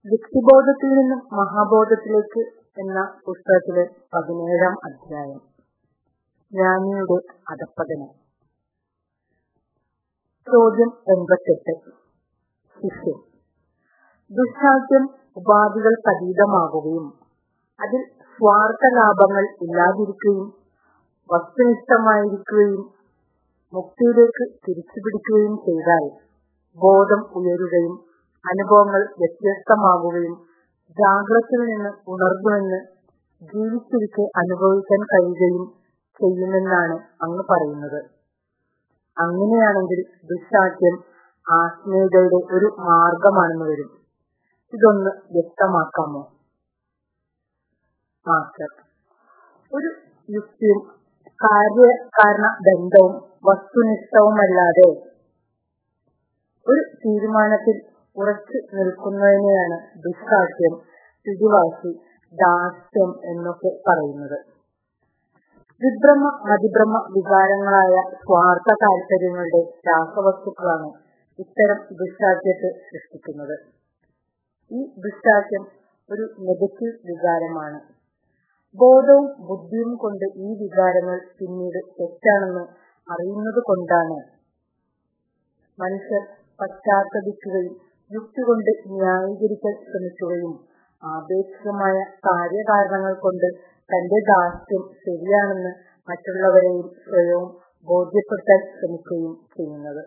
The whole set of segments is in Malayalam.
വ്യക്തിബോധത്തിൽ നിന്നും മഹാബോധത്തിലേക്ക് എന്ന പുസ്തകത്തിലെ പതിനേഴാം അധ്യായം ജ്ഞാനിയുടെ അധപ്പതനം ചോദ്യം എൺപത്തെട്ട് ശിഷ്യം ദുഷ്ടാദ്യം ഉപാധികൾക്കതീതമാകുകയും അതിൽ സ്വാർത്ഥ ലാഭങ്ങൾ ഇല്ലാതിരിക്കുകയും വസ്തുനിഷ്ഠമായിരിക്കുകയും മുക്തിയിലേക്ക് തിരിച്ചുപിടിക്കുകയും ചെയ്താൽ ബോധം ഉയരുകയും അനുഭവങ്ങൾ വ്യത്യസ്തമാകുകയും ജാഗ്രതയിൽ നിന്ന് ഉണർന്നുവെന്ന് ജീവിച്ചിരിക്കെ അനുഭവിക്കാൻ കഴിയുകയും ചെയ്യുമെന്നാണ് അങ്ങ് പറയുന്നത് അങ്ങനെയാണെങ്കിൽ ദുശാഠ്യം ആത്മീയതയുടെ ഒരു മാർഗമാണെന്ന് വരും ഇതൊന്ന് വ്യക്തമാക്കാമോ മാസ്റ്റർ ഒരു യുക്തിയും കാര്യകാരണ ബന്ധവും വസ്തുനിഷ്ഠവുമല്ലാതെ ഒരു തീരുമാനത്തിൽ ഉറച്ചു നിൽക്കുന്നതിനെയാണ് ദുഷ്കാഷ്യം പിടിവാശി ദാസ്യം എന്നൊക്കെ പറയുന്നത് വിഭ്രമ മതിഭ്രമ വികാരങ്ങളായ സ്വാർത്ഥ താല്പര്യങ്ങളുടെ രാസവസ്തുക്കളാണ് ഇത്തരം ദുഷ്ടാദ്യത്തെ സൃഷ്ടിക്കുന്നത് ഈ ദുഷ്ടാദ്യം ഒരു നെഗറ്റീവ് വികാരമാണ് ബോധവും ബുദ്ധിയും കൊണ്ട് ഈ വികാരങ്ങൾ പിന്നീട് തെറ്റാണെന്ന് അറിയുന്നത് കൊണ്ടാണ് മനുഷ്യർ പശ്ചാത്തപിക്കുകയും യുക്തി കൊണ്ട് ന്യായീകരിക്കാൻ ശ്രമിക്കുകയും ആപേക്ഷികമായ കാര്യകാരണങ്ങൾ കൊണ്ട് തന്റെ ദാസ്യം ശരിയാണെന്ന് മറ്റുള്ളവരെയും സ്വയവും ബോധ്യപ്പെടുത്താൻ ശ്രമിക്കുകയും ചെയ്യുന്നത്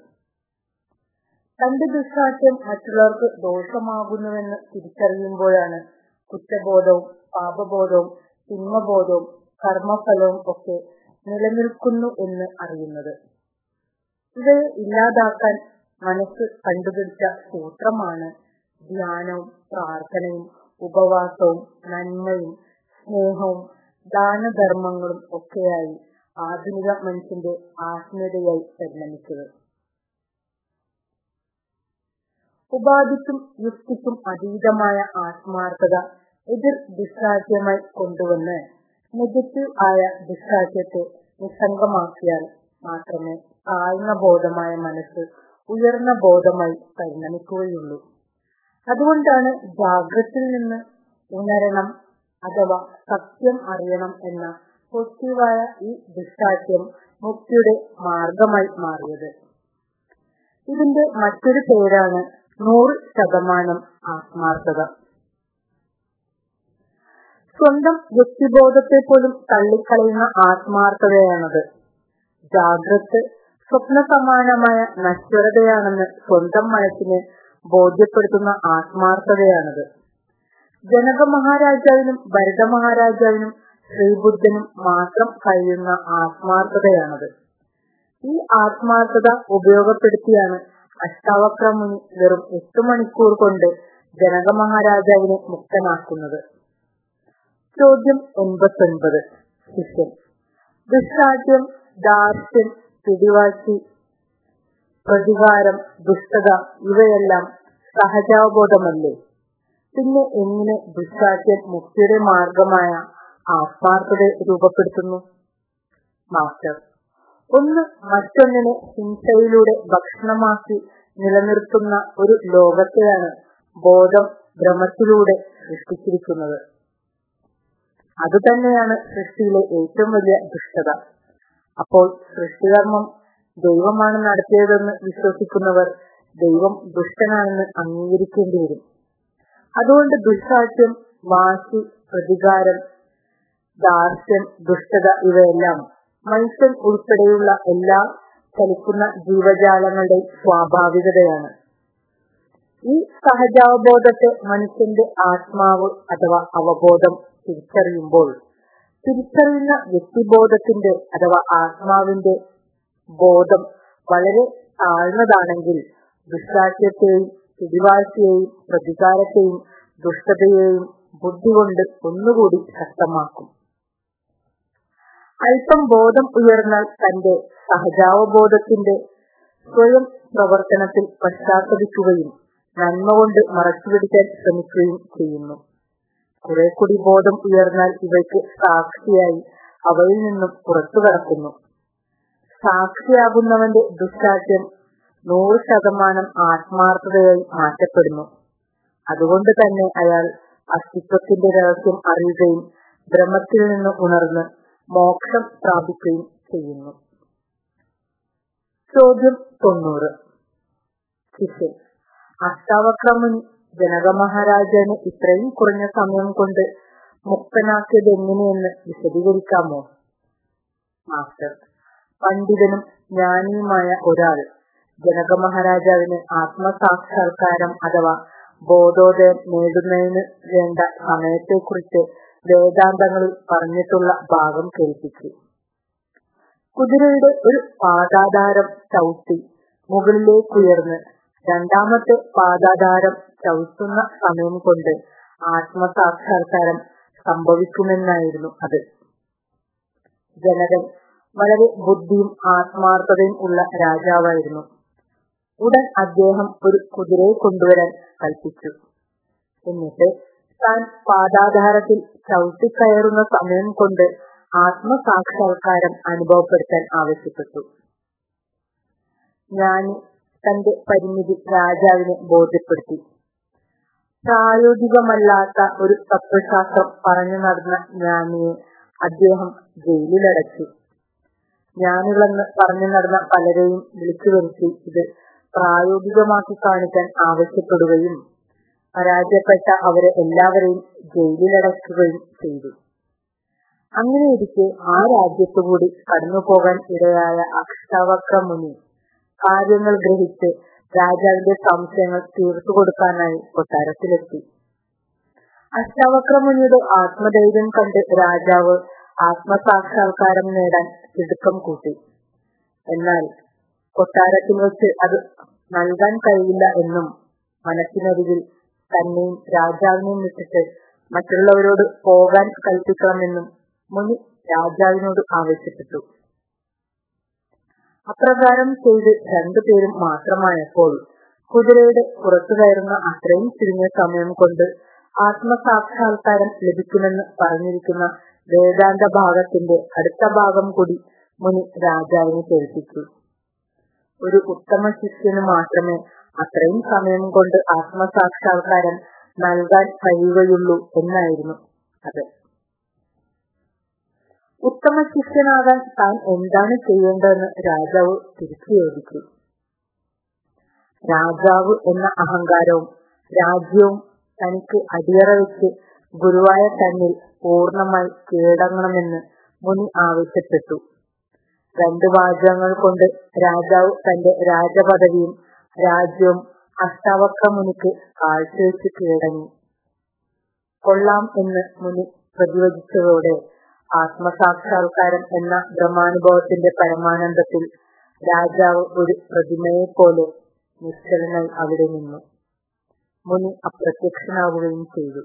തന്റെ ദുഷ്ടാസ്യം മറ്റുള്ളവർക്ക് ദോഷമാകുന്നുവെന്ന് തിരിച്ചറിയുമ്പോഴാണ് കുറ്റബോധവും പാപബോധവും തിന്മബോധവും കർമ്മഫലവും ഒക്കെ നിലനിൽക്കുന്നു എന്ന് അറിയുന്നത് ഇവയെ ഇല്ലാതാക്കാൻ മനസ്സ് കണ്ടുപിടിച്ച സൂത്രമാണ് ധ്യാനവും പ്രാർത്ഥനയും ഉപവാസവും നന്മയും സ്നേഹവും ദാനധർമ്മങ്ങളും ഒക്കെയായി ആധുനിക മനുഷ്യന്റെ ആത്മീയതയായി പരിണമിച്ചത് ഉപാധിക്കും യുക്തിക്കും അതീതമായ ആത്മാർത്ഥത എതിർ ദുഷ്ടാസ്യമായി കൊണ്ടുവന്ന് നെഗറ്റീവ് ആയ ദുഷ്ടാസ്യത്തെ നിസ്സംഗമാക്കിയാൽ മാത്രമേ താഴ്ന്ന ബോധമായ മനസ്സ് ഉയർന്ന ബോധമായി പരിണമിക്കുകയുള്ളൂ അതുകൊണ്ടാണ് ജാഗ്രതയിൽ നിന്ന് ഉണരണം അഥവാ സത്യം അറിയണം എന്ന പോസിറ്റീവായ ഈ ദുഷ്ടാസ്യം മുക്തിയുടെ മാർഗമായി മാറിയത് ഇതിന്റെ മറ്റൊരു പേരാണ് നൂറ് ശതമാനം ആത്മാർത്ഥത സ്വന്തം വ്യക്തിബോധത്തെ പോലും തള്ളിക്കളയുന്ന ആത്മാർത്ഥതയാണത് ജാഗ്രത് സ്വപ്ന സമാനമായ നശ്വരതയാണെന്ന് സ്വന്തം മനസ്സിനെ ബോധ്യപ്പെടുത്തുന്ന ആത്മാർത്ഥതയാണത് ജനക മഹാരാജാവിനും ഭരത മഹാരാജാവിനും ശ്രീബുദ്ധനും മാത്രം കഴിയുന്ന ആത്മാർത്ഥതയാണത് ഈ ആത്മാർത്ഥത ഉപയോഗപ്പെടുത്തിയാണ് അഷ്ടാവക്രമുനി വെറും എട്ട് മണിക്കൂർ കൊണ്ട് ജനക മഹാരാജാവിനെ മുക്തനാക്കുന്നത് ചോദ്യം എൺപത്തൊൻപത് ശിഷ്യൻ ദുഷ്ടാദ്യം ദാർഷ്യം പിടിവാശി പ്രതികാരം ദുഷ്ടത ഇവയെല്ലാം സഹജാവബോധമല്ലേ പിന്നെ എങ്ങനെ ദുഷ്ടാദ്യം മുക്തിയുടെ മാർഗമായ ആത്മാർത്ഥത രൂപപ്പെടുത്തുന്നു മാസ്റ്റർ ഒന്ന് മറ്റൊന്നിനെ ഹിംസയിലൂടെ ഭക്ഷണമാക്കി നിലനിർത്തുന്ന ഒരു ലോകത്തെയാണ് ബോധം ഭ്രമത്തിലൂടെ സൃഷ്ടിച്ചിരിക്കുന്നത് അതുതന്നെയാണ് സൃഷ്ടിയിലെ ഏറ്റവും വലിയ ദുഷ്ടത അപ്പോൾ സൃഷ്ടികർമ്മം ദൈവമാണ് നടത്തിയതെന്ന് വിശ്വസിക്കുന്നവർ ദൈവം ദുഷ്ടനാണെന്ന് അംഗീകരിക്കേണ്ടി വരും അതുകൊണ്ട് ദുഷ്ടാസ്യം വാശി പ്രതികാരം ദാർഷ്യം ദുഷ്ടത ഇവയെല്ലാം മനുഷ്യൻ ഉൾപ്പെടെയുള്ള എല്ലാ ചലിക്കുന്ന ജീവജാലങ്ങളുടെ സ്വാഭാവികതയാണ് ഈ സഹജാവബോധത്തെ മനുഷ്യന്റെ ആത്മാവ് അഥവാ അവബോധം തിരിച്ചറിയുമ്പോൾ തിരിച്ചറിയുന്ന വ്യക്തിബോധത്തിന്റെ അഥവാ ആത്മാവിന്റെ ബോധം വളരെ താഴ്ന്നതാണെങ്കിൽ ദുഷ്ടാസ്യത്തെയും പിടിവാശിയെയും പ്രതികാരത്തെയും ദുഷ്ടതയെയും ബുദ്ധി കൊണ്ട് ഒന്നുകൂടി ശക്തമാക്കും അല്പം ബോധം ഉയർന്നാൽ തന്റെ സഹജാവബോധത്തിന്റെ സ്വയം പ്രവർത്തനത്തിൽ പശ്ചാത്തപിക്കുകയും നന്മ കൊണ്ട് മറച്ചുപിടിക്കാൻ ശ്രമിക്കുകയും ചെയ്യുന്നു കുറെ കൂടി ബോധം ഉയർന്നാൽ ഇവയ്ക്ക് സാക്ഷിയായി അവയിൽ നിന്നും പുറത്തു കടക്കുന്നു സാക്ഷിയാകുന്നവന്റെ ദുഷ്ടാസ്യം നൂറ് ശതമാനം ആത്മാർത്ഥതയായി മാറ്റപ്പെടുന്നു അതുകൊണ്ട് തന്നെ അയാൾ അസ്തിത്വത്തിന്റെ രഹസ്യം അറിയുകയും ബ്രഹ്മത്തിൽ നിന്ന് ഉണർന്ന് മോക്ഷം പ്രാപിക്കുകയും ചെയ്യുന്നു ചോദ്യം തൊണ്ണൂറ് ശിഷ്യൻ അഷ്ടാവക്രമുനി ജനക മഹാരാജാന് ഇത്രയും കുറഞ്ഞ സമയം കൊണ്ട് മുക്തനാക്കിയത് എങ്ങനെയെന്ന് വിശദീകരിക്കാമോ മാസ്റ്റർ പണ്ഡിതനും ജ്ഞാനിയുമായ ഒരാൾ ജനക മഹാരാജാവിന് ആത്മസാക്ഷാത്കാരം അഥവാ ബോധോദയം നേടുന്നതിന് വേണ്ട സമയത്തെക്കുറിച്ച് വേദാന്തങ്ങളിൽ പറഞ്ഞിട്ടുള്ള ഭാഗം കേൾപ്പിച്ചു കുതിരയുടെ ഒരു പാദാധാരം ചവിട്ടി മുകളിലേക്കുയർന്ന് രണ്ടാമത്തെ പാദാധാരം ചവിട്ടുന്ന സമയം കൊണ്ട് ആത്മസാക്ഷാത്കാരം സംഭവിക്കുമെന്നായിരുന്നു അത് ജനകൻ വളരെ ബുദ്ധിയും ആത്മാർത്ഥതയും ഉള്ള രാജാവായിരുന്നു ഉടൻ അദ്ദേഹം ഒരു കുതിരയെ കൊണ്ടുവരാൻ കൽപ്പിച്ചു എന്നിട്ട് താൻ പാദാധാരത്തിൽ ചവിട്ടിക്കയറുന്ന സമയം കൊണ്ട് ആത്മസാക്ഷാത്കാരം അനുഭവപ്പെടുത്താൻ ആവശ്യപ്പെട്ടു ജ്ഞാനി തന്റെ പരിമിതി രാജാവിനെ ബോധ്യപ്പെടുത്തി പ്രായോഗികമല്ലാത്ത ഒരു തത്വശാസ്ത്രം പറഞ്ഞു നടന്ന ജ്ഞാനിയെ അദ്ദേഹം ജയിലിലടച്ചു ജ്ഞാനികളെന്ന് പറഞ്ഞു നടന്ന പലരെയും വിളിച്ചു വരുത്തി ഇത് പ്രായോഗികമാക്കി കാണിക്കാൻ ആവശ്യപ്പെടുകയും പരാജയപ്പെട്ട അവരെ എല്ലാവരെയും ജയിലിലടക്കുകയും ചെയ്തു അങ്ങനെയിരിക്കെ ആ രാജ്യത്തുകൂടി കടന്നുപോകാൻ ഇടയായ അക്ഷാവക്ര മുനി കാര്യങ്ങൾ ഗ്രഹിച്ച് രാജാവിന്റെ സംശയങ്ങൾ തീർത്തു കൊടുക്കാനായി കൊട്ടാരത്തിലെത്തി അഷ്ടാവക്രമുനിയുടെ ആത്മധൈര്യം കണ്ട് രാജാവ് ആത്മസാക്ഷാത്കാരം നേടാൻ തിടുക്കം കൂട്ടി എന്നാൽ കൊട്ടാരത്തിൽ വെച്ച് അത് നൽകാൻ കഴിയില്ല എന്നും മനസ്സിനരികിൽ തന്നെയും രാജാവിനെയും വിട്ടിട്ട് മറ്റുള്ളവരോട് പോകാൻ കൽപ്പിക്കണമെന്നും മുനി രാജാവിനോട് ആവശ്യപ്പെട്ടു അപ്രകാരം ചെയ്ത് രണ്ടുപേരും മാത്രമായപ്പോൾ കുതിരയുടെ പുറത്തു കയറുന്ന അത്രയും ചുരുങ്ങിയ സമയം കൊണ്ട് ആത്മസാക്ഷാത്കാരം ലഭിക്കുമെന്ന് പറഞ്ഞിരിക്കുന്ന വേദാന്ത ഭാഗത്തിന്റെ അടുത്ത ഭാഗം കൂടി മുനി രാജാവിനെ കേൾപ്പിച്ചു ഒരു ഉത്തമ ശിഷ്യന് മാത്രമേ അത്രയും സമയം കൊണ്ട് ആത്മസാക്ഷാത്കാരം നൽകാൻ കഴിയുകയുള്ളൂ എന്നായിരുന്നു അത് ഉത്തമ ശിഷ്യനാകാൻ താൻ എന്താണ് ചെയ്യേണ്ടതെന്ന് രാജാവ് തിരിച്ചു ചോദിച്ചു രാജാവ് എന്ന അഹങ്കാരവും രാജ്യവും തനിക്ക് അടിയറ വെച്ച് ഗുരുവായ തന്നിൽ പൂർണ്ണമായി കീഴടങ്ങണമെന്ന് മുനി ആവശ്യപ്പെട്ടു രണ്ടു വാചകങ്ങൾ കൊണ്ട് രാജാവ് തന്റെ രാജപദവിയും രാജ്യവും അഷ്ടാവക്ര മുനിക്ക് കാഴ്ചവെച്ച് കീഴടങ്ങി കൊള്ളാം എന്ന് മുനി പ്രതിവചിച്ചതോടെ ആത്മസാക്ഷാത്കാരം എന്ന ബ്രഹ്മാനുഭവത്തിന്റെ പരമാനന്ദത്തിൽ രാജാവ് ഒരു പ്രതിമയെ പോലെ നിശ്ചലനായി അവിടെ നിന്നു മുനി അപ്രത്യക്ഷനാവുകയും ചെയ്തു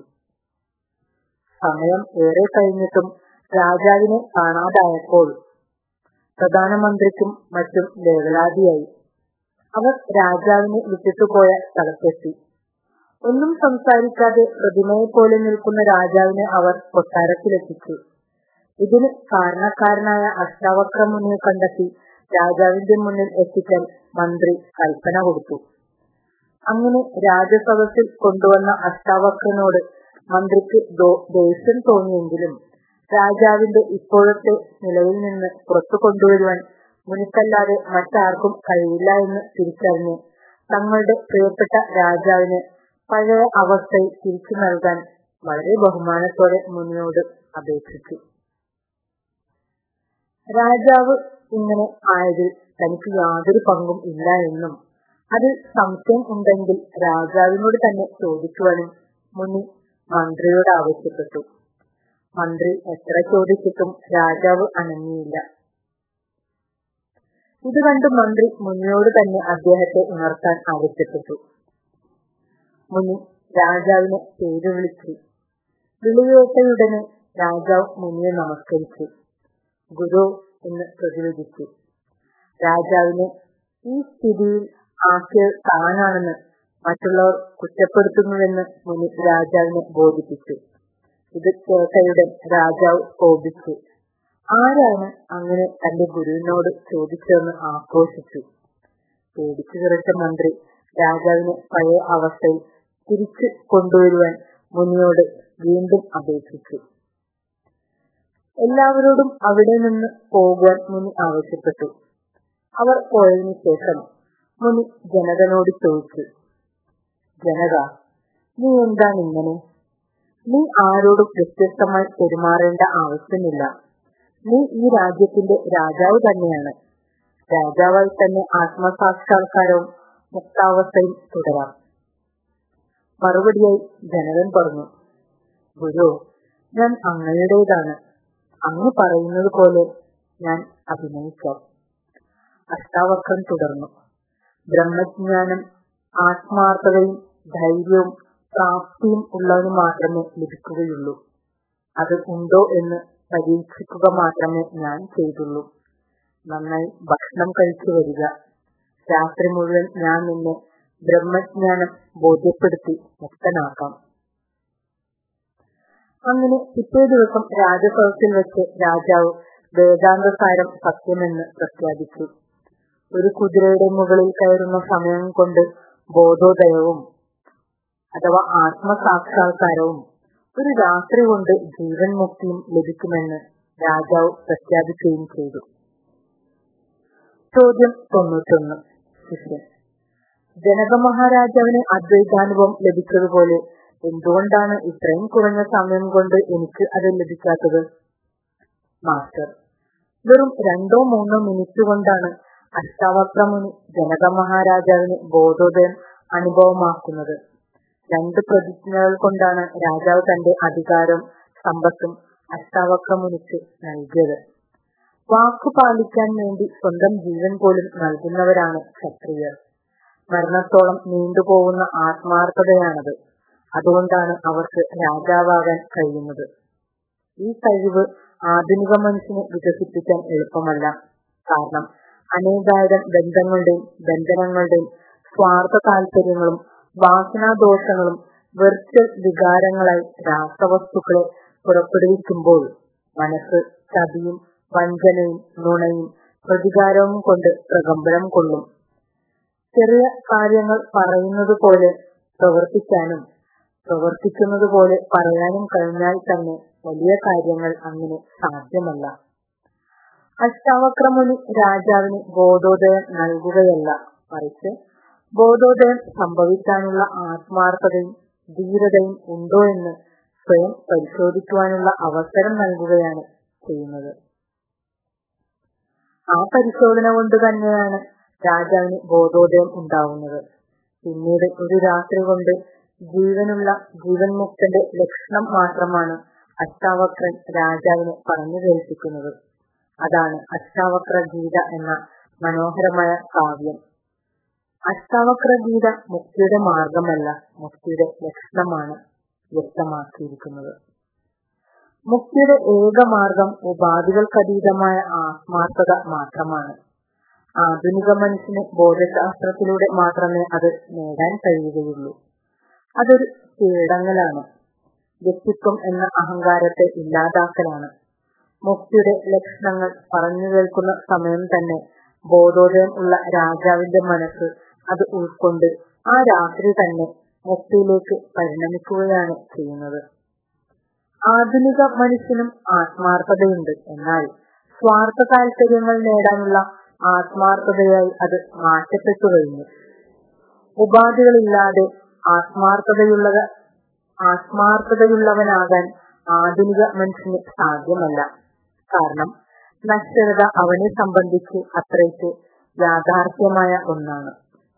സമയം ഏറെ കഴിഞ്ഞിട്ടും രാജാവിനെ കാണാതായപ്പോൾ പ്രധാനമന്ത്രിക്കും മറ്റും വേവലാതിയായി അവർ രാജാവിനെ വിട്ടിട്ടു പോയ സ്ഥലത്തെത്തി ഒന്നും സംസാരിക്കാതെ പ്രതിമയെ പോലെ നിൽക്കുന്ന രാജാവിനെ അവർ കൊട്ടാരത്തിലെത്തിച്ചു ഇതിന് കാരണക്കാരനായ അഷ്ടാവക്ര മുനിയെ കണ്ടെത്തി രാജാവിന്റെ മുന്നിൽ എത്തിക്കാൻ മന്ത്രി കൽപ്പന കൊടുത്തു അങ്ങനെ രാജസദസ്സിൽ കൊണ്ടുവന്ന അഷ്ടാവക്രനോട് മന്ത്രിക്ക് ദേഷ്യം തോന്നിയെങ്കിലും രാജാവിന്റെ ഇപ്പോഴത്തെ നിലയിൽ നിന്ന് പുറത്തു കൊണ്ടുവരുവാൻ മുനിക്കല്ലാതെ മറ്റാർക്കും കഴിയില്ല എന്ന് തിരിച്ചറിഞ്ഞ് തങ്ങളുടെ പ്രിയപ്പെട്ട രാജാവിന് പഴയ അവസ്ഥയിൽ തിരിച്ചു നൽകാൻ വളരെ ബഹുമാനത്തോടെ മുനിയോട് അപേക്ഷിച്ചു രാജാവ് ഇങ്ങനെ ആയതിൽ തനിക്ക് യാതൊരു പങ്കും ഇല്ല എന്നും അതിൽ സംശയം ഉണ്ടെങ്കിൽ രാജാവിനോട് തന്നെ ചോദിക്കുവാനും മുനി മന്ത്രിയോട് ആവശ്യപ്പെട്ടു മന്ത്രി എത്ര ചോദിച്ചിട്ടും രാജാവ് അനങ്ങിയില്ല ഇത് കണ്ട് മന്ത്രി മുനിയോട് തന്നെ അദ്ദേഹത്തെ ഉണർത്താൻ ആവശ്യപ്പെട്ടു മുനി രാജാവിനെ പേര് വിളിച്ചു വിളിയേറ്റയുടനെ രാജാവ് മുനിയെ നമസ്കരിച്ചു ഗുരു എന്ന് പ്രതിരോധിച്ചു രാജാവിനെ ഈ സ്ഥിതിയിൽ ആക്കിയത് താനാണെന്ന് മറ്റുള്ളവർ കുറ്റപ്പെടുത്തുന്നുവെന്ന് മുനി രാജാവിനെ ബോധിപ്പിച്ചു ഇത് കേട്ടയുടെ രാജാവ് കോപിച്ചു ആരാണ് അങ്ങനെ തന്റെ ഗുരുവിനോട് ചോദിച്ചതെന്ന് ആക്രോശിച്ചു പേടിച്ചു വിറച്ച മന്ത്രി രാജാവിനെ പഴയ അവസ്ഥയിൽ തിരിച്ചു കൊണ്ടുവരുവാൻ മുനിയോട് വീണ്ടും അപേക്ഷിച്ചു എല്ലാവരോടും അവിടെ നിന്ന് പോകുവാൻ മുനി ആവശ്യപ്പെട്ടു അവർ പോയതിനു ശേഷം മുനി ജനകനോട് ചോദിച്ചു ജനക നീ എന്താണ് ഇങ്ങനെ നീ ആരോടും വ്യത്യസ്തമായി പെരുമാറേണ്ട ആവശ്യമില്ല നീ ഈ രാജ്യത്തിന്റെ രാജാവ് തന്നെയാണ് രാജാവായി തന്നെ ആത്മസാക്ഷാത്കാരവും മുക്താവസ്ഥയും തുടരാം മറുപടിയായി ജനകൻ പറഞ്ഞു ഗുരു ഞാൻ അങ്ങയുടേതാണ് അങ്ങ് പറയുന്നത് പോലെ ഞാൻ അഭിനയിക്കാം അഷ്ടാവക്രം തുടർന്നു ബ്രഹ്മജ്ഞാനം ആത്മാർത്ഥതയും ധൈര്യവും പ്രാപ്തിയും ഉള്ളവന് മാത്രമേ ലഭിക്കുകയുള്ളൂ അത് ഉണ്ടോ എന്ന് പരീക്ഷിക്കുക മാത്രമേ ഞാൻ ചെയ്തുള്ളൂ നന്നായി ഭക്ഷണം കഴിച്ചു വരിക രാത്രി മുഴുവൻ ഞാൻ നിന്നെ ബ്രഹ്മജ്ഞാനം ബോധ്യപ്പെടുത്തി മുക്തനാക്കാം അങ്ങനെ പിറ്റേ ദിവസം രാജസദസ്സിൽ വെച്ച് രാജാവ് വേദാന്തസാരം സത്യമെന്ന് പ്രഖ്യാപിച്ചു ഒരു കുതിരയുടെ മുകളിൽ കയറുന്ന സമയം കൊണ്ട് ബോധോദയവും അഥവാ ആത്മസാക്ഷാത്കാരവും ഒരു രാത്രി കൊണ്ട് ജീവൻ മുക്തിയും ലഭിക്കുമെന്ന് രാജാവ് പ്രഖ്യാപിക്കുകയും ചെയ്തു ചോദ്യം തൊണ്ണൂറ്റൊന്ന് ശിഷ്യൻ ജനക മഹാരാജാവിന് അദ്വൈതാനുഭവം ലഭിച്ചതുപോലെ എന്തുകൊണ്ടാണ് ഇത്രയും കുറഞ്ഞ സമയം കൊണ്ട് എനിക്ക് അത് ലഭിക്കാത്തത് മാസ്റ്റർ വെറും രണ്ടോ മൂന്നോ മിനിറ്റ് കൊണ്ടാണ് അഷ്ടാവക്രമുനി ജനക മഹാരാജാവിന് ബോധോദയം അനുഭവമാക്കുന്നത് രണ്ട് പ്രതിജ്ഞകൾ കൊണ്ടാണ് രാജാവ് തന്റെ അധികാരവും സമ്പത്തും അഷ്ടാവക്രമുനിക്ക് നൽകിയത് വാക്കു പാലിക്കാൻ വേണ്ടി സ്വന്തം ജീവൻ പോലും നൽകുന്നവരാണ് ക്ഷത്രിയർ മരണത്തോളം നീണ്ടുപോകുന്ന ആത്മാർത്ഥതയാണത് അതുകൊണ്ടാണ് അവർക്ക് രാജാവാകാൻ കഴിയുന്നത് ഈ കഴിവ് ആധുനിക മനുഷ്യനെ വികസിപ്പിക്കാൻ എളുപ്പമല്ല കാരണം അനേകായിരം ബന്ധങ്ങളുടെയും ബന്ധനങ്ങളുടെയും സ്വാർത്ഥ താല്പര്യങ്ങളും വാസനാദോഷങ്ങളും വെർച്വൽ വികാരങ്ങളായി രാസവസ്തുക്കളെ പുറപ്പെടുവിക്കുമ്പോൾ മനസ്സ് ചതിയും വഞ്ചനയും നുണയും പ്രതികാരവും കൊണ്ട് പ്രകമ്പനം കൊള്ളും ചെറിയ കാര്യങ്ങൾ പറയുന്നത് പോലെ പ്രവർത്തിക്കാനും പ്രവർത്തിക്കുന്നത് പോലെ പറയാനും കഴിഞ്ഞാൽ തന്നെ വലിയ കാര്യങ്ങൾ അങ്ങനെ സാധ്യമല്ല അഷ്ടാവക്രമുനി രാജാവിന് ബോധോദയം നൽകുകയല്ല മറിച്ച് ബോധോദയം സംഭവിക്കാനുള്ള ആത്മാർത്ഥതയും ധീരതയും ഉണ്ടോ എന്ന് സ്വയം പരിശോധിക്കുവാനുള്ള അവസരം നൽകുകയാണ് ചെയ്യുന്നത് ആ പരിശോധന കൊണ്ട് തന്നെയാണ് രാജാവിന് ബോധോദയം ഉണ്ടാവുന്നത് പിന്നീട് ഒരു രാത്രി കൊണ്ട് ജീവനുള്ള ജീവൻ മുക്തന്റെ ലക്ഷണം മാത്രമാണ് അഷ്ടാവക്രൻ രാജാവിനെ പറഞ്ഞു കേൾപ്പിക്കുന്നത് അതാണ് അഷ്ടാവക്ര ഗീത എന്ന മനോഹരമായ കാവ്യം അഷ്ടാവക്ര ഗീത മുക്തിയുടെ മാർഗമല്ല മുക്തിയുടെ ലക്ഷണമാണ് വ്യക്തമാക്കിയിരിക്കുന്നത് മുക്തിയുടെ ഏക മാർഗം ഉപാധികൾക്കതീതമായ ആത്മാർത്ഥത മാത്രമാണ് ആധുനിക മനുഷ്യന് ബോധശാസ്ത്രത്തിലൂടെ മാത്രമേ അത് നേടാൻ കഴിയുകയുള്ളൂ അതൊരു കീഴടങ്ങലാണ് വ്യക്തിത്വം എന്ന അഹങ്കാരത്തെ ഇല്ലാതാക്കലാണ് മുക്തിയുടെ ലക്ഷണങ്ങൾ പറഞ്ഞു കേൾക്കുന്ന സമയം തന്നെ ബോധോദയം ഉള്ള രാജാവിന്റെ മനസ്സ് അത് ഉൾക്കൊണ്ട് ആ രാത്രി തന്നെ മുക്തിയിലേക്ക് പരിണമിക്കുകയാണ് ചെയ്യുന്നത് ആധുനിക മനുഷ്യനും ആത്മാർത്ഥതയുണ്ട് എന്നാൽ സ്വാർത്ഥ താല്പര്യങ്ങൾ നേടാനുള്ള ആത്മാർത്ഥതയായി അത് മാറ്റപ്പെട്ടു കഴിഞ്ഞു ഉപാധികളില്ലാതെ ആത്മാർത്ഥതയുള്ളത് ആത്മാർത്ഥതയുള്ളവനാകാൻ ആധുനിക മനുഷ്യന് സാധ്യമല്ല കാരണം നശ്വരത അവനെ സംബന്ധിച്ച് അത്രയ്ക്ക് യാഥാർത്ഥ്യമായ ഒന്നാണ്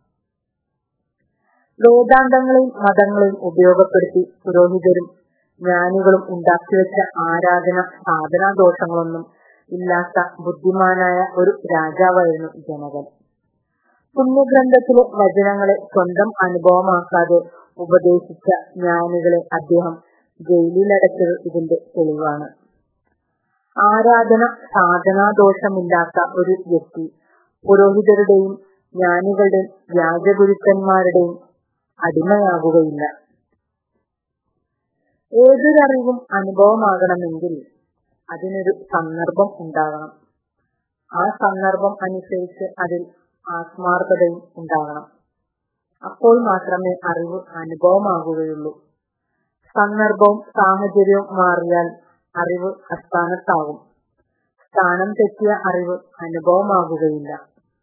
വേദാന്തങ്ങളെയും മതങ്ങളെയും ഉപയോഗപ്പെടുത്തി പുരോഹിതരും ജ്ഞാനികളും ഉണ്ടാക്കിവെച്ച ആരാധന സാധനാ ദോഷങ്ങളൊന്നും ഇല്ലാത്ത ബുദ്ധിമാനായ ഒരു രാജാവായിരുന്നു ജനകൻ പുണ്യഗ്രന്ഥത്തിലെ വചനങ്ങളെ സ്വന്തം അനുഭവമാക്കാതെ ഉപദേശിച്ച ജ്ഞാനികളെ അദ്ദേഹം ജയിലിലടച്ചത് ഇതിന്റെ തെളിവാണ് ആരാധന സാധനാദോഷമില്ലാത്ത ഒരു വ്യക്തി പുരോഹിതരുടെയും ജ്ഞാനികളുടെയും വ്യാജഗുരുക്കന്മാരുടെയും അടിമയാകുകയില്ല ഏതൊരറിവും അനുഭവമാകണമെങ്കിൽ അതിനൊരു സന്ദർഭം ഉണ്ടാകണം ആ സന്ദർഭം അനുസരിച്ച് അതിൽ ആത്മാർത്ഥതയും ഉണ്ടാകണം അപ്പോൾ മാത്രമേ അറിവ് അനുഭവമാകുകയുള്ളൂ സന്ദർഭവും സാഹചര്യവും മാറിയാൽ അറിവ് അസ്ഥാനത്താകും സ്ഥാനം തെറ്റിയ അറിവ് അനുഭവമാകുകയില്ല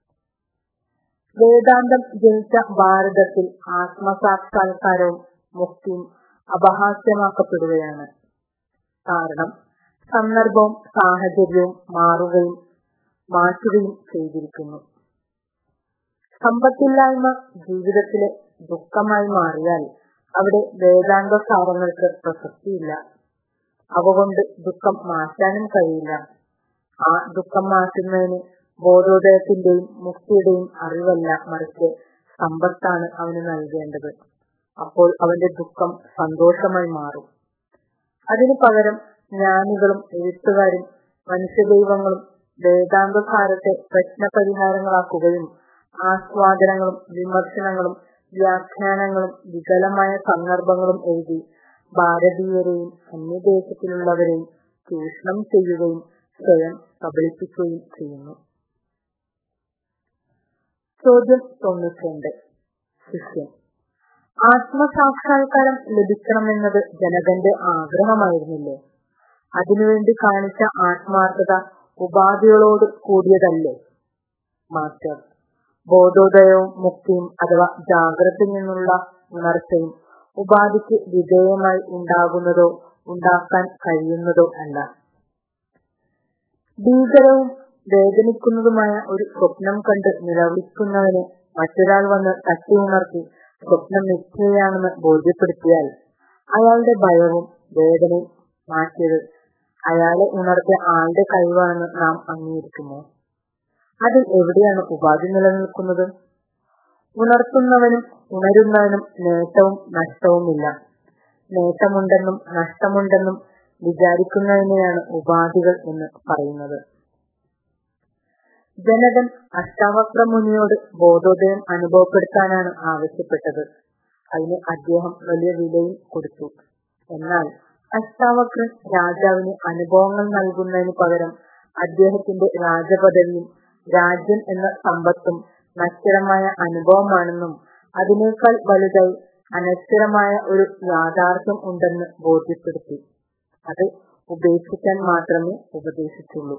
വേദാന്തം ജനിച്ച ഭാരതത്തിൽ ആത്മസാക്ഷാത്കാരവും മുക്തിയും അപഹാസ്യമാക്കപ്പെടുകയാണ് കാരണം സന്ദർഭവും സാഹചര്യവും മാറുകയും മാറ്റുകയും ചെയ്തിരിക്കുന്നു സമ്പത്തില്ലായ്മ ജീവിതത്തിലെ ദുഃഖമായി മാറിയാൽ അവിടെ വേദാന്ത സാരങ്ങൾക്ക് പ്രസക്തിയില്ല അവ കൊണ്ട് ദുഃഖം മാറ്റാനും കഴിയില്ല ആ ദുഃഖം മാറ്റുന്നതിന് ബോധോദയത്തിന്റെയും മുക്തിയുടെയും അറിവല്ല മറിച്ച് സമ്പത്താണ് അവന് നൽകേണ്ടത് അപ്പോൾ അവന്റെ ദുഃഖം സന്തോഷമായി മാറും അതിനു പകരം ജ്ഞാനികളും എഴുത്തുകാരും മനുഷ്യദൈവങ്ങളും വേദാന്ത സാരത്തെ പ്രശ്നപരിഹാരങ്ങളാക്കുകയും ആസ്വാദനങ്ങളും വിമർശനങ്ങളും വ്യാഖ്യാനങ്ങളും വികലമായ സന്ദർഭങ്ങളും എഴുതി ഭാരതീയരെയും അന്യദേശത്തിലുള്ളവരെയും ചൂഷണം ചെയ്യുകയും സ്വയം കബളിപ്പിക്കുകയും ചെയ്യുന്നു ചോദ്യം തൊണ്ണൂറ്റിരണ്ട് ശിഷ്യൻ ആത്മസാക്ഷാത്കാരം ലഭിക്കണമെന്നത് ജനകന്റെ ആഗ്രഹമായിരുന്നില്ലേ അതിനുവേണ്ടി കാണിച്ച ആത്മാർത്ഥത ഉപാധികളോട് കൂടിയതല്ലേ മാസ്റ്റർ ബോധോദയവും മുക്തിയും അഥവാ ജാഗ്രതയിൽ നിന്നുള്ള ഉണർച്ചയും ഉപാധിക്ക് വിധേയമായി ഉണ്ടാകുന്നതോ ഉണ്ടാക്കാൻ കഴിയുന്നതോ അല്ല ഭീകരവും വേദനിക്കുന്നതുമായ ഒരു സ്വപ്നം കണ്ട് നിലവിളിക്കുന്നവന് മറ്റൊരാൾ വന്ന് തട്ടി ഉണർത്തി സ്വപ്നം മിഥ്യയാണെന്ന് ബോധ്യപ്പെടുത്തിയാൽ അയാളുടെ ഭയവും വേദനയും മാറ്റിയത് അയാളെ ഉണർത്തിയ ആളുടെ കഴിവാണെന്ന് നാം അംഗീകരിക്കുന്നു അതിൽ എവിടെയാണ് ഉപാധി നിലനിൽക്കുന്നത് ഉണർത്തുന്നവനും ഉണരുന്നവനും നേട്ടവും നഷ്ടവുമില്ല നേട്ടമുണ്ടെന്നും നഷ്ടമുണ്ടെന്നും വിചാരിക്കുന്നതിനെയാണ് ഉപാധികൾ എന്ന് പറയുന്നത് ജനകൻ അഷ്ടാവക്ര മുനിയോട് ബോധോദയം അനുഭവപ്പെടുത്താനാണ് ആവശ്യപ്പെട്ടത് അതിന് അദ്ദേഹം വലിയ വിലയും കൊടുത്തു എന്നാൽ അഷ്ടാവക്രൻ രാജാവിന് അനുഭവങ്ങൾ നൽകുന്നതിന് പകരം അദ്ദേഹത്തിന്റെ രാജപദവിയും രാജ്യം എന്ന സമ്പത്തും നശ്വരമായ അനുഭവമാണെന്നും അതിനേക്കാൾ വലുതായി അനശ്വരമായ ഒരു യാഥാർത്ഥ്യം ഉണ്ടെന്ന് ബോധ്യപ്പെടുത്തി അത് ഉപേക്ഷിക്കാൻ മാത്രമേ ഉപദേശിച്ചുള്ളൂ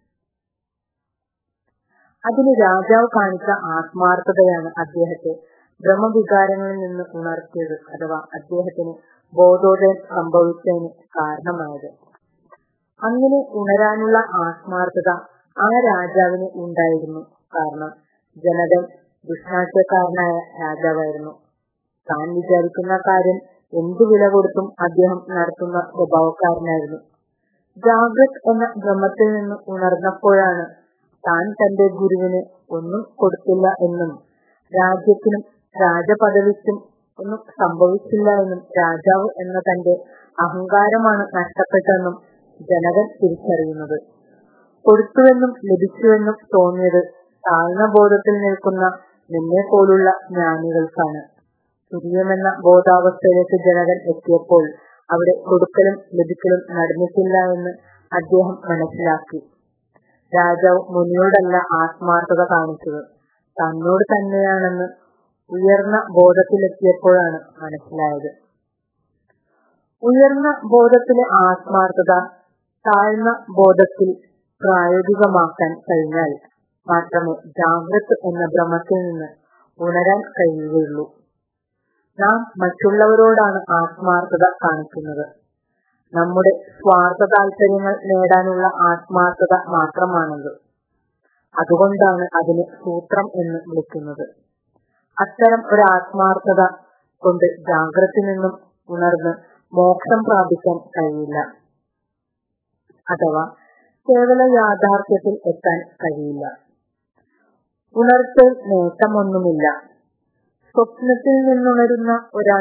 അതിന് രാജാവ് കാണിച്ച ആത്മാർത്ഥതയാണ് അദ്ദേഹത്തെ ബ്രഹ്മവികാരങ്ങളിൽ നിന്ന് ഉണർത്തിയത് അഥവാ അദ്ദേഹത്തിന് ബോധോദയം സംഭവിച്ചതിന് കാരണമായത് അങ്ങനെ ഉണരാനുള്ള ആത്മാർത്ഥത ആ രാജാവിന് ഉണ്ടായിരുന്നു കാരണം ജനതൻ ദുഷ്ടാശയക്കാരനായ രാജാവായിരുന്നു താൻ വിചാരിക്കുന്ന കാര്യം എന്തു വില കൊടുത്തും അദ്ദേഹം നടത്തുന്ന സ്വഭാവക്കാരനായിരുന്നു ജാഗ്രത് എന്ന ബ്രഹ്മത്തിൽ നിന്ന് ഉണർന്നപ്പോഴാണ് താൻ തന്റെ ഗുരുവിന് ഒന്നും കൊടുത്തില്ല എന്നും രാജ്യത്തിനും രാജപദവിക്കും ഒന്നും സംഭവിച്ചില്ല എന്നും രാജാവ് എന്ന തന്റെ അഹങ്കാരമാണ് നഷ്ടപ്പെട്ടതെന്നും ജനകൻ തിരിച്ചറിയുന്നത് കൊടുത്തുവെന്നും ലഭിച്ചുവെന്നും തോന്നിയത് താഴ്ന്ന ബോധത്തിൽ നിൽക്കുന്ന നിന്നെ പോലുള്ള ജ്ഞാനികൾക്കാണ് തുര്യമെന്ന ബോധാവസ്ഥയിലേക്ക് ജനകൻ എത്തിയപ്പോൾ അവിടെ കൊടുക്കലും ലഭിക്കലും നടന്നിട്ടില്ല എന്ന് അദ്ദേഹം മനസ്സിലാക്കി രാജാവ് മുനിയോടല്ല ആത്മാർത്ഥത കാണിച്ചത് തന്നോട് തന്നെയാണെന്ന് ഉയർന്ന ബോധത്തിലെത്തിയപ്പോഴാണ് മനസ്സിലായത് ഉയർന്ന ബോധത്തിലെ ആത്മാർത്ഥത താഴ്ന്ന ബോധത്തിൽ പ്രായോഗികമാക്കാൻ കഴിഞ്ഞാൽ മാത്രമേ ജാഗ്രത് എന്ന ഭ്രമത്തിൽ നിന്ന് ഉണരാൻ കഴിയുകയുള്ളൂ നാം മറ്റുള്ളവരോടാണ് ആത്മാർത്ഥത കാണിക്കുന്നത് നമ്മുടെ സ്വാർത്ഥ താല്പര്യങ്ങൾ നേടാനുള്ള ആത്മാർത്ഥത മാത്രമാണത് അതുകൊണ്ടാണ് അതിന് സൂത്രം എന്ന് വിളിക്കുന്നത് അത്തരം ഒരു ആത്മാർത്ഥത കൊണ്ട് ജാഗ്രത്തിൽ നിന്നും ഉണർന്ന് മോക്ഷം പ്രാപിക്കാൻ കഴിയില്ല അഥവാ കേവല യാഥാർത്ഥ്യത്തിൽ എത്താൻ കഴിയില്ല ഉണർത്തൽ നേട്ടമൊന്നുമില്ല സ്വപ്നത്തിൽ നിന്നുണരുന്ന ഒരാൾ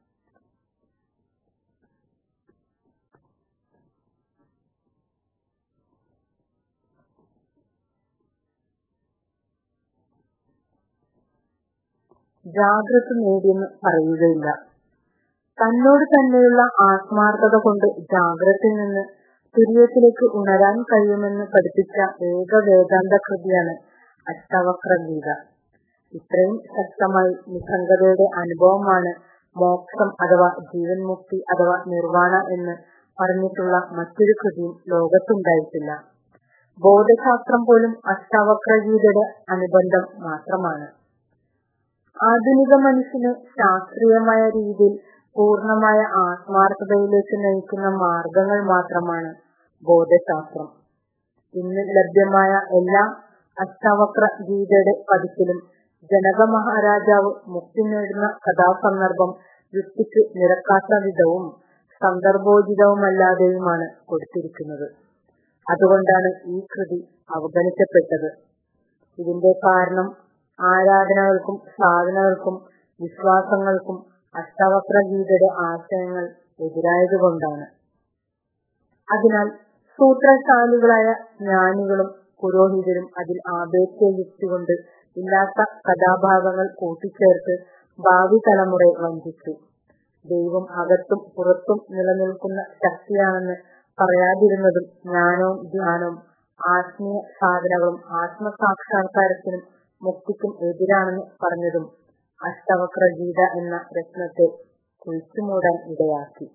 ജാഗ്രത നേടിയെന്ന് പറയുകയില്ല തന്നോട് തന്നെയുള്ള ആത്മാർത്ഥത കൊണ്ട് ജാഗ്രതയിൽ നിന്ന് തുര്യത്തിലേക്ക് ഉണരാൻ കഴിയുമെന്ന് പഠിപ്പിച്ച ഏക വേദാന്ത കൃതിയാണ് അഷ്ടാവക്ര ഗീത ഇത്രയും ശക്തമായി നിസ്സംഗതയുടെ അനുഭവമാണ് മോക്ഷം അഥവാ ജീവൻ മുക്തി അഥവാ നിർവാണ എന്ന് പറഞ്ഞിട്ടുള്ള മറ്റൊരു കൃതിയും ലോകത്തുണ്ടായിട്ടില്ല ബോധശാസ്ത്രം പോലും അഷ്ടാവക്രഗീതയുടെ അനുബന്ധം മാത്രമാണ് ആധുനിക മനുഷ്യന് ശാസ്ത്രീയമായ രീതിയിൽ പൂർണമായ ആത്മാർത്ഥതയിലേക്ക് നയിക്കുന്ന മാർഗങ്ങൾ മാത്രമാണ് ബോധശാസ്ത്രം ഇന്ന് ലഭ്യമായ എല്ലാ അഷ്ടാവക്ര ഗീതയുടെ പതിപ്പിലും ജനക മഹാരാജാവ് മുക്തി നേടുന്ന കഥാസന്ദർഭം യുക്തിക്ക് നിരക്കാത്ത വിധവും സന്ദർഭോചിതവുമല്ലാതെയുമാണ് കൊടുത്തിരിക്കുന്നത് അതുകൊണ്ടാണ് ഈ കൃതി അവഗണിക്കപ്പെട്ടത് ഇതിന്റെ കാരണം ആരാധനകൾക്കും സാധനകൾക്കും വിശ്വാസങ്ങൾക്കും അഷ്ടാവക്ര ഗീതയുടെ ആശയങ്ങൾ എതിരായതുകൊണ്ടാണ് അതിനാൽ സൂത്രശാലികളായ ജ്ഞാനികളും പുരോഹിതരും അതിൽ ആപേക്ഷ യുക്തി കൊണ്ട് ഇല്ലാത്ത കഥാഭാഗങ്ങൾ കൂട്ടിച്ചേർത്ത് ഭാവി തലമുറയെ വഞ്ചിച്ചു ദൈവം അകത്തും പുറത്തും നിലനിൽക്കുന്ന ശക്തിയാണെന്ന് പറയാതിരുന്നതും ജ്ഞാനവും ധ്യാനവും ആത്മീയ സാധനകളും ആത്മസാക്ഷാത്കാരത്തിനും മുക്തിക്കും എതിരാണെന്ന് പറഞ്ഞതും അഷ്ടവക്ര ഗീത എന്ന രത്നത്തെ കുഴിച്ചുമൂടാൻ ഇടയാക്കി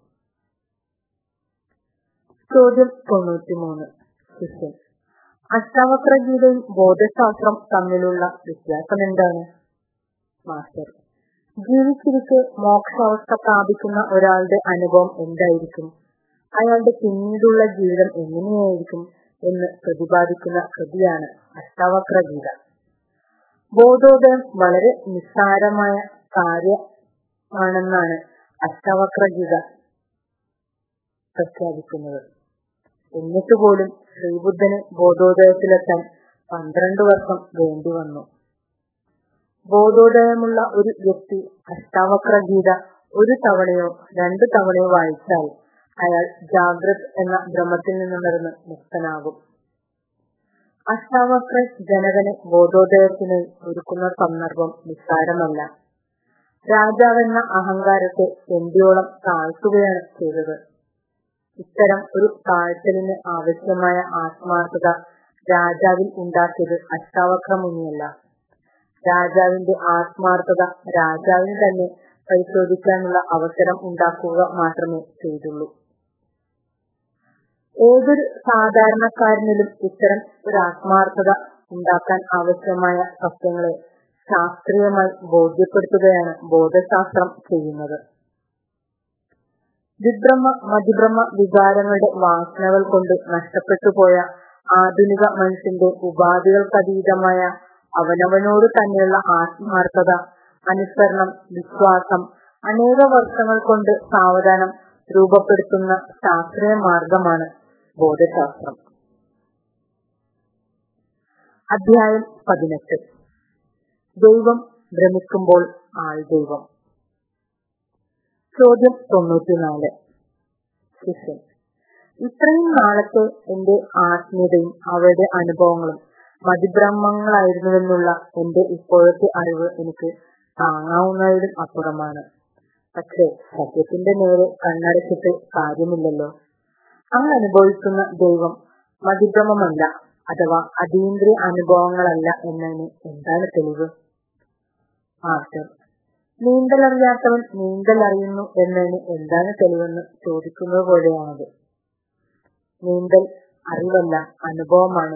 ചോദ്യം തൊണ്ണൂറ്റിമൂന്ന് ശിഷ്യൻ അഷ്ടാവക്ര ഗീതയും ബോധശാസ്ത്രം തമ്മിലുള്ള വ്യത്യാസം എന്താണ് മാസ്റ്റർ ജീവിച്ചിരിക്കെ മോക്ഷാവസ്ഥ പ്രാപിക്കുന്ന ഒരാളുടെ അനുഭവം എന്തായിരിക്കും അയാളുടെ പിന്നീടുള്ള ജീവിതം എങ്ങനെയായിരിക്കും എന്ന് പ്രതിപാദിക്കുന്ന കൃതിയാണ് അഷ്ടാവക്ര ഗീത ബോധോദയം വളരെ നിസ്സാരമായ കാര്യമാണെന്നാണ് അഷ്ടാവക്ര ഗീത പ്രഖ്യാപിക്കുന്നത് എന്നിട്ട് പോലും ശ്രീബുദ്ധന് ബോധോദയത്തിലെത്താൻ പന്ത്രണ്ട് വർഷം വേണ്ടി വന്നു ബോധോദയമുള്ള ഒരു വ്യക്തി അഷ്ടാവക്ര ഗീത ഒരു തവണയോ രണ്ടു തവണയോ വായിച്ചാൽ അയാൾ ജാഗ്രത് എന്ന ഭ്രമത്തിൽ നിന്നുണർന്ന് മുക്തനാകും അഷ്ടാവക്ര ജനകന് ബോധോദയത്തിന് ഒരുക്കുന്ന സന്ദർഭം നിസ്സാരമല്ല രാജാവെന്ന അഹങ്കാരത്തെ എന്തിയോളം താഴ്ത്തുകയാണ് ചെയ്തത് ഇത്തരം ഒരു താഴ്ത്തലിന് ആവശ്യമായ ആത്മാർത്ഥത രാജാവിൽ ഉണ്ടാക്കിയത് അഷ്ടാവക്ര മുനിയല്ല രാജാവിന്റെ ആത്മാർത്ഥത രാജാവിന് തന്നെ പരിശോധിക്കാനുള്ള അവസരം ഉണ്ടാക്കുക മാത്രമേ ചെയ്തുള്ളൂ ഏതൊരു സാധാരണക്കാരനിലും ഇത്തരം ഒരു ആത്മാർത്ഥത ഉണ്ടാക്കാൻ ആവശ്യമായ സത്യങ്ങളെ ശാസ്ത്രീയമായി ബോധ്യപ്പെടുത്തുകയാണ് ബോധശാസ്ത്രം ചെയ്യുന്നത് വിഭ്രമ മതിഭ്രമ വികാരങ്ങളുടെ വാസനകൾ കൊണ്ട് നഷ്ടപ്പെട്ടു പോയ ആധുനിക മനുഷ്യന്റെ ഉപാധികൾക്കതീതമായ അവനവനോട് തന്നെയുള്ള ആത്മാർത്ഥത അനുസരണം വിശ്വാസം അനേക വർഷങ്ങൾ കൊണ്ട് സാവധാനം രൂപപ്പെടുത്തുന്ന ശാസ്ത്രീയ മാർഗമാണ് ബോധശാസ്ത്രം അധ്യായം പതിനെട്ട് ദൈവം ഭ്രമിക്കുമ്പോൾ ആൾ ദൈവം ചോദ്യം തൊണ്ണൂറ്റിനാല് ശിഷ്യൻ ഇത്രയും നാളത്തെ എന്റെ ആത്മീയതയും അവരുടെ അനുഭവങ്ങളും മതിഭ്രമങ്ങളായിരുന്നുവെന്നുള്ള എന്റെ ഇപ്പോഴത്തെ അറിവ് എനിക്ക് താങ്ങാവുന്നതിലും അപ്പുറമാണ് പക്ഷേ സത്യത്തിന്റെ നേരെ കണ്ണടച്ചിട്ട് കാര്യമില്ലല്ലോ അങ്ങ് അനുഭവിക്കുന്ന ദൈവം മതിഭ്രമമല്ല അഥവാ അതീന്ദ്രിയ അനുഭവങ്ങളല്ല എന്നതിന് എന്താണ് തെളിവ് മാസ്റ്റർ നീന്തലറിയാത്തവൻ നീന്തൽ അറിയുന്നു എന്നതിന് എന്താണ് തെളിവെന്ന് ചോദിക്കുന്നത് പോലെയാണത് നീന്തൽ അറിവല്ല അനുഭവമാണ്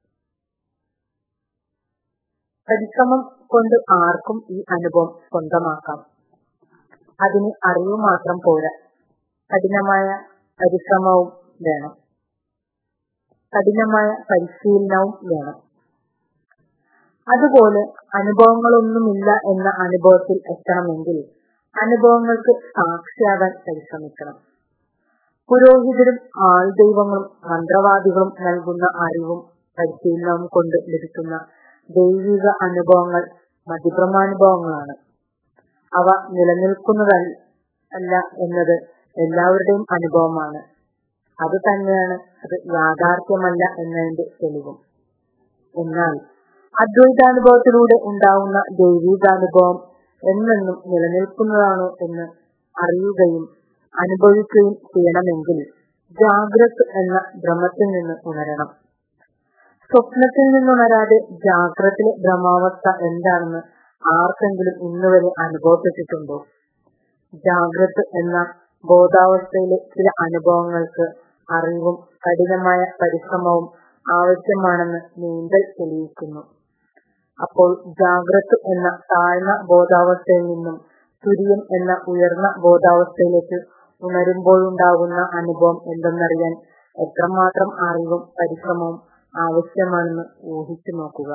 പരിശ്രമം കൊണ്ട് ആർക്കും ഈ അനുഭവം സ്വന്തമാക്കാം അതിന് അറിവ് മാത്രം പോരാ കഠിനമായ പരിശ്രമവും വേണം കഠിനമായ പരിശീലനവും വേണം അതുപോലെ അനുഭവങ്ങളൊന്നുമില്ല എന്ന അനുഭവത്തിൽ എത്തണമെങ്കിൽ അനുഭവങ്ങൾക്ക് സാക്ഷിയാകാൻ പരിശ്രമിക്കണം പുരോഹിതരും ആൾദൈവങ്ങളും മന്ത്രവാദികളും നൽകുന്ന അറിവും പരിശീലനവും കൊണ്ട് ലഭിക്കുന്ന ദൈവിക അനുഭവങ്ങൾ മതിഭ്രമാനുഭവങ്ങളാണ് അവ നിലനിൽക്കുന്നതല്ല എന്നത് എല്ലാവരുടെയും അനുഭവമാണ് അത് തന്നെയാണ് അത് യാഥാർത്ഥ്യമല്ല എന്നതിന്റെ തെളിവും എന്നാൽ അദ്വൈതാനുഭവത്തിലൂടെ ഉണ്ടാവുന്ന ദൈവികാനുഭവം എന്നെന്നും നിലനിൽക്കുന്നതാണോ എന്ന് അറിയുകയും അനുഭവിക്കുകയും ചെയ്യണമെങ്കിൽ ജാഗ്രത് എന്ന ഭ്രമത്തിൽ നിന്ന് ഉണരണം സ്വപ്നത്തിൽ നിന്നുണരാതെ ജാഗ്രത്തിലെ ഭ്രമാവസ്ഥ എന്താണെന്ന് ആർക്കെങ്കിലും ഇന്നുവരെ അനുഭവപ്പെട്ടിട്ടുണ്ടോ ജാഗ്രത എന്ന ബോധാവസ്ഥയിലെ ചില അനുഭവങ്ങൾക്ക് അറിവും കഠിനമായ പരിശ്രമവും ആവശ്യമാണെന്ന് നീന്തൽ തെളിയിക്കുന്നു അപ്പോൾ ജാഗ്രത എന്ന താഴ്ന്ന ബോധാവസ്ഥയിൽ നിന്നും തുര്യം എന്ന ഉയർന്ന ബോധാവസ്ഥയിലേക്ക് ഉണരുമ്പോഴുണ്ടാകുന്ന അനുഭവം എന്തെന്നറിയാൻ എത്രമാത്രം അറിവും പരിശ്രമവും ആവശ്യമാണെന്ന് ഊഹിച്ചു നോക്കുക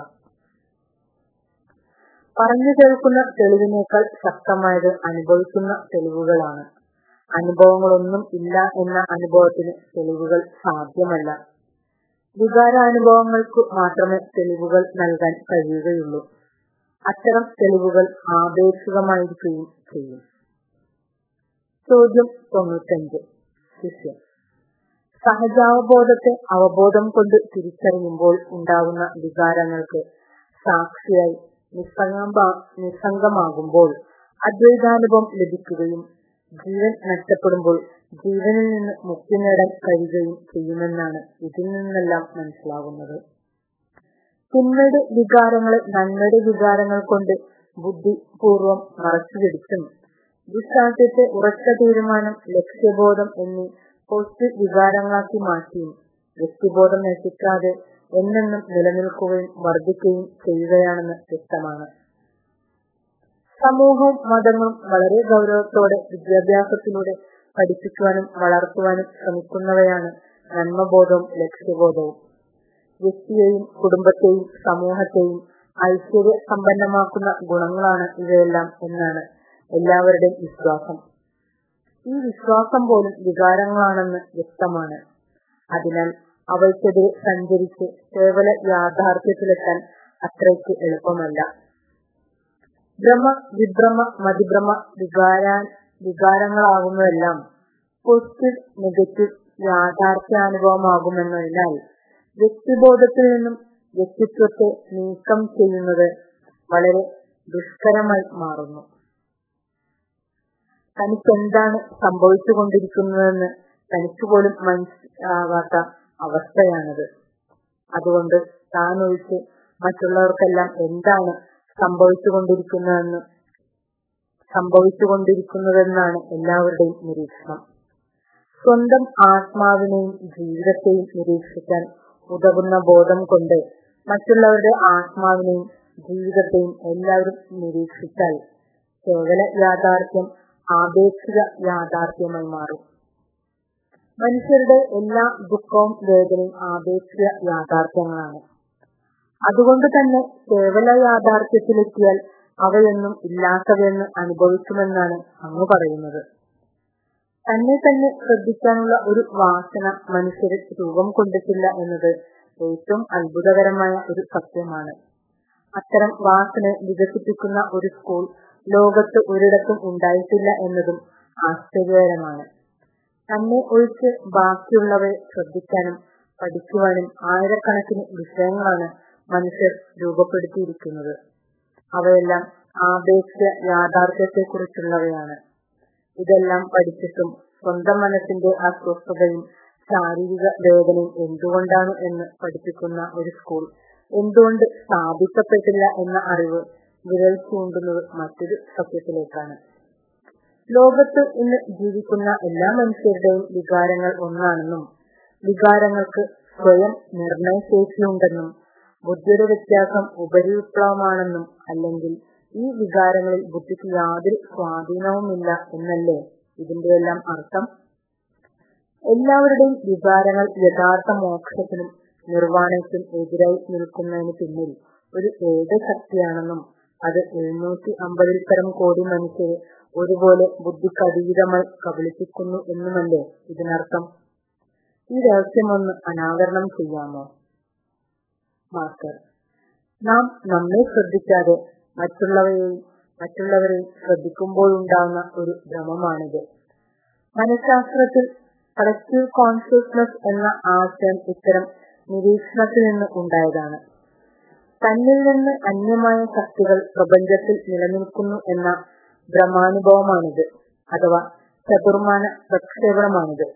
പറഞ്ഞു കേൾക്കുന്ന തെളിവിനേക്കാൾ ശക്തമായത് അനുഭവിക്കുന്ന തെളിവുകളാണ് അനുഭവങ്ങളൊന്നും ഇല്ല എന്ന അനുഭവത്തിന് തെളിവുകൾ സാധ്യമല്ല വികാരാനുഭവങ്ങൾക്ക് മാത്രമേ തെളിവുകൾ നൽകാൻ കഴിയുകയുള്ളൂ അത്തരം തെളിവുകൾ ആപേക്ഷികമായിരിക്കുകയും ചെയ്യും ചോദ്യം തൊണ്ണൂറ്റഞ്ച് ശിഷ്യം സഹജാവബോധത്തെ അവബോധം കൊണ്ട് തിരിച്ചറിയുമ്പോൾ ഉണ്ടാകുന്ന വികാരങ്ങൾക്ക് സാക്ഷിയായി നിസ്സംഗ നിസ്സംഗമാകുമ്പോൾ അദ്വൈതാനുഭവം ലഭിക്കുകയും ജീവൻ നഷ്ടപ്പെടുമ്പോൾ ജീവനിൽ നിന്ന് മുക്തി നേടാൻ കഴിയുകയും ചെയ്യുമെന്നാണ് ഇതിൽ നിന്നെല്ലാം മനസ്സിലാകുന്നത് തിന്മയുടെ വികാരങ്ങളെ നന്മയുടെ വികാരങ്ങൾ കൊണ്ട് ബുദ്ധിപൂർവം മറച്ചുപിടിച്ചും ദുശാസ്യത്തെ ഉറച്ച തീരുമാനം ലക്ഷ്യബോധം എന്നീ പോസിറ്റീവ് വികാരങ്ങളാക്കി മാറ്റിയും വ്യക്തിബോധം നശിക്കാതെ എന്നെന്നും നിലനിൽക്കുകയും വർദ്ധിക്കുകയും ചെയ്യുകയാണെന്ന് വ്യക്തമാണ് സമൂഹവും മതങ്ങളും വളരെ ഗൗരവത്തോടെ വിദ്യാഭ്യാസത്തിലൂടെ പഠിപ്പിക്കുവാനും വളർത്തുവാനും ശ്രമിക്കുന്നവയാണ് നന്മബോധവും ലക്ഷ്യബോധവും വ്യക്തിയെയും കുടുംബത്തെയും സമൂഹത്തെയും ഐശ്വര്യ സമ്പന്നമാക്കുന്ന ഗുണങ്ങളാണ് ഇവയെല്ലാം എന്നാണ് എല്ലാവരുടെയും വിശ്വാസം ഈ വിശ്വാസം പോലും വികാരങ്ങളാണെന്ന് വ്യക്തമാണ് അതിനാൽ അവയ്ക്കെതിരെ സഞ്ചരിച്ച് കേവല യാഥാർത്ഥ്യത്തിലെത്താൻ അത്രയ്ക്ക് എളുപ്പമല്ല ഭ്രമ വിഭ്രമ മതിഭ്രമ വികാരാൻ വികാരങ്ങളാകുന്നതെല്ലാം പോസിറ്റീവ് നെഗറ്റീവ് യാഥാർത്ഥ്യാനുഭവമാകുമെന്നതിനാൽ വ്യക്തിബോധത്തിൽ നിന്നും വ്യക്തിത്വത്തെ നീക്കം ചെയ്യുന്നത് വളരെ ദുഷ്കരമായി മാറുന്നു തനിക്കെന്താണ് സംഭവിച്ചുകൊണ്ടിരിക്കുന്നതെന്ന് തനിക്ക് പോലും മനസ്സിലാവാത്ത അവസ്ഥയാണിത് അതുകൊണ്ട് താൻ ഒഴിച്ച് മറ്റുള്ളവർക്കെല്ലാം എന്താണ് സംഭവിച്ചുകൊണ്ടിരിക്കുന്നതെന്ന് സംഭവിച്ചുകൊണ്ടിരിക്കുന്നതെന്നാണ് എല്ലാവരുടെയും നിരീക്ഷണം സ്വന്തം ആത്മാവിനെയും ജീവിതത്തെയും നിരീക്ഷിക്കാൻ ഉതകുന്ന ബോധം കൊണ്ട് മറ്റുള്ളവരുടെ ആത്മാവിനെയും ജീവിതത്തെയും എല്ലാവരും നിരീക്ഷിച്ചാൽ കേവല യാഥാർത്ഥ്യം ആപേക്ഷിക യാഥാർത്ഥ്യമായി മാറും മനുഷ്യരുടെ എല്ലാ ദുഃഖവും വേദനയും ആപേക്ഷിക യാഥാർത്ഥ്യങ്ങളാണ് അതുകൊണ്ട് തന്നെ കേവല യാഥാർത്ഥ്യത്തിലെത്തിയാൽ അവയൊന്നും ഇല്ലാത്തവയെന്ന് അനുഭവിക്കുമെന്നാണ് അങ്ങ് പറയുന്നത് തന്നെ തന്നെ ശ്രദ്ധിക്കാനുള്ള ഒരു വാസന മനുഷ്യരിൽ രൂപം കൊണ്ടിട്ടില്ല എന്നത് ഏറ്റവും അത്ഭുതകരമായ ഒരു സത്യമാണ് അത്തരം വാസന വികസിപ്പിക്കുന്ന ഒരു സ്കൂൾ ലോകത്ത് ഒരിടത്തും ഉണ്ടായിട്ടില്ല എന്നതും ആശ്ചര്യകരമാണ് തന്നെ ഒഴിച്ച് ബാക്കിയുള്ളവയെ ശ്രദ്ധിക്കാനും പഠിക്കുവാനും ആയിരക്കണക്കിന് വിഷയങ്ങളാണ് മനുഷ്യർ രൂപപ്പെടുത്തിയിരിക്കുന്നത് അവയെല്ലാം ആപേക്ഷിക യാഥാർത്ഥ്യത്തെക്കുറിച്ചുള്ളവയാണ് ഇതെല്ലാം പഠിച്ചിട്ടും സ്വന്തം മനസ്സിന്റെ അസ്വസ്ഥതയും ശാരീരിക വേദനയും എന്തുകൊണ്ടാണ് എന്ന് പഠിപ്പിക്കുന്ന ഒരു സ്കൂൾ എന്തുകൊണ്ട് സ്ഥാപിക്കപ്പെട്ടില്ല എന്ന അറിവ് വിരൽ ചൂണ്ടുന്നത് മറ്റൊരു സത്യത്തിലേക്കാണ് ലോകത്ത് ഇന്ന് ജീവിക്കുന്ന എല്ലാ മനുഷ്യരുടെയും വികാരങ്ങൾ ഒന്നാണെന്നും വികാരങ്ങൾക്ക് സ്വയം നിർണയശേഷിയുണ്ടെന്നും ബുദ്ധിയുടെ വ്യത്യാസം ഉപരിവിപ്ലവമാണെന്നും അല്ലെങ്കിൽ ഈ വികാരങ്ങളിൽ ബുദ്ധിക്ക് യാതൊരു സ്വാധീനവുമില്ല എന്നല്ലേ ഇതിന്റെയെല്ലാം അർത്ഥം എല്ലാവരുടെയും വികാരങ്ങൾ യഥാർത്ഥ മോക്ഷത്തിനും നിർവ്വാണയ്ക്കും എതിരായി നിൽക്കുന്നതിന് പിന്നിൽ ഒരു ഏക ശക്തിയാണെന്നും അത് എഴുന്നൂറ്റി അമ്പതിൽ പരം കോടി മനുഷ്യരെ ഒരുപോലെ ബുദ്ധിക്കതീതമായി കബളിപ്പിക്കുന്നു എന്നുമല്ലേ ഇതിനർത്ഥം ഈ രഹസ്യമൊന്ന് അനാവരണം ചെയ്യാമോ മാസ്റ്റർ നാം നമ്മെ ശ്രദ്ധിക്കാതെ മറ്റുള്ളവരെയും മറ്റുള്ളവരെയും ശ്രദ്ധിക്കുമ്പോഴുണ്ടാകുന്ന ഒരു ഭ്രമമാണിത് മനഃശാസ്ത്രത്തിൽ കളക്റ്റീവ് കോൺഷ്യസ്നസ് എന്ന ആശയം ഇത്തരം നിരീക്ഷണത്തിൽ നിന്ന് ഉണ്ടായതാണ് തന്നിൽ നിന്ന് അന്യമായ ശക്തികൾ പ്രപഞ്ചത്തിൽ നിലനിൽക്കുന്നു എന്ന ഭ്രമാനുഭവമാണിത് അഥവാ ചതുർമാന പ്രക്ഷേപണമാണിത്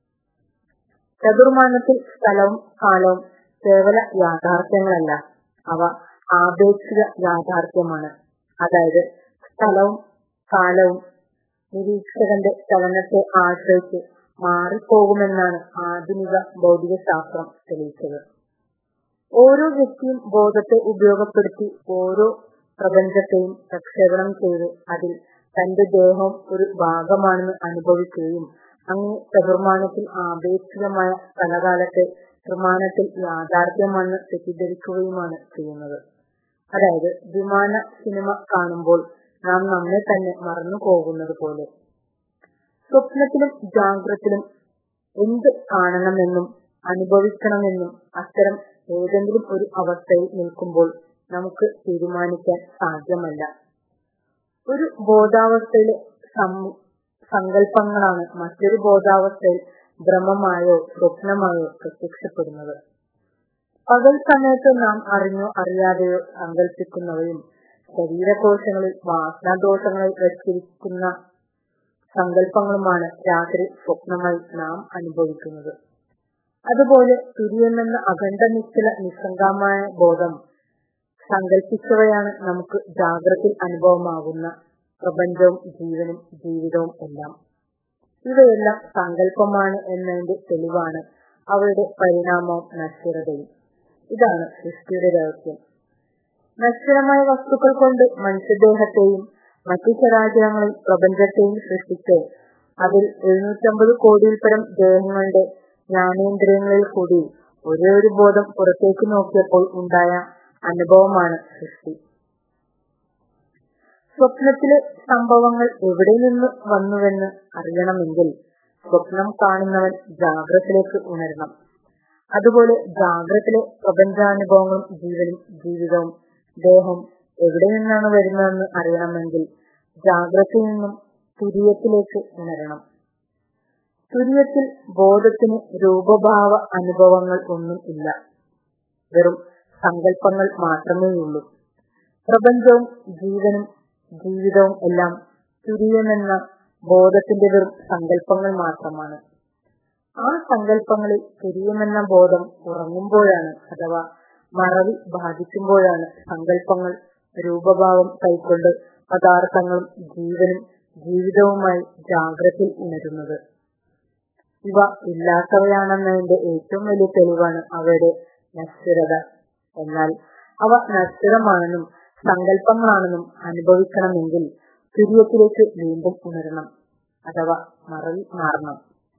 ചതുർമാനത്തിൽ സ്ഥലവും കാലവും കേവല യാഥാർത്ഥ്യങ്ങളല്ല അവ ആപേക്ഷിക യാഥാർത്ഥ്യമാണ് അതായത് സ്ഥലവും കാലവും നിരീക്ഷകന്റെ ചലനത്തെ ആശ്രയിച്ച് മാറിപ്പോകുമെന്നാണ് ആധുനിക ഭൗതിക ശാസ്ത്രം തെളിയിച്ചത് ഓരോ വ്യക്തിയും ബോധത്തെ ഉപയോഗപ്പെടുത്തി ഓരോ പ്രപഞ്ചത്തെയും പ്രക്ഷേപണം ചെയ്ത് അതിൽ തന്റെ ദേഹം ഒരു ഭാഗമാണെന്ന് അനുഭവിക്കുകയും അങ്ങനെ ചതുർമാനത്തിൽ ആപേക്ഷികമായ സ്ഥലകാലത്തെ ത്രിമാനത്തിൽ യാഥാർത്ഥ്യമാണെന്ന് തെറ്റിദ്ധരിക്കുകയുമാണ് ചെയ്യുന്നത് അതായത് വിമാന സിനിമ കാണുമ്പോൾ നാം നമ്മെ തന്നെ മറന്നു പോകുന്നത് പോലെ സ്വപ്നത്തിലും ജാഗ്രത്തിലും എന്ത് കാണണമെന്നും അനുഭവിക്കണമെന്നും അത്തരം ഏതെങ്കിലും ഒരു അവസ്ഥയിൽ നിൽക്കുമ്പോൾ നമുക്ക് തീരുമാനിക്കാൻ സാധ്യമല്ല ഒരു ബോധാവസ്ഥയിലെ സങ്കല്പങ്ങളാണ് മറ്റൊരു ബോധാവസ്ഥയിൽ ഭ്രമമായോ സ്വപ്നമായോ പ്രത്യക്ഷപ്പെടുന്നത് പകൽ സമയത്ത് നാം അറിഞ്ഞോ അറിയാതെയോ സങ്കല്പിക്കുന്നവയും ശരീരകോശങ്ങളിൽ വാസനാദോഷങ്ങളിൽ വെച്ചിരിക്കുന്ന സങ്കല്പങ്ങളുമാണ് രാത്രി സ്വപ്നമായി നാം അനുഭവിക്കുന്നത് അതുപോലെ തുര്യമെന്ന അഖണ്ഡ നിശ്ചല നിസ്സംഗമായ ബോധം സങ്കല്പിച്ചവയാണ് നമുക്ക് ജാഗ്രത അനുഭവമാകുന്ന പ്രപഞ്ചവും ജീവനും ജീവിതവും എല്ലാം ഇവയെല്ലാം സങ്കല്പമാണ് എന്നതിന്റെ തെളിവാണ് അവയുടെ പരിണാമവും നശ്വരതയും ഇതാണ് സൃഷ്ടിയുടെ രഹസ്യം നശ്വരമായ വസ്തുക്കൾ കൊണ്ട് മനുഷ്യദേഹത്തെയും മറ്റു ചരാചരങ്ങളെയും പ്രപഞ്ചത്തെയും സൃഷ്ടിച്ച് അതിൽ എഴുന്നൂറ്റമ്പത് കോടിയിൽ പരം ദേഹങ്ങളുടെ ജ്ഞാനേന്ദ്രിയങ്ങളിൽ കൂടി ഒരേ ഒരു ബോധം പുറത്തേക്ക് നോക്കിയപ്പോൾ ഉണ്ടായ അനുഭവമാണ് സൃഷ്ടി സ്വപ്നത്തിലെ സംഭവങ്ങൾ എവിടെ നിന്ന് വന്നുവെന്ന് അറിയണമെങ്കിൽ സ്വപ്നം കാണുന്നവൻ ജാഗ്രതത്തിലേക്ക് ഉണരണം അതുപോലെ ജാഗ്രതത്തിലെ പ്രപഞ്ചാനുഭവങ്ങളും ജീവനും ജീവിതവും ദേഹം എവിടെ നിന്നാണ് വരുന്നതെന്ന് അറിയണമെങ്കിൽ ജാഗ്രതയിൽ നിന്നും തുര്യത്തിലേക്ക് ഉണരണം തുര്യത്തിൽ ബോധത്തിന് രൂപഭാവ അനുഭവങ്ങൾ ഒന്നും ഇല്ല വെറും സങ്കല്പങ്ങൾ മാത്രമേയുള്ളൂ പ്രപഞ്ചവും ജീവനും ജീവിതവും എല്ലാം തുര്യമെന്ന ബോധത്തിന്റെ വെറും സങ്കല്പങ്ങൾ മാത്രമാണ് ആ സങ്കല്പങ്ങളിൽ തുര്യമെന്ന ബോധം ഉറങ്ങുമ്പോഴാണ് അഥവാ മറവി ബാധിക്കുമ്പോഴാണ് സങ്കല്പങ്ങൾ രൂപഭാവം കൈക്കൊണ്ട് പദാർത്ഥങ്ങളും ജീവനും ജീവിതവുമായി ജാഗ്രതയിൽ ഉണരുന്നത് ഇവ ഇല്ലാത്തവയാണെന്നതിന്റെ ഏറ്റവും വലിയ തെളിവാണ് അവയുടെ നശ്വരത എന്നാൽ അവ നശ്വരമാണെന്നും സങ്കല്പങ്ങളാണെന്നും അനുഭവിക്കണമെങ്കിൽ തുര്യത്തിലേക്ക് വീണ്ടും ഉണരണം അഥവാ മറവി മാറണം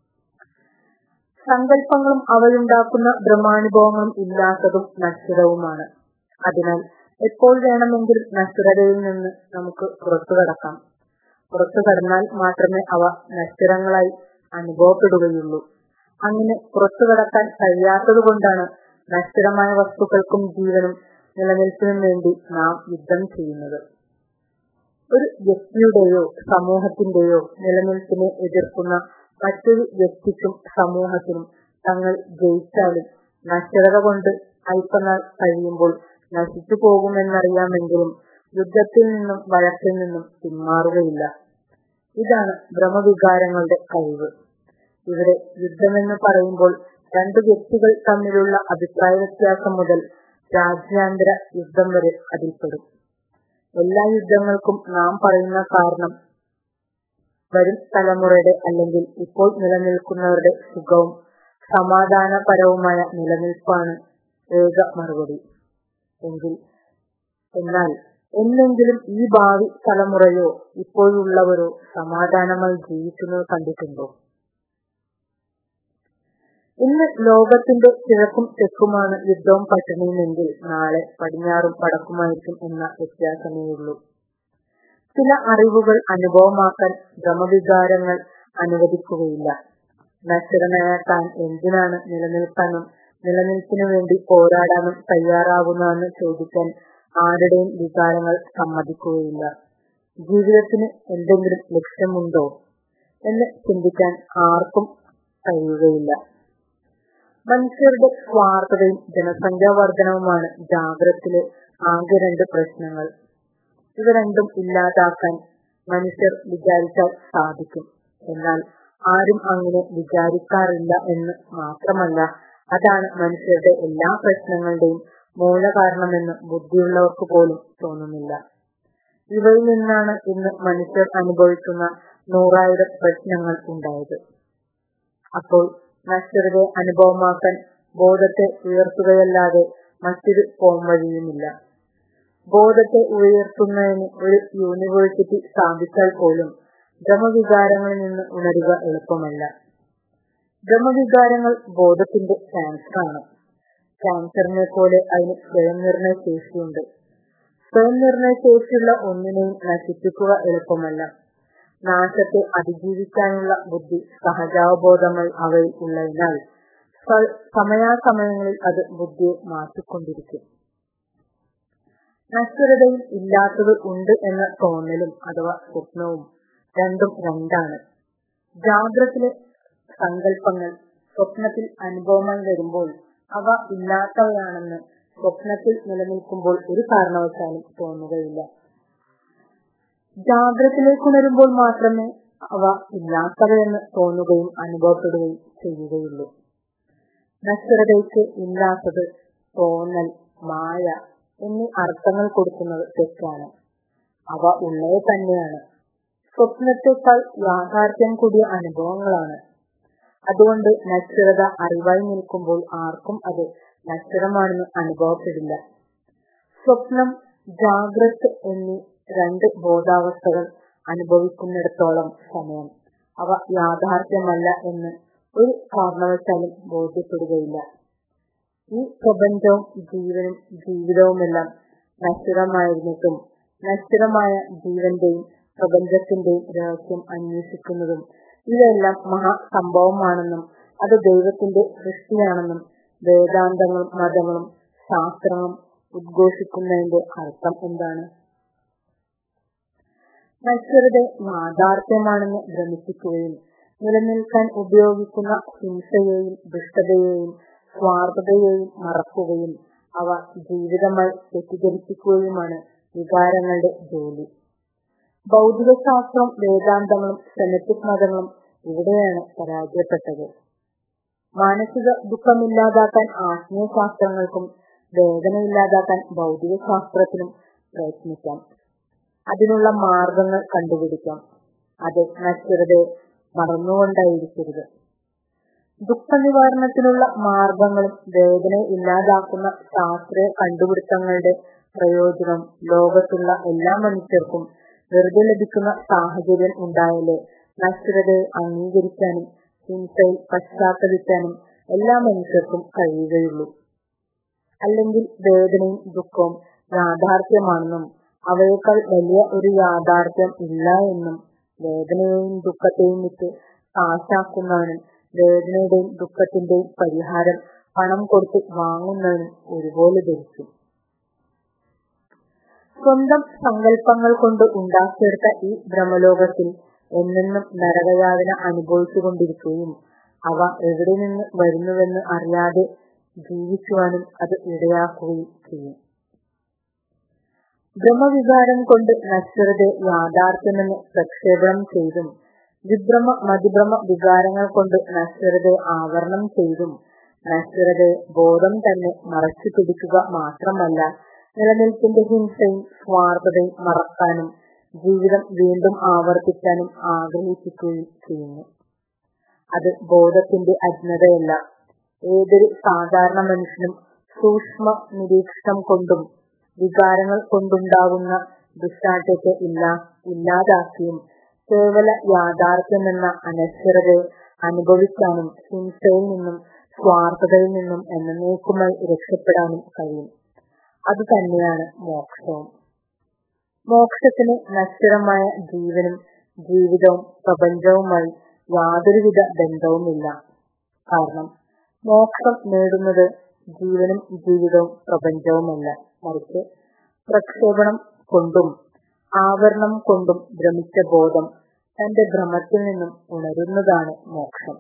സങ്കല്പങ്ങളും അവയുണ്ടാക്കുന്ന ബ്രഹ്മാനുഭവങ്ങളും ഇല്ലാത്തതും നശ്വരവുമാണ് അതിനാൽ എപ്പോൾ വേണമെങ്കിലും നശ്വരതയിൽ നിന്ന് നമുക്ക് പുറത്തു കടക്കാം പുറത്തു കടന്നാൽ മാത്രമേ അവ നശ്വരങ്ങളായി അനുഭവപ്പെടുകയുള്ളൂ അങ്ങനെ പുറത്തു കടക്കാൻ കഴിയാത്തത് കൊണ്ടാണ് നശ്വരമായ വസ്തുക്കൾക്കും ജീവനും നിലനിൽപ്പിനും വേണ്ടി നാം യുദ്ധം ചെയ്യുന്നത് ഒരു വ്യക്തിയുടെയോ സമൂഹത്തിന്റെയോ നിലനിൽപ്പിനെ എതിർക്കുന്ന മറ്റൊരു വ്യക്തിക്കും സമൂഹത്തിനും തങ്ങൾ ജയിച്ചാലും നശ്വരത കൊണ്ട് അല്പനാൾ കഴിയുമ്പോൾ നശിച്ചു പോകുമെന്നറിയാമെങ്കിലും യുദ്ധത്തിൽ നിന്നും വഴക്കിൽ നിന്നും പിന്മാറുകയില്ല ഇതാണ് ഭ്രമവികാരങ്ങളുടെ കഴിവ് ഇവിടെ യുദ്ധമെന്ന് പറയുമ്പോൾ രണ്ടു വ്യക്തികൾ തമ്മിലുള്ള അഭിപ്രായ വ്യത്യാസം മുതൽ രാജ്യാന്തര യുദ്ധം വരെ അതിൽപ്പെടും എല്ലാ യുദ്ധങ്ങൾക്കും നാം പറയുന്ന കാരണം വരും തലമുറയുടെ അല്ലെങ്കിൽ ഇപ്പോൾ നിലനിൽക്കുന്നവരുടെ സുഖവും സമാധാനപരവുമായ നിലനിൽപ്പാണ് ഏക മറുപടി എങ്കിൽ എന്നാൽ എന്നെങ്കിലും ഈ ഭാവി തലമുറയോ ഇപ്പോഴുള്ളവരോ സമാധാനമായി ജീവിക്കുന്നത് കണ്ടിട്ടുണ്ടോ ഇന്ന് ലോകത്തിന്റെ കിഴക്കും തെക്കുമാണ് യുദ്ധവും പട്ടിണിയുമെങ്കിൽ നാളെ പടിഞ്ഞാറും വടക്കുമായിരിക്കും എന്ന വ്യത്യാസമേയുള്ളൂ ചില അറിവുകൾ അനുഭവമാക്കാൻ ഭ്രമവികാരങ്ങൾ അനുവദിക്കുകയില്ല നശ്വരനായ താൻ എന്തിനാണ് നിലനിൽക്കാനും നിലനിൽപ്പിനു വേണ്ടി പോരാടാനും തയ്യാറാകുന്നതെന്ന് ചോദിക്കാൻ ആരുടെയും വികാരങ്ങൾ സമ്മതിക്കുകയില്ല ജീവിതത്തിന് എന്തെങ്കിലും ലക്ഷ്യമുണ്ടോ എന്ന് ചിന്തിക്കാൻ ആർക്കും കഴിയുകയില്ല മനുഷ്യരുടെ സ്വാർത്ഥതയും ജനസംഖ്യാ വർധനവുമാണ് ജാഗ്രതത്തിലെ ആകെ രണ്ട് പ്രശ്നങ്ങൾ ഇവ രണ്ടും ഇല്ലാതാക്കാൻ മനുഷ്യർ വിചാരിച്ചാൽ സാധിക്കും എന്നാൽ ആരും അങ്ങനെ വിചാരിക്കാറില്ല എന്ന് മാത്രമല്ല അതാണ് മനുഷ്യരുടെ എല്ലാ പ്രശ്നങ്ങളുടെയും മൂലകാരണമെന്ന് ബുദ്ധിയുള്ളവർക്ക് പോലും തോന്നുന്നില്ല ഇവയിൽ നിന്നാണ് ഇന്ന് മനുഷ്യർ അനുഭവിക്കുന്ന നൂറായിരം പ്രശ്നങ്ങൾ ഉണ്ടായത് അപ്പോൾ നശ്വരതയെ അനുഭവമാക്കാൻ ബോധത്തെ ഉയർത്തുകയല്ലാതെ മറ്റൊരു പോംവഴിയുമില്ല ബോധത്തെ ഉയർത്തുന്നതിന് ഒരു യൂണിവേഴ്സിറ്റി സ്ഥാപിച്ചാൽ പോലും ഭ്രമവികാരങ്ങളിൽ നിന്ന് ഉണരുക എളുപ്പമല്ല ഭ്രമവികാരങ്ങൾ ബോധത്തിന്റെ ക്യാൻസറാണ് ക്യാൻസറിനെ പോലെ അതിന് സ്വയം നിർണയ ശേഷിയുണ്ട് സ്വയം നിർണയ ശേഷിയുള്ള ഒന്നിനെയും നശിപ്പിക്കുക എളുപ്പമല്ല നാശത്തെ അതിജീവിക്കാനുള്ള ബുദ്ധി സഹജാവബോധങ്ങൾ അവയിൽ ഉള്ളതിനാൽ സമയാസമയങ്ങളിൽ അത് ബുദ്ധിയെ മാറ്റിക്കൊണ്ടിരിക്കും നശ്വരതയിൽ ഇല്ലാത്തത് ഉണ്ട് എന്ന തോന്നലും അഥവാ സ്വപ്നവും രണ്ടും രണ്ടാണ് ജാഗ്രത്തിലെ സങ്കല്പങ്ങൾ സ്വപ്നത്തിൽ അനുഭവമായി വരുമ്പോൾ അവ ഇല്ലാത്തവയാണെന്ന് സ്വപ്നത്തിൽ നിലനിൽക്കുമ്പോൾ ഒരു കാരണവശാലും തോന്നുകയില്ല ജാഗ്രത്തിലേക്ക് ഉണരുമ്പോൾ മാത്രമേ അവ ഇല്ലാത്തവയെന്ന് തോന്നുകയും അനുഭവപ്പെടുകയും ചെയ്യുകയുള്ളൂ നശ്വരതയ്ക്ക് ഇല്ലാത്തത് തോന്നൽ മായ എന്നീ അർത്ഥങ്ങൾ കൊടുക്കുന്നത് തെറ്റാണ് അവ ഉള്ളത് തന്നെയാണ് സ്വപ്നത്തെക്കാൾ യാഥാർത്ഥ്യം കൂടിയ അനുഭവങ്ങളാണ് അതുകൊണ്ട് നശ്വരത അറിവായി നിൽക്കുമ്പോൾ ആർക്കും അത് നശ്വരമാണെന്ന് അനുഭവപ്പെടില്ല സ്വപ്നം ജാഗ്രത് എന്നീ രണ്ട് ബോധാവസ്ഥകൾ അനുഭവിക്കുന്നിടത്തോളം സമയം അവ യാഥാർത്ഥ്യമല്ല എന്ന് ഒരു കാരണവശാലും ബോധ്യപ്പെടുകയില്ല ഈ പ്രപഞ്ചവും ജീവനും ജീവിതവുമെല്ലാം നശ്വരമായിരുന്നിട്ടും നശ്വരമായ ജീവന്റെയും പ്രപഞ്ചത്തിന്റെയും രഹസ്യം അന്വേഷിക്കുന്നതും ഇതെല്ലാം മഹാസംഭവമാണെന്നും അത് ദൈവത്തിന്റെ സൃഷ്ടിയാണെന്നും വേദാന്തങ്ങളും മതങ്ങളും ശാസ്ത്രങ്ങളും ഉദ്ഘോഷിക്കുന്നതിന്റെ അർത്ഥം എന്താണ് നശ്വരത യാഥാർത്ഥ്യമാണെന്ന് ഭ്രമിപ്പിക്കുകയും നിലനിൽക്കാൻ ഉപയോഗിക്കുന്ന ഹിംസയെയും ദുഷ്ടതയെയും സ്വാർത്ഥതയെയും മറക്കുകയും അവ ജീവിതമായി തെറ്റിദ്ധരിപ്പിക്കുകയുമാണ് വികാരങ്ങളുടെ ജോലി ഭൗതികശാസ്ത്രം വേദാന്തങ്ങളും സെനറ്റിക് മതങ്ങളും ഇവിടെയാണ് പരാജയപ്പെട്ടത് മാനസിക ദുഃഖമില്ലാതാക്കാൻ ആത്മീയശാസ്ത്രങ്ങൾക്കും വേദന ഇല്ലാതാക്കാൻ ഭൗതിക ശാസ്ത്രത്തിനും പ്രയത്നിക്കാം അതിനുള്ള മാർഗങ്ങൾ കണ്ടുപിടിക്കാം അത് നശ്വരതയെ മറന്നുകൊണ്ടായിരിക്കരുത് ദുഃഖനിവാരണത്തിനുള്ള മാർഗങ്ങളും വേദന ഇല്ലാതാക്കുന്ന ശാസ്ത്രീയ കണ്ടുപിടുത്തങ്ങളുടെ പ്രയോജനം ലോകത്തുള്ള എല്ലാ മനുഷ്യർക്കും വെറുതെ ലഭിക്കുന്ന സാഹചര്യം ഉണ്ടായാലേ നശ്വരതയെ അംഗീകരിക്കാനും ഹിംസയിൽ പശ്ചാത്തലിക്കാനും എല്ലാ മനുഷ്യർക്കും കഴിയുകയുള്ളൂ അല്ലെങ്കിൽ വേദനയും ദുഃഖവും യാഥാർത്ഥ്യമാണെന്നും അവയേക്കാൾ വലിയ ഒരു യാഥാർത്ഥ്യം ഇല്ല എന്നും വേദനയെയും ദുഃഖത്തെയും വിട്ട് കാശാക്കുന്നവനും വേദനയുടെയും ദുഃഖത്തിന്റെയും പരിഹാരം പണം കൊടുത്ത് വാങ്ങുന്നവനും ഒരുപോലെ ധരിക്കും സ്വന്തം സങ്കല്പങ്ങൾ കൊണ്ട് ഉണ്ടാക്കിയെടുത്ത ഈ ഭ്രമലോകത്തിൽ എന്നെന്നും നരകയാതന അനുഭവിച്ചുകൊണ്ടിരിക്കുകയും അവ എവിടെ നിന്ന് വരുന്നുവെന്ന് അറിയാതെ ജീവിക്കുവാനും അത് ഇടയാക്കുകയും ചെയ്യും ബ്രഹ്മവികാരം കൊണ്ട് നശ്വരതയെ യാഥാർത്ഥ്യമെന്ന് പ്രക്ഷേപണം ചെയ്തും വിഭ്രമ മതിഭ്രമ വികാരങ്ങൾ കൊണ്ട് നശ്വരതയെ ആവരണം ചെയ്തും നശ്വരതയെ ബോധം തന്നെ മറച്ചു പിടിക്കുക മാത്രമല്ല നിലനിൽപ്പിന്റെ ഹിംസയും സ്വാർത്ഥതയും മറക്കാനും ജീവിതം വീണ്ടും ആവർത്തിക്കാനും ആഗ്രഹിക്കുകയും ചെയ്യുന്നു അത് ബോധത്തിന്റെ അജ്ഞതയല്ല ഏതൊരു സാധാരണ മനുഷ്യനും സൂക്ഷ്മ നിരീക്ഷണം കൊണ്ടും വികാരങ്ങൾ കൊണ്ടുണ്ടാകുന്ന ദുഷ്ടാറ്റത്തെ ഇല്ലാ ഇല്ലാതാക്കിയും കേവല യാഥാർത്ഥ്യമെന്ന അനശ്വരതയെ അനുഭവിക്കാനും ഹിംസയിൽ നിന്നും സ്വാർത്ഥതയിൽ നിന്നും എന്നേക്കുമായി രക്ഷപ്പെടാനും കഴിയും അത് തന്നെയാണ് മോക്ഷവും മോക്ഷത്തിന് നശ്വരമായ ജീവനും ജീവിതവും പ്രപഞ്ചവുമായി യാതൊരുവിധ ബന്ധവുമില്ല കാരണം മോക്ഷം നേടുന്നത് ജീവനും ജീവിതവും പ്രപഞ്ചവുമല്ല മറിച്ച് പ്രക്ഷേപണം കൊണ്ടും ആവരണം കൊണ്ടും ഭ്രമിച്ച ബോധം തന്റെ ഭ്രമത്തിൽ നിന്നും ഉണരുന്നതാണ് മോക്ഷം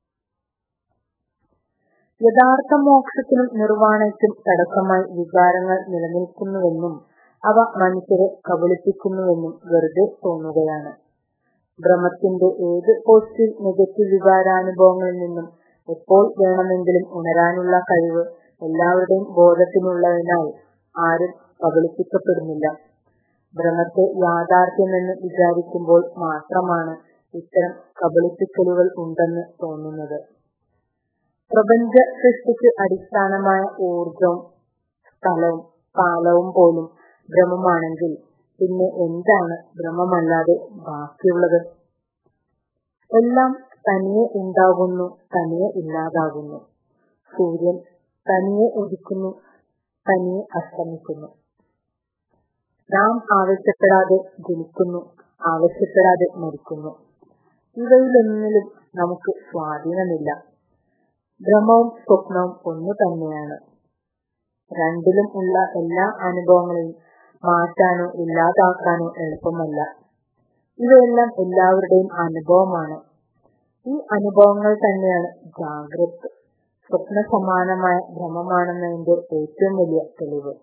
യഥാർത്ഥ മോക്ഷത്തിനും നിർവ്വാണയ്ക്കും തടസ്സമായി വികാരങ്ങൾ നിലനിൽക്കുന്നുവെന്നും അവ മനുഷ്യരെ കബളിപ്പിക്കുന്നുവെന്നും വെറുതെ തോന്നുകയാണ് ഭ്രമത്തിന്റെ ഏത് പോസിറ്റീവ് നെഗറ്റീവ് വികാരാനുഭവങ്ങളിൽ നിന്നും എപ്പോൾ വേണമെങ്കിലും ഉണരാനുള്ള കഴിവ് എല്ലാവരുടെയും ബോധത്തിനുള്ളതിനാൽ ആരും കബളിപ്പിക്കപ്പെടുന്നില്ല ഭ്രമത്തെ യാഥാർത്ഥ്യമെന്ന് വിചാരിക്കുമ്പോൾ മാത്രമാണ് ഇത്തരം കബളിപ്പിക്കലുകൾ ഉണ്ടെന്ന് തോന്നുന്നത് പ്രപഞ്ച സൃഷ്ടിക്ക് അടിസ്ഥാനമായ ഊർജവും സ്ഥലവും കാലവും പോലും ഭ്രമമാണെങ്കിൽ പിന്നെ എന്താണ് ഭ്രമമല്ലാതെ ബാക്കിയുള്ളത് എല്ലാം തനിയെ ഉണ്ടാകുന്നു തനിയെ ഇല്ലാതാകുന്നു സൂര്യൻ തനിയെ ഉദിക്കുന്നു തനിയെ അസ്തമിക്കുന്നു നാം ആവശ്യപ്പെടാതെ ജനിക്കുന്നു ആവശ്യപ്പെടാതെ മരിക്കുന്നു ഇവയിലൊന്നിലും നമുക്ക് സ്വാധീനമില്ല ഭ്രമവും സ്വപ്നവും ഒന്നു തന്നെയാണ് രണ്ടിലും ഉള്ള എല്ലാ അനുഭവങ്ങളെയും മാറ്റാനോ ഇല്ലാതാക്കാനോ എളുപ്പമല്ല ഇവയെല്ലാം എല്ലാവരുടെയും അനുഭവമാണ് ഈ അനുഭവങ്ങൾ തന്നെയാണ് ജാഗ്രത് സ്വപ്ന സമാനമായ ഭ്രമമാണെന്നതിന്റെ ഏറ്റവും വലിയ തെളിവ്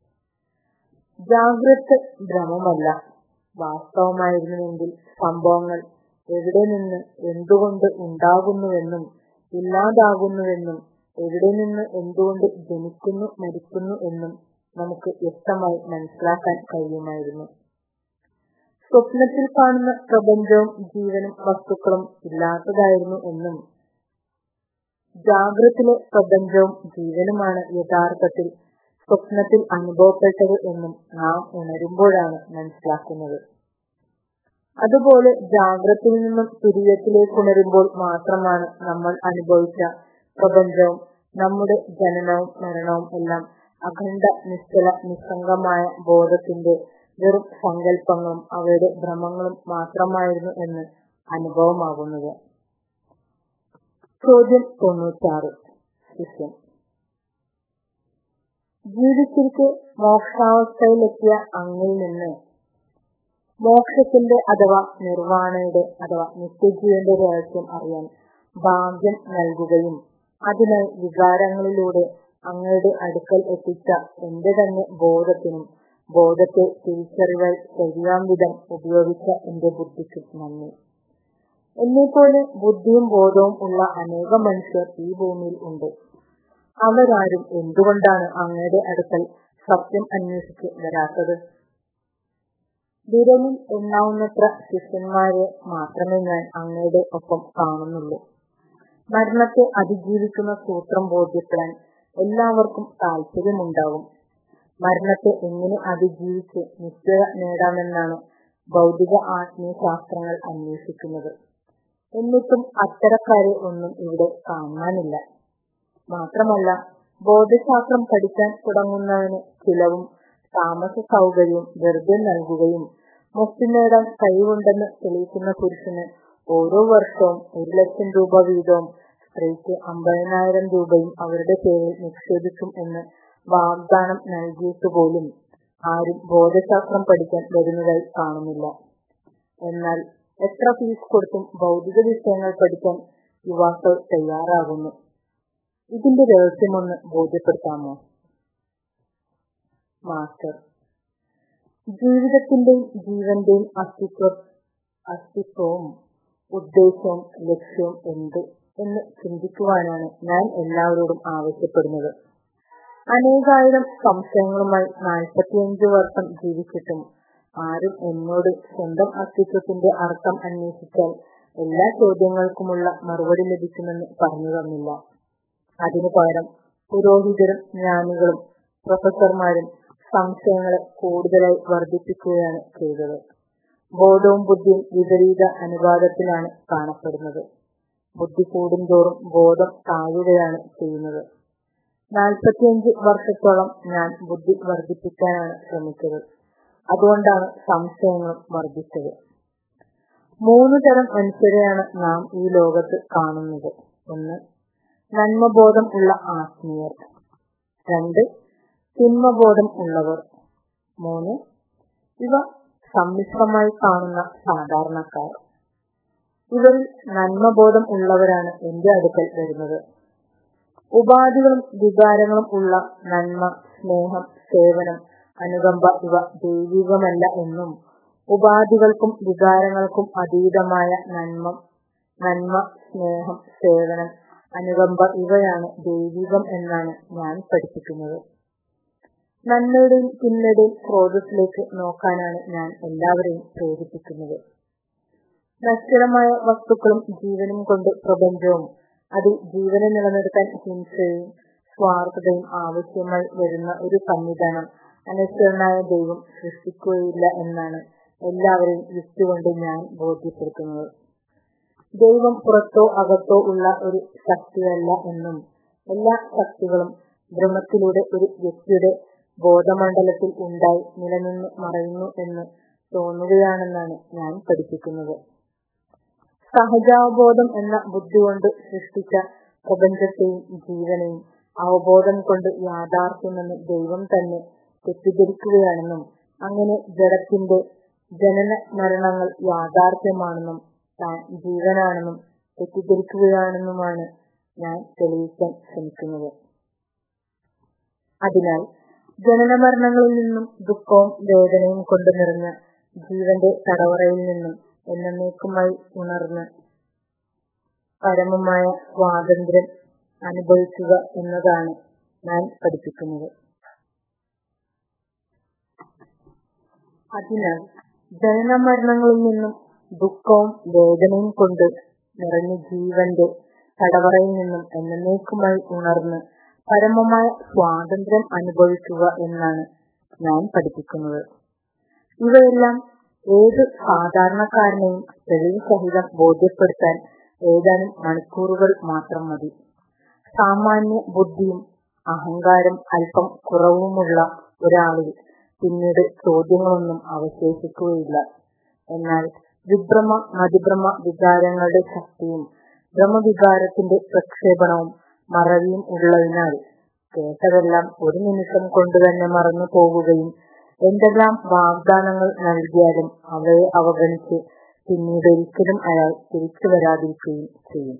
ജാഗ്രത് ഭ്രമമല്ല വാസ്തവമായിരുന്നുവെങ്കിൽ സംഭവങ്ങൾ എവിടെ നിന്ന് എന്തുകൊണ്ട് ഉണ്ടാകുന്നുവെന്നും ഇല്ലാതാകുന്നുവെന്നും എവിടെ നിന്ന് എന്തുകൊണ്ട് ജനിക്കുന്നു മരിക്കുന്നു എന്നും നമുക്ക് വ്യക്തമായി മനസ്സിലാക്കാൻ കഴിയുമായിരുന്നു സ്വപ്നത്തിൽ കാണുന്ന പ്രപഞ്ചവും ജീവനും വസ്തുക്കളും ഇല്ലാത്തതായിരുന്നു എന്നും ജാഗ്രത്തിലെ പ്രപഞ്ചവും ജീവനുമാണ് യഥാർത്ഥത്തിൽ സ്വപ്നത്തിൽ അനുഭവപ്പെട്ടത് എന്നും നാം ഉണരുമ്പോഴാണ് മനസ്സിലാക്കുന്നത് അതുപോലെ ജാഗ്രത്തിൽ നിന്നും തുര്യത്തിലേക്ക് ഉണരുമ്പോൾ മാത്രമാണ് നമ്മൾ അനുഭവിച്ച പ്രപഞ്ചവും നമ്മുടെ ജനനവും മരണവും എല്ലാം അഖണ്ഡ നിശ്ചല നിസ്സംഗമായ ബോധത്തിന്റെ വെറും സങ്കല്പങ്ങളും അവയുടെ ഭ്രമങ്ങളും മാത്രമായിരുന്നു എന്ന് അനുഭവമാകുന്നത് ചോദ്യം തൊണ്ണൂറ്റാറ് ശിഷ്യൻ ജീവിച്ചിരിക്കെ മോക്ഷാവസ്ഥയിലെത്തിയ അങ്ങിൽ നിന്ന് മോക്ഷത്തിന്റെ അഥവാ നിർവാണയുടെ അഥവാ നിത്യജീവന്റെ രഹസ്യം അറിയാൻ ഭാഗ്യം നൽകുകയും അതിനായി വികാരങ്ങളിലൂടെ അങ്ങയുടെ അടുക്കൽ എത്തിച്ച എന്റെ തന്നെ ബോധത്തിനും ബോധത്തെ തിരിച്ചറിവാൻ കഴിയാം വിധം ഉപയോഗിച്ച എന്റെ ബുദ്ധിക്ക് നന്ദി എന്നെപ്പോലെ ബുദ്ധിയും ബോധവും ഉള്ള അനേകം മനുഷ്യർ ഈ ഭൂമിയിൽ ഉണ്ട് അവരാരും എന്തുകൊണ്ടാണ് അങ്ങയുടെ അടുക്കൽ സത്യം അന്വേഷിച്ച് വരാത്തത് വിരലിൽ എണ്ണാവുന്നത്ര ശിഷ്യന്മാരെ മാത്രമേ ഞാൻ അങ്ങയുടെ ഒപ്പം കാണുന്നുള്ളൂ മരണത്തെ അതിജീവിക്കുന്ന സൂത്രം ബോധ്യപ്പെടാൻ എല്ലാവർക്കും താല്പര്യമുണ്ടാകും മരണത്തെ എങ്ങനെ അതിജീവിച്ച് നിശ്ചയ നേടാമെന്നാണ് ഭൗതിക ആത്മീയ ശാസ്ത്രങ്ങൾ അന്വേഷിക്കുന്നത് എന്നിട്ടും അത്തരക്കാരെ ഒന്നും ഇവിടെ കാണാനില്ല മാത്രമല്ല ബോധശാസ്ത്രം പഠിക്കാൻ തുടങ്ങുന്നവന് ചിലവും താമസ സൗകര്യവും വെറുതെ നൽകുകയും മുക്തി നേടാൻ കഴിവുണ്ടെന്ന് തെളിയിക്കുന്ന പുരുഷന് ഓരോ വർഷവും ഒരു ലക്ഷം രൂപ വീതവും സ്ത്രീക്ക് അമ്പതിനായിരം രൂപയും അവരുടെ പേരിൽ നിക്ഷേപിക്കും എന്ന് വാഗ്ദാനം നൽകിയിട്ട് പോലും ആരും ബോധശാസ്ത്രം പഠിക്കാൻ വരുന്നതായി കാണുന്നില്ല എന്നാൽ എത്ര ഫീസ് കൊടുത്തും ഭൗതിക വിഷയങ്ങൾ പഠിക്കാൻ യുവാക്കൾ തയ്യാറാകുന്നു ഇതിന്റെ രഹസ്യമൊന്ന് ബോധ്യപ്പെടുത്താമോ മാസ്റ്റർ ജീവിതത്തിന്റെയും ജീവന്റെയും അസ്തിത്വ അസ്തിത്വവും ഉദ്ദേശവും ലക്ഷ്യവും എന്ത് എന്ന് ചിന്തിക്കുവാനാണ് ഞാൻ എല്ലാവരോടും ആവശ്യപ്പെടുന്നത് അനേകായിരം സംശയങ്ങളുമായി നാൽപ്പത്തിയഞ്ചു വർഷം ജീവിച്ചിട്ടും ആരും എന്നോട് സ്വന്തം അസ്തിത്വത്തിന്റെ അർത്ഥം അന്വേഷിച്ചാൽ എല്ലാ ചോദ്യങ്ങൾക്കുമുള്ള മറുപടി ലഭിക്കുമെന്ന് പറഞ്ഞു തന്നില്ല അതിനു പകരം പുരോഹിതരും ജ്ഞാനികളും പ്രൊഫസർമാരും സംശയങ്ങളെ കൂടുതലായി വർദ്ധിപ്പിക്കുകയാണ് ചെയ്തത് ബോധവും ബുദ്ധിയും വിപരീത അനുപാതത്തിലാണ് കാണപ്പെടുന്നത് ബുദ്ധി കൂടുന്തോറും ബോധം താഴുകയാണ് ചെയ്യുന്നത് നാൽപ്പത്തിയഞ്ച് വർഷത്തോളം ഞാൻ ബുദ്ധി വർദ്ധിപ്പിക്കാനാണ് ശ്രമിച്ചത് അതുകൊണ്ടാണ് സംശയങ്ങളും വർദ്ധിച്ചത് മൂന്ന് തരം മനുഷ്യരെയാണ് നാം ഈ ലോകത്ത് കാണുന്നത് ഒന്ന് നന്മബോധം ഉള്ള ആത്മീയർ രണ്ട് തിന്മബോധം ഉള്ളവർ മൂന്ന് ഇവ സമ്മിശ്രമായി കാണുന്ന സാധാരണക്കാർ ഇവരിൽ നന്മബോധം ഉള്ളവരാണ് എന്റെ അടുക്കൽ വരുന്നത് ഉപാധികളും വികാരങ്ങളും ഉള്ള നന്മ സ്നേഹം സേവനം അനുകമ്പ ഇവ ദൈവികമല്ല എന്നും ഉപാധികൾക്കും വികാരങ്ങൾക്കും അതീതമായ നന്മ നന്മ സ്നേഹം സേവനം അനുകമ്പ ഇവയാണ് ദൈവികം എന്നാണ് ഞാൻ പഠിപ്പിക്കുന്നത് നന്മയുടെയും തിന്മയുടെയും സ്രോതസ്സിലേക്ക് നോക്കാനാണ് ഞാൻ എല്ലാവരെയും പ്രേരിപ്പിക്കുന്നത് നശ്വരമായ വസ്തുക്കളും ജീവനും കൊണ്ട് പ്രപഞ്ചവും അതിൽ ജീവനെ നിലനിർത്താൻ ഹിംസയും സ്വാർത്ഥതയും ആവശ്യമായി വരുന്ന ഒരു സംവിധാനം അനശ്വരനായ ദൈവം സൃഷ്ടിക്കുകയില്ല എന്നാണ് എല്ലാവരെയും യുക്തി കൊണ്ട് ഞാൻ ബോധ്യപ്പെടുത്തുന്നത് ദൈവം പുറത്തോ അകത്തോ ഉള്ള ഒരു ശക്തിയല്ല എന്നും എല്ലാ ശക്തികളും ബ്രഹ്മത്തിലൂടെ ഒരു വ്യക്തിയുടെ ബോധമണ്ഡലത്തിൽ ഉണ്ടായി നിലനിന്ന് മറയുന്നു എന്ന് തോന്നുകയാണെന്നാണ് ഞാൻ പഠിപ്പിക്കുന്നത് സഹജാവബോധം എന്ന ബുദ്ധി കൊണ്ട് സൃഷ്ടിച്ച പ്രപഞ്ചത്തെയും ജീവനെയും അവബോധം കൊണ്ട് യാഥാർത്ഥ്യമെന്ന് ദൈവം തന്നെ തെറ്റിദ്ധരിക്കുകയാണെന്നും അങ്ങനെ ജഡത്തിന്റെ ജനന മരണങ്ങൾ യാഥാർത്ഥ്യമാണെന്നും താൻ ജീവനാണെന്നും തെറ്റിദ്ധരിക്കുകയാണെന്നുമാണ് ഞാൻ തെളിയിക്കാൻ ശ്രമിക്കുന്നത് അതിനാൽ ജനനമരണങ്ങളിൽ നിന്നും ദുഃഖവും വേദനയും കൊണ്ട് നിറഞ്ഞ ജീവന്റെ തടവറയിൽ നിന്നും എന്നേക്കുമായി ഉണർന്ന് പരമമായ സ്വാതന്ത്ര്യം അനുഭവിക്കുക എന്നതാണ് ഞാൻ പഠിപ്പിക്കുന്നത് അതിനാൽ ജനനമരണങ്ങളിൽ നിന്നും ദുഃഖവും വേദനയും കൊണ്ട് നിറഞ്ഞ ജീവന്റെ തടവറയിൽ നിന്നും എന്നേക്കുമായി ഉണർന്ന് പരമമായ സ്വാതന്ത്ര്യം അനുഭവിക്കുക എന്നാണ് ഞാൻ പഠിപ്പിക്കുന്നത് ഇവയെല്ലാം ഏത് സാധാരണക്കാരനെയും തെളിവ് സഹിതം ബോധ്യപ്പെടുത്താൻ ഏതാനും മണിക്കൂറുകൾ മാത്രം മതി സാമാന്യ ബുദ്ധിയും അഹങ്കാരം അല്പം കുറവുമുള്ള ഒരാളിൽ പിന്നീട് ചോദ്യങ്ങളൊന്നും അവശേഷിക്കുകയില്ല എന്നാൽ വിഭ്രമ മതിഭ്രമ വികാരങ്ങളുടെ ശക്തിയും ഭ്രമവികാരത്തിന്റെ പ്രക്ഷേപണവും മറവിയും ഉള്ളതിനാൽ കേട്ടതെല്ലാം ഒരു നിമിഷം കൊണ്ട് തന്നെ മറന്നു പോകുകയും എന്തെല്ലാം വാഗ്ദാനങ്ങൾ നൽകിയാലും അവയെ അവഗണിച്ച് പിന്നീട് ഒരിക്കലും അയാൾ തിരിച്ചു വരാതിരിക്കുകയും ചെയ്യും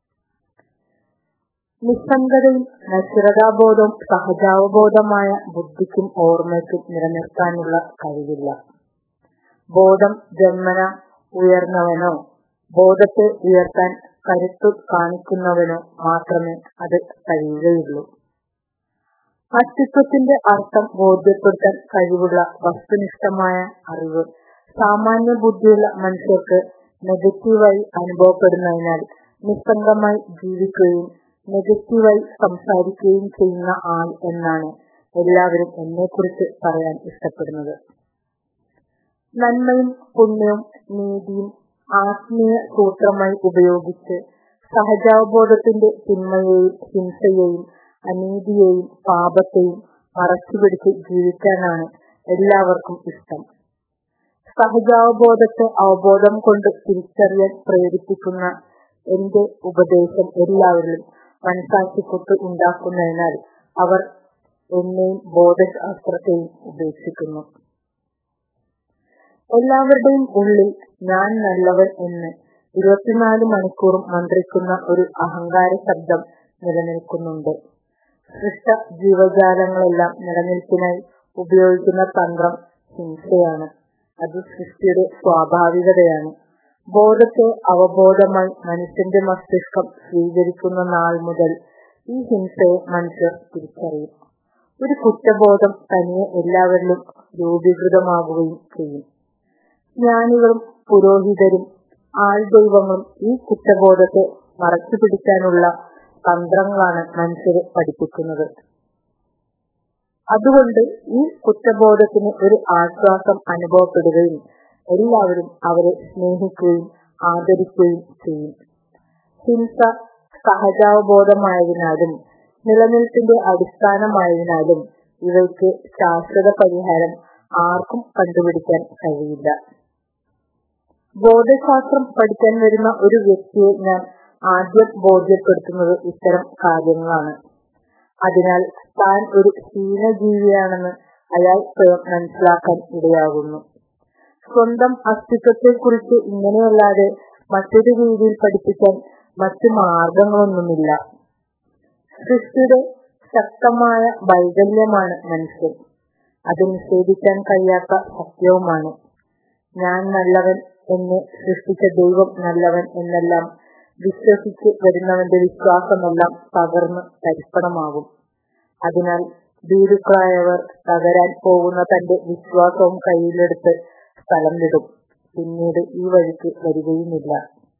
നിസ്സംഗതയും നശ്വരതാബോധവും സഹജാവബോധമായ ബുദ്ധിക്കും ഓർമ്മയ്ക്കും നിലനിർത്താനുള്ള കഴിവില്ല ബോധം ജന്മന ഉയർന്നവനോ ബോധത്തെ ഉയർത്താൻ കരുത്തു കാണിക്കുന്നവനോ മാത്രമേ അത് കഴിയുകയുള്ളൂ അസ്തിത്വത്തിന്റെ അർത്ഥം ബോധ്യപ്പെടുത്താൻ കഴിവുള്ള വസ്തുനിഷ്ഠമായ അറിവ് സാമാന്യ ബുദ്ധിയുള്ള മനുഷ്യർക്ക് നെഗറ്റീവായി അനുഭവപ്പെടുന്നതിനാൽ നിസ്സംഗമായി ജീവിക്കുകയും നെഗറ്റീവായി സംസാരിക്കുകയും ചെയ്യുന്ന ആൾ എന്നാണ് എല്ലാവരും എന്നെക്കുറിച്ച് പറയാൻ ഇഷ്ടപ്പെടുന്നത് നന്മയും പുണ്യവും നീതിയും ആത്മീയ സൂത്രമായി ഉപയോഗിച്ച് സഹജാവബോധത്തിന്റെ തിന്മയെയും ഹിംസയെയും അനീതിയെയും പാപത്തെയും മറച്ചുപിടിച്ച് ജീവിക്കാനാണ് എല്ലാവർക്കും ഇഷ്ടം സഹജാവബോധത്തെ അവബോധം കൊണ്ട് തിരിച്ചറിയാൻ പ്രേരിപ്പിക്കുന്ന എന്റെ ഉപദേശം എല്ലാവരിലും മനസാക്ഷിക്കൊത്ത് ഉണ്ടാക്കുന്നതിനാൽ അവർ എന്നെയും ബോധശാസ്ത്രത്തെയും ഉപേക്ഷിക്കുന്നു എല്ലാവരുടെയും ഉള്ളിൽ ഞാൻ നല്ലവൻ എന്ന് ഇരുപത്തിനാല് മണിക്കൂറും മന്ത്രിക്കുന്ന ഒരു അഹങ്കാര ശബ്ദം നിലനിൽക്കുന്നുണ്ട് സൃഷ്ട ജീവജാലങ്ങളെല്ലാം നിലനിൽപ്പിനായി ഉപയോഗിക്കുന്ന തന്ത്രം ഹിംസയാണ് അത് സൃഷ്ടിയുടെ സ്വാഭാവികതയാണ് ബോധത്തെ അവബോധമായി മനുഷ്യന്റെ മസ്തിഷ്കം സ്വീകരിക്കുന്ന നാൾ മുതൽ ഈ ഹിംസയെ മനുഷ്യർ തിരിച്ചറിയും ഒരു കുറ്റബോധം തനിയെ എല്ലാവരിലും രൂപീകൃതമാകുകയും ചെയ്യും ജ്ഞാനികളും പുരോഹിതരും ആൾദൈവങ്ങളും ഈ കുറ്റബോധത്തെ മറച്ചു പിടിക്കാനുള്ള തന്ത്രങ്ങളാണ് മനുഷ്യരെ പഠിപ്പിക്കുന്നത് അതുകൊണ്ട് ഈ കുറ്റബോധത്തിന് ഒരു ആശ്വാസം അനുഭവപ്പെടുകയും എല്ലാവരും അവരെ സ്നേഹിക്കുകയും ആദരിക്കുകയും ചെയ്യും ഹിംസ സഹജാവബോധമായതിനാലും നിലനിൽപ്പിന്റെ അടിസ്ഥാനമായതിനാലും ഇവയ്ക്ക് ശാശ്വത പരിഹാരം ആർക്കും കണ്ടുപിടിക്കാൻ കഴിയില്ല ബോധശാസ്ത്രം പഠിക്കാൻ വരുന്ന ഒരു വ്യക്തിയെ ഞാൻ ആദ്യം ബോധ്യപ്പെടുത്തുന്നത് ഇത്തരം കാര്യങ്ങളാണ് അതിനാൽ താൻ ഒരു ഹീനജീവിയാണെന്ന് അയാൾ സ്വയം മനസ്സിലാക്കാൻ ഇടയാകുന്നു സ്വന്തം അസ്തിത്വത്തെക്കുറിച്ച് ഇങ്ങനെയല്ലാതെ മറ്റൊരു രീതിയിൽ പഠിപ്പിക്കാൻ മറ്റു മാർഗങ്ങളൊന്നുമില്ല സൃഷ്ടിയുടെ ശക്തമായ വൈകല്യമാണ് മനുഷ്യൻ അത് നിഷേധിക്കാൻ കഴിയാത്ത സത്യവുമാണ് ഞാൻ നല്ലവൻ എന്ന് സൃഷ്ടിച്ച ദൈവം നല്ലവൻ എന്നെല്ലാം വിശ്വസിച്ച് വരുന്നവന്റെ വിശ്വാസമെല്ലാം തകർന്ന് തരിപ്പണമാകും അതിനാൽ ഭീരുക്കളായവർ തകരാൻ പോകുന്ന തന്റെ വിശ്വാസവും കയ്യിലെടുത്ത് സ്ഥലം വിടും പിന്നീട് ഈ വഴിക്ക് വരികയുമില്ല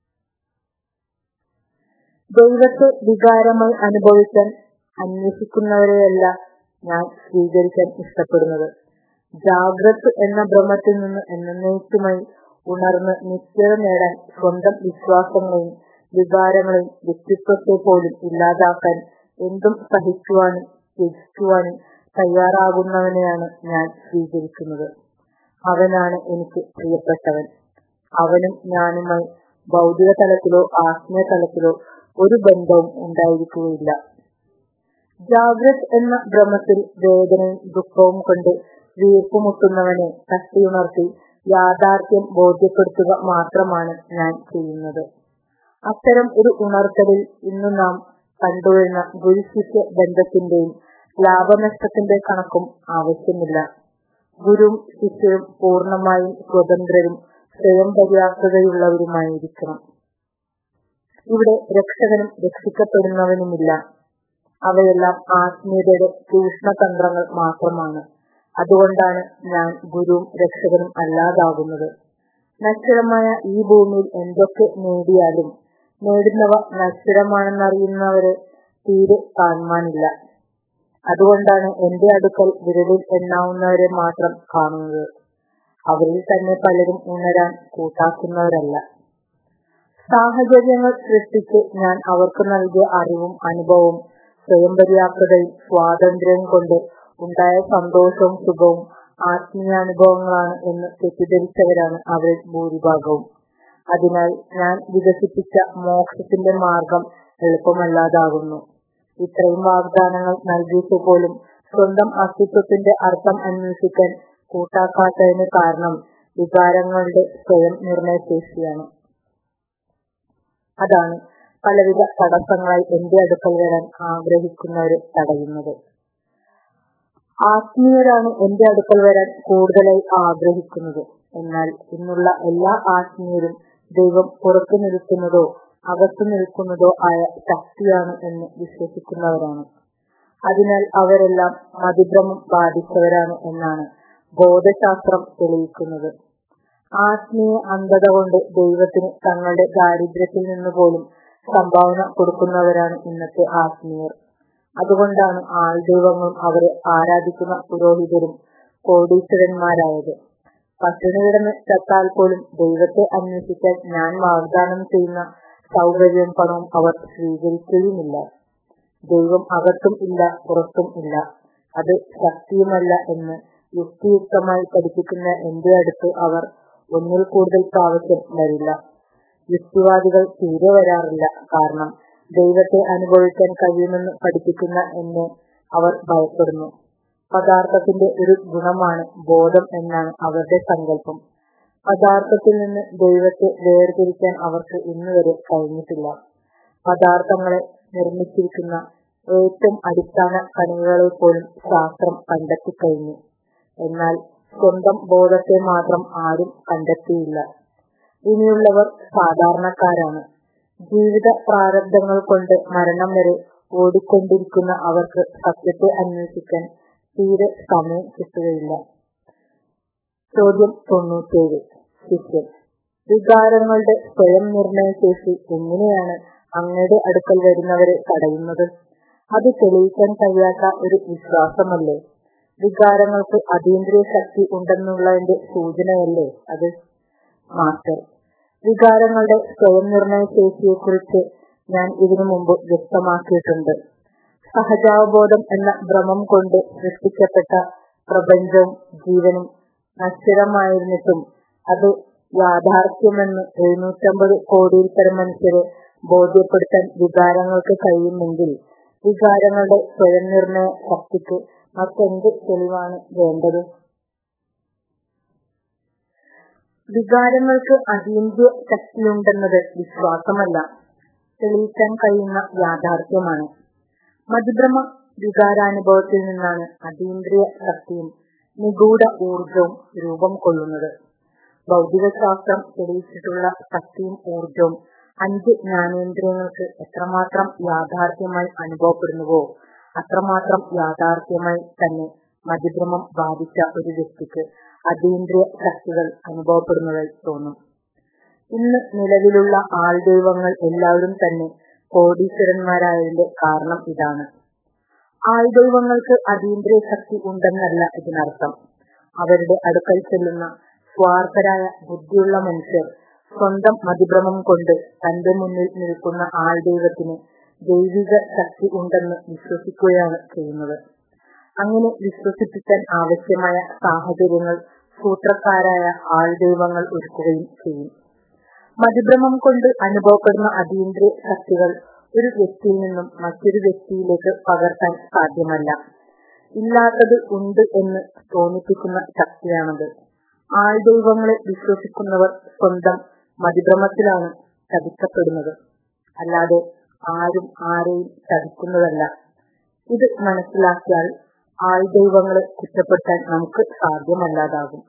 ദൈവത്തെ വികാരമായി അനുഭവിക്കാൻ അന്വേഷിക്കുന്നവരെയല്ല ഞാൻ സ്വീകരിക്കാൻ ഇഷ്ടപ്പെടുന്നത് ജാഗ്രത് എന്ന ഭ്രമത്തിൽ നിന്ന് എന്നേക്കുമായി ഉണർന്ന് നിശ്ചയത നേടാൻ സ്വന്തം വിശ്വാസങ്ങളെയും വികാരങ്ങളെയും വ്യക്തിത്വത്തെ പോലും ഇല്ലാതാക്കാൻ എന്തും സഹിക്കുവാനും ത്യജിക്കുവാനും തയ്യാറാകുന്നവനെയാണ് ഞാൻ സ്വീകരിക്കുന്നത് അവനാണ് എനിക്ക് പ്രിയപ്പെട്ടവൻ അവനും ഞാനുമായി ഭൗതിക തലത്തിലോ ആത്മീയ തലത്തിലോ ഒരു ബന്ധവും ഉണ്ടായിരിക്കുകയില്ല ജാഗ്രത് എന്ന ഭ്രമത്തിൽ വേദനയും ദുഃഖവും കൊണ്ട് വീർപ്പുമുട്ടുന്നവനെ തട്ടിയുണർത്തി യാഥാർത്ഥ്യം ബോധ്യപ്പെടുത്തുക മാത്രമാണ് ഞാൻ ചെയ്യുന്നത് അത്തരം ഒരു ഉണർത്തലിൽ ഇന്ന് നാം കണ്ടുവരുന്ന ഗുരുശിഷ്യ ബന്ധത്തിന്റെയും ലാഭനഷ്ടത്തിന്റെ കണക്കും ആവശ്യമില്ല ഗുരുവും ശിഷ്യരും പൂർണ്ണമായും സ്വതന്ത്രരും സ്വയം പര്യാപ്തതയുള്ളവരുമായിരിക്കണം ഇവിടെ രക്ഷകനും രക്ഷിക്കപ്പെടുന്നവനുമില്ല അവയെല്ലാം ആത്മീയതയുടെ ചൂഷണതന്ത്രങ്ങൾ മാത്രമാണ് അതുകൊണ്ടാണ് ഞാൻ ഗുരുവും രക്ഷകനും അല്ലാതാകുന്നത് നശ്വരമായ ഈ ഭൂമിയിൽ എന്തൊക്കെ നേടിയാലും നേടുന്നവ നശ്വരമാണെന്നറിയുന്നവരെ തീരെ കാണുവാനില്ല അതുകൊണ്ടാണ് എന്റെ അടുക്കൽ വിരലിൽ എണ്ണാവുന്നവരെ മാത്രം കാണുന്നത് അവരിൽ തന്നെ പലരും ഉണരാൻ കൂട്ടാക്കുന്നവരല്ല സാഹചര്യങ്ങൾ സൃഷ്ടിച്ച് ഞാൻ അവർക്ക് നൽകിയ അറിവും അനുഭവവും സ്വയം പര്യാപ്തതയും സ്വാതന്ത്ര്യവും കൊണ്ട് ഉണ്ടായ സന്തോഷവും സുഖവും ആത്മീയാനുഭവങ്ങളാണ് എന്ന് തെറ്റിദ്ധരിച്ചവരാണ് അവരിൽ ഭൂരിഭാഗവും അതിനാൽ ഞാൻ വികസിപ്പിച്ച മോക്ഷത്തിന്റെ മാർഗം എളുപ്പമല്ലാതാകുന്നു ഇത്രയും വാഗ്ദാനങ്ങൾ നൽകിയിട്ട് പോലും സ്വന്തം അസ്തിത്വത്തിന്റെ അർത്ഥം അന്വേഷിക്കാൻ കൂട്ടാക്കാത്തതിന് കാരണം വികാരങ്ങളുടെ സ്വയം നിർണയശേഷിയാണ് അതാണ് പലവിധ തടസ്സങ്ങളായി എന്റെ അടുക്കൽ വരാൻ ആഗ്രഹിക്കുന്നവരെ തടയുന്നത് ആത്മീയരാണ് എന്റെ അടുക്കൽ വരാൻ കൂടുതലായി ആഗ്രഹിക്കുന്നത് എന്നാൽ ഇന്നുള്ള എല്ലാ ആത്മീയരും ദൈവം പുറത്തു നിൽക്കുന്നതോ അകത്തു നിൽക്കുന്നതോ ആയ ശക്തിയാണ് എന്ന് വിശ്വസിക്കുന്നവരാണ് അതിനാൽ അവരെല്ലാം മതിഭ്രമം ബാധിച്ചവരാണ് എന്നാണ് ബോധശാസ്ത്രം തെളിയിക്കുന്നത് ആത്മീയ അന്ധത കൊണ്ട് ദൈവത്തിന് തങ്ങളുടെ ദാരിദ്ര്യത്തിൽ നിന്ന് പോലും സംഭാവന കൊടുക്കുന്നവരാണ് ഇന്നത്തെ ആത്മീയർ അതുകൊണ്ടാണ് ആൾദൈവങ്ങളും അവരെ ആരാധിക്കുന്ന പുരോഹിതരും കോടീശ്വരന്മാരായത് പട്ടിണി കിടന്ന് ചത്താൽ പോലും ദൈവത്തെ അന്വേഷിക്കാൻ ഞാൻ വാഗ്ദാനം ചെയ്യുന്ന സൗകര്യവും പണവും അവർ സ്വീകരിക്കുകയുമില്ല ദൈവം അകത്തും ഇല്ല പുറത്തും ഇല്ല അത് ശക്തിയുമല്ല എന്ന് യുക്തിയുക്തമായി പഠിപ്പിക്കുന്ന എന്റെ അടുത്ത് അവർ ഒന്നിൽ കൂടുതൽ പ്രാവശ്യം വരില്ല യുക്തിവാദികൾ തീരെ വരാറില്ല കാരണം ദൈവത്തെ അനുഭവിക്കാൻ കഴിയുമെന്ന് പഠിപ്പിക്കുന്ന എന്നെ അവർ ഭയപ്പെടുന്നു പദാർത്ഥത്തിന്റെ ഒരു ഗുണമാണ് ബോധം എന്നാണ് അവരുടെ സങ്കല്പം പദാർത്ഥത്തിൽ നിന്ന് ദൈവത്തെ വേർതിരിക്കാൻ അവർക്ക് ഇന്നുവരെ കഴിഞ്ഞിട്ടില്ല പദാർത്ഥങ്ങളെ നിർമ്മിച്ചിരിക്കുന്ന ഏറ്റവും അടിസ്ഥാന കണികകളെ പോലും ശാസ്ത്രം കണ്ടെത്തിക്കഴിഞ്ഞു എന്നാൽ സ്വന്തം ബോധത്തെ മാത്രം ആരും കണ്ടെത്തിയില്ല ഇനിയുള്ളവർ സാധാരണക്കാരാണ് ജീവിത പ്രാരബ്ധങ്ങൾ കൊണ്ട് മരണം വരെ ഓടിക്കൊണ്ടിരിക്കുന്ന അവർക്ക് സത്യത്തെ അന്വേഷിക്കാൻ തീരെ സമയം കിട്ടുകയില്ല ചോദ്യം തൊണ്ണൂറ്റേഴ് ശിഷ്യൻ വികാരങ്ങളുടെ സ്വയം നിർണയശേഷി എങ്ങനെയാണ് അങ്ങയുടെ അടുക്കൽ വരുന്നവരെ തടയുന്നത് അത് തെളിയിക്കാൻ കഴിയാത്ത ഒരു വിശ്വാസമല്ലേ വികാരങ്ങൾക്ക് അതീന്ദ്രിയ ശക്തി ഉണ്ടെന്നുള്ളതിന്റെ സൂചനയല്ലേ അത് മാസ്റ്റർ വികാരങ്ങളുടെ സ്വയം നിർണയ ശേഷിയെക്കുറിച്ച് ഞാൻ ഇതിനു മുമ്പ് വ്യക്തമാക്കിയിട്ടുണ്ട് സഹജാവബോധം എന്ന ഭ്രമം കൊണ്ട് സൃഷ്ടിക്കപ്പെട്ട പ്രപഞ്ചവും ജീവനും നശ്വരമായിരുന്നിട്ടും അത് യാഥാർത്ഥ്യമെന്ന് എഴുന്നൂറ്റമ്പത് കോടിയിൽ പരം മനുഷ്യരെ ബോധ്യപ്പെടുത്താൻ വികാരങ്ങൾക്ക് കഴിയുമെങ്കിൽ വികാരങ്ങളുടെ സ്വയം നിർണയ ശക്തിക്ക് മറ്റെന്ത് തെളിവാണ് വേണ്ടത് വികാരങ്ങൾക്ക് അതീന്ദ്രിയ ശക്തിയുണ്ടെന്നത് വിശ്വാസമല്ല തെളിയിക്കാൻ കഴിയുന്ന യാഥാർത്ഥ്യമാണ് മധുഭ്രമ വികാരാനുഭവത്തിൽ നിന്നാണ് അതീന്ദ്രിയ ശക്തിയും നിഗൂഢ ഊർജവും രൂപം കൊള്ളുന്നത് ഭൗതികശാസ്ത്രം തെളിയിച്ചിട്ടുള്ള ശക്തിയും ഊർജവും അഞ്ച് ജ്ഞാനേന്ദ്രിയങ്ങൾക്ക് എത്രമാത്രം യാഥാർത്ഥ്യമായി അനുഭവപ്പെടുന്നുവോ അത്രമാത്രം യാഥാർത്ഥ്യമായി തന്നെ മതിഭ്രമം ബാധിച്ച ഒരു വ്യക്തിക്ക് അതീന്ദ്രിയ ശക്തികൾ അനുഭവപ്പെടുന്നതായി തോന്നും ഇന്ന് നിലവിലുള്ള ആൾദൈവങ്ങൾ എല്ലാവരും തന്നെ കോടീശ്വരന്മാരായതിന്റെ കാരണം ഇതാണ് ആൾദൈവങ്ങൾക്ക് അതീന്ദ്രിയ ശക്തി ഉണ്ടെന്നല്ല ഇതിനർത്ഥം അവരുടെ അടുക്കൽ ചെല്ലുന്ന സ്വാർത്ഥരായ ബുദ്ധിയുള്ള മനുഷ്യർ സ്വന്തം മതിഭ്രമം കൊണ്ട് തന്റെ മുന്നിൽ നിൽക്കുന്ന ആൾദൈവത്തിന് ദൈവിക ശക്തി ഉണ്ടെന്ന് വിശ്വസിക്കുകയാണ് ചെയ്യുന്നത് അങ്ങനെ വിശ്വസിപ്പിക്കാൻ ആവശ്യമായ സാഹചര്യങ്ങൾ സൂത്രക്കാരായ ആൾദൈവങ്ങൾ ഒരുക്കുകയും ചെയ്യും മതിഭ്രമം കൊണ്ട് അനുഭവപ്പെടുന്ന അതീന്ദ്രിയ ശക്തികൾ ഒരു വ്യക്തിയിൽ നിന്നും മറ്റൊരു വ്യക്തിയിലേക്ക് പകർത്താൻ സാധ്യമല്ല ഇല്ലാത്തത് ഉണ്ട് എന്ന് തോന്നിപ്പിക്കുന്ന ശക്തിയാണത് ആൾദൈവങ്ങളെ വിശ്വസിക്കുന്നവർ സ്വന്തം മതിഭ്രമത്തിലാണ് ചതിക്കപ്പെടുന്നത് അല്ലാതെ ആരും ആരെയും ചതിക്കുന്നതല്ല ഇത് മനസ്സിലാക്കിയാൽ ആൾദൈവങ്ങളെ കുറ്റപ്പെടുത്താൻ നമുക്ക് സാധ്യമല്ലാതാകും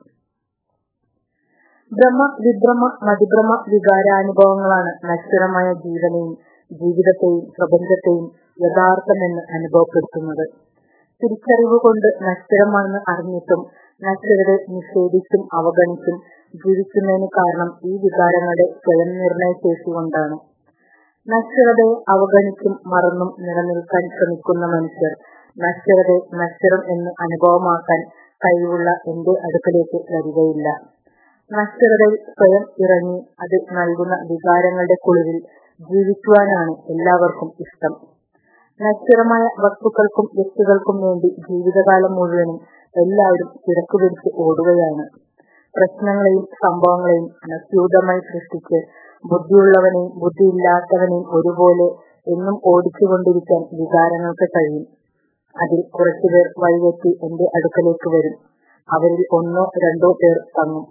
ബ്രഹ്മ വിഭ്രമ മതിഭ്രമ വികാരാനുഭവങ്ങളാണ് നശ്വരമായ ജീവനെയും ജീവിതത്തെയും പ്രപഞ്ചത്തെയും യഥാർത്ഥമെന്ന് അനുഭവപ്പെടുത്തുന്നത് തിരിച്ചറിവ് കൊണ്ട് നശ്വരമാണെന്ന് അറിഞ്ഞിട്ടും നശ്വരരെ നിഷേധിച്ചും അവഗണിച്ചും ജീവിക്കുന്നതിന് കാരണം ഈ വികാരങ്ങളുടെ സ്വയം നിർണയ ശേഷി കൊണ്ടാണ് നശ്വരതയെ അവഗണിച്ചും മറന്നും നിലനിൽക്കാൻ ശ്രമിക്കുന്ന മനുഷ്യർ നശ്വരതയെ നശ്വരം എന്ന് അനുഭവമാക്കാൻ കഴിവുള്ള എന്റെ അടുക്കലേക്ക് വരികയില്ല നശ്വരതയിൽ സ്വയം ഇറങ്ങി അത് നൽകുന്ന വികാരങ്ങളുടെ കുളിരിൽ ജീവിക്കുവാനാണ് എല്ലാവർക്കും ഇഷ്ടം നശ്വരമായ വസ്തുക്കൾക്കും വ്യക്തികൾക്കും വേണ്ടി ജീവിതകാലം മുഴുവനും എല്ലാവരും തിരക്കുപിടിച്ച് ഓടുകയാണ് പ്രശ്നങ്ങളെയും സംഭവങ്ങളെയും അനസ്യൂതമായി സൃഷ്ടിച്ച് ബുദ്ധിയുള്ളവനെയും ബുദ്ധിയില്ലാത്തവനെയും ഒരുപോലെ എന്നും ഓടിച്ചുകൊണ്ടിരിക്കാൻ വികാരങ്ങൾക്ക് കഴിയും അതിൽ കുറച്ചുപേർ വഴിതെറ്റി എന്റെ അടുക്കലേക്ക് വരും അവരിൽ ഒന്നോ രണ്ടോ പേർ തങ്ങും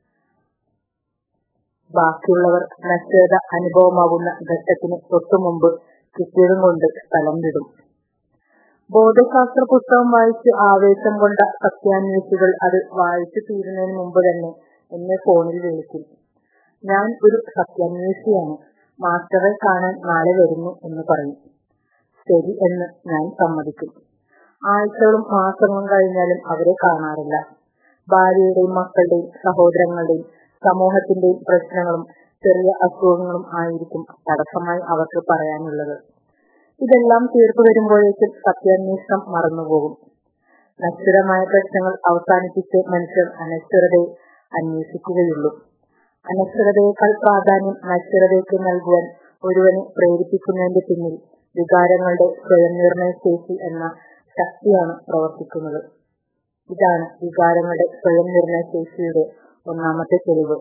ബാക്കിയുള്ളവർ നശ്വരത അനുഭവമാകുന്ന ഘട്ടത്തിന് തൊട്ടുമുമ്പ് കിട്ടിയതും കൊണ്ട് സ്ഥലം വിടും ബോധശാസ്ത്ര പുസ്തകം വായിച്ച് ആവേശം കൊണ്ട സത്യാന്വേഷികൾ അത് വായിച്ചു തീരുന്നതിന് മുമ്പ് തന്നെ എന്നെ ഫോണിൽ വിളിക്കും ഞാൻ ഒരു സത്യാന്വേഷിയാണ് മാസ്റ്ററെ കാണാൻ നാളെ വരുന്നു എന്ന് പറയും ശരി എന്ന് ഞാൻ സമ്മതിക്കും ആഴ്ചകളും മാസങ്ങളും കഴിഞ്ഞാലും അവരെ കാണാറില്ല ഭാര്യയുടെയും മക്കളുടെയും സഹോദരങ്ങളുടെയും സമൂഹത്തിന്റെയും പ്രശ്നങ്ങളും ചെറിയ അസുഖങ്ങളും ആയിരിക്കും തടസ്സമായി അവർക്ക് പറയാനുള്ളത് ഇതെല്ലാം തീർന്നു വരുമ്പോഴേക്കും സത്യാന്വേഷണം മറന്നുപോകും നശ്വരമായ പ്രശ്നങ്ങൾ അവസാനിപ്പിച്ച് മനുഷ്യർ അനശ്വരതയെ അന്വേഷിക്കുകയുള്ളൂ അനശ്വരതയേക്കാൾ പ്രാധാന്യം നശ്വരതയ്ക്ക് നൽകുവാൻ ഒരുവനെ പ്രേരിപ്പിക്കുന്നതിന്റെ പിന്നിൽ വികാരങ്ങളുടെ സ്വയം നിർണയ ശേഷി എന്ന ശക്തിയാണ് പ്രവർത്തിക്കുന്നത് ഇതാണ് വികാരങ്ങളുടെ സ്വയം നിർണയ ശേഷിയുടെ ഒന്നാമത്തെ തെളിവ്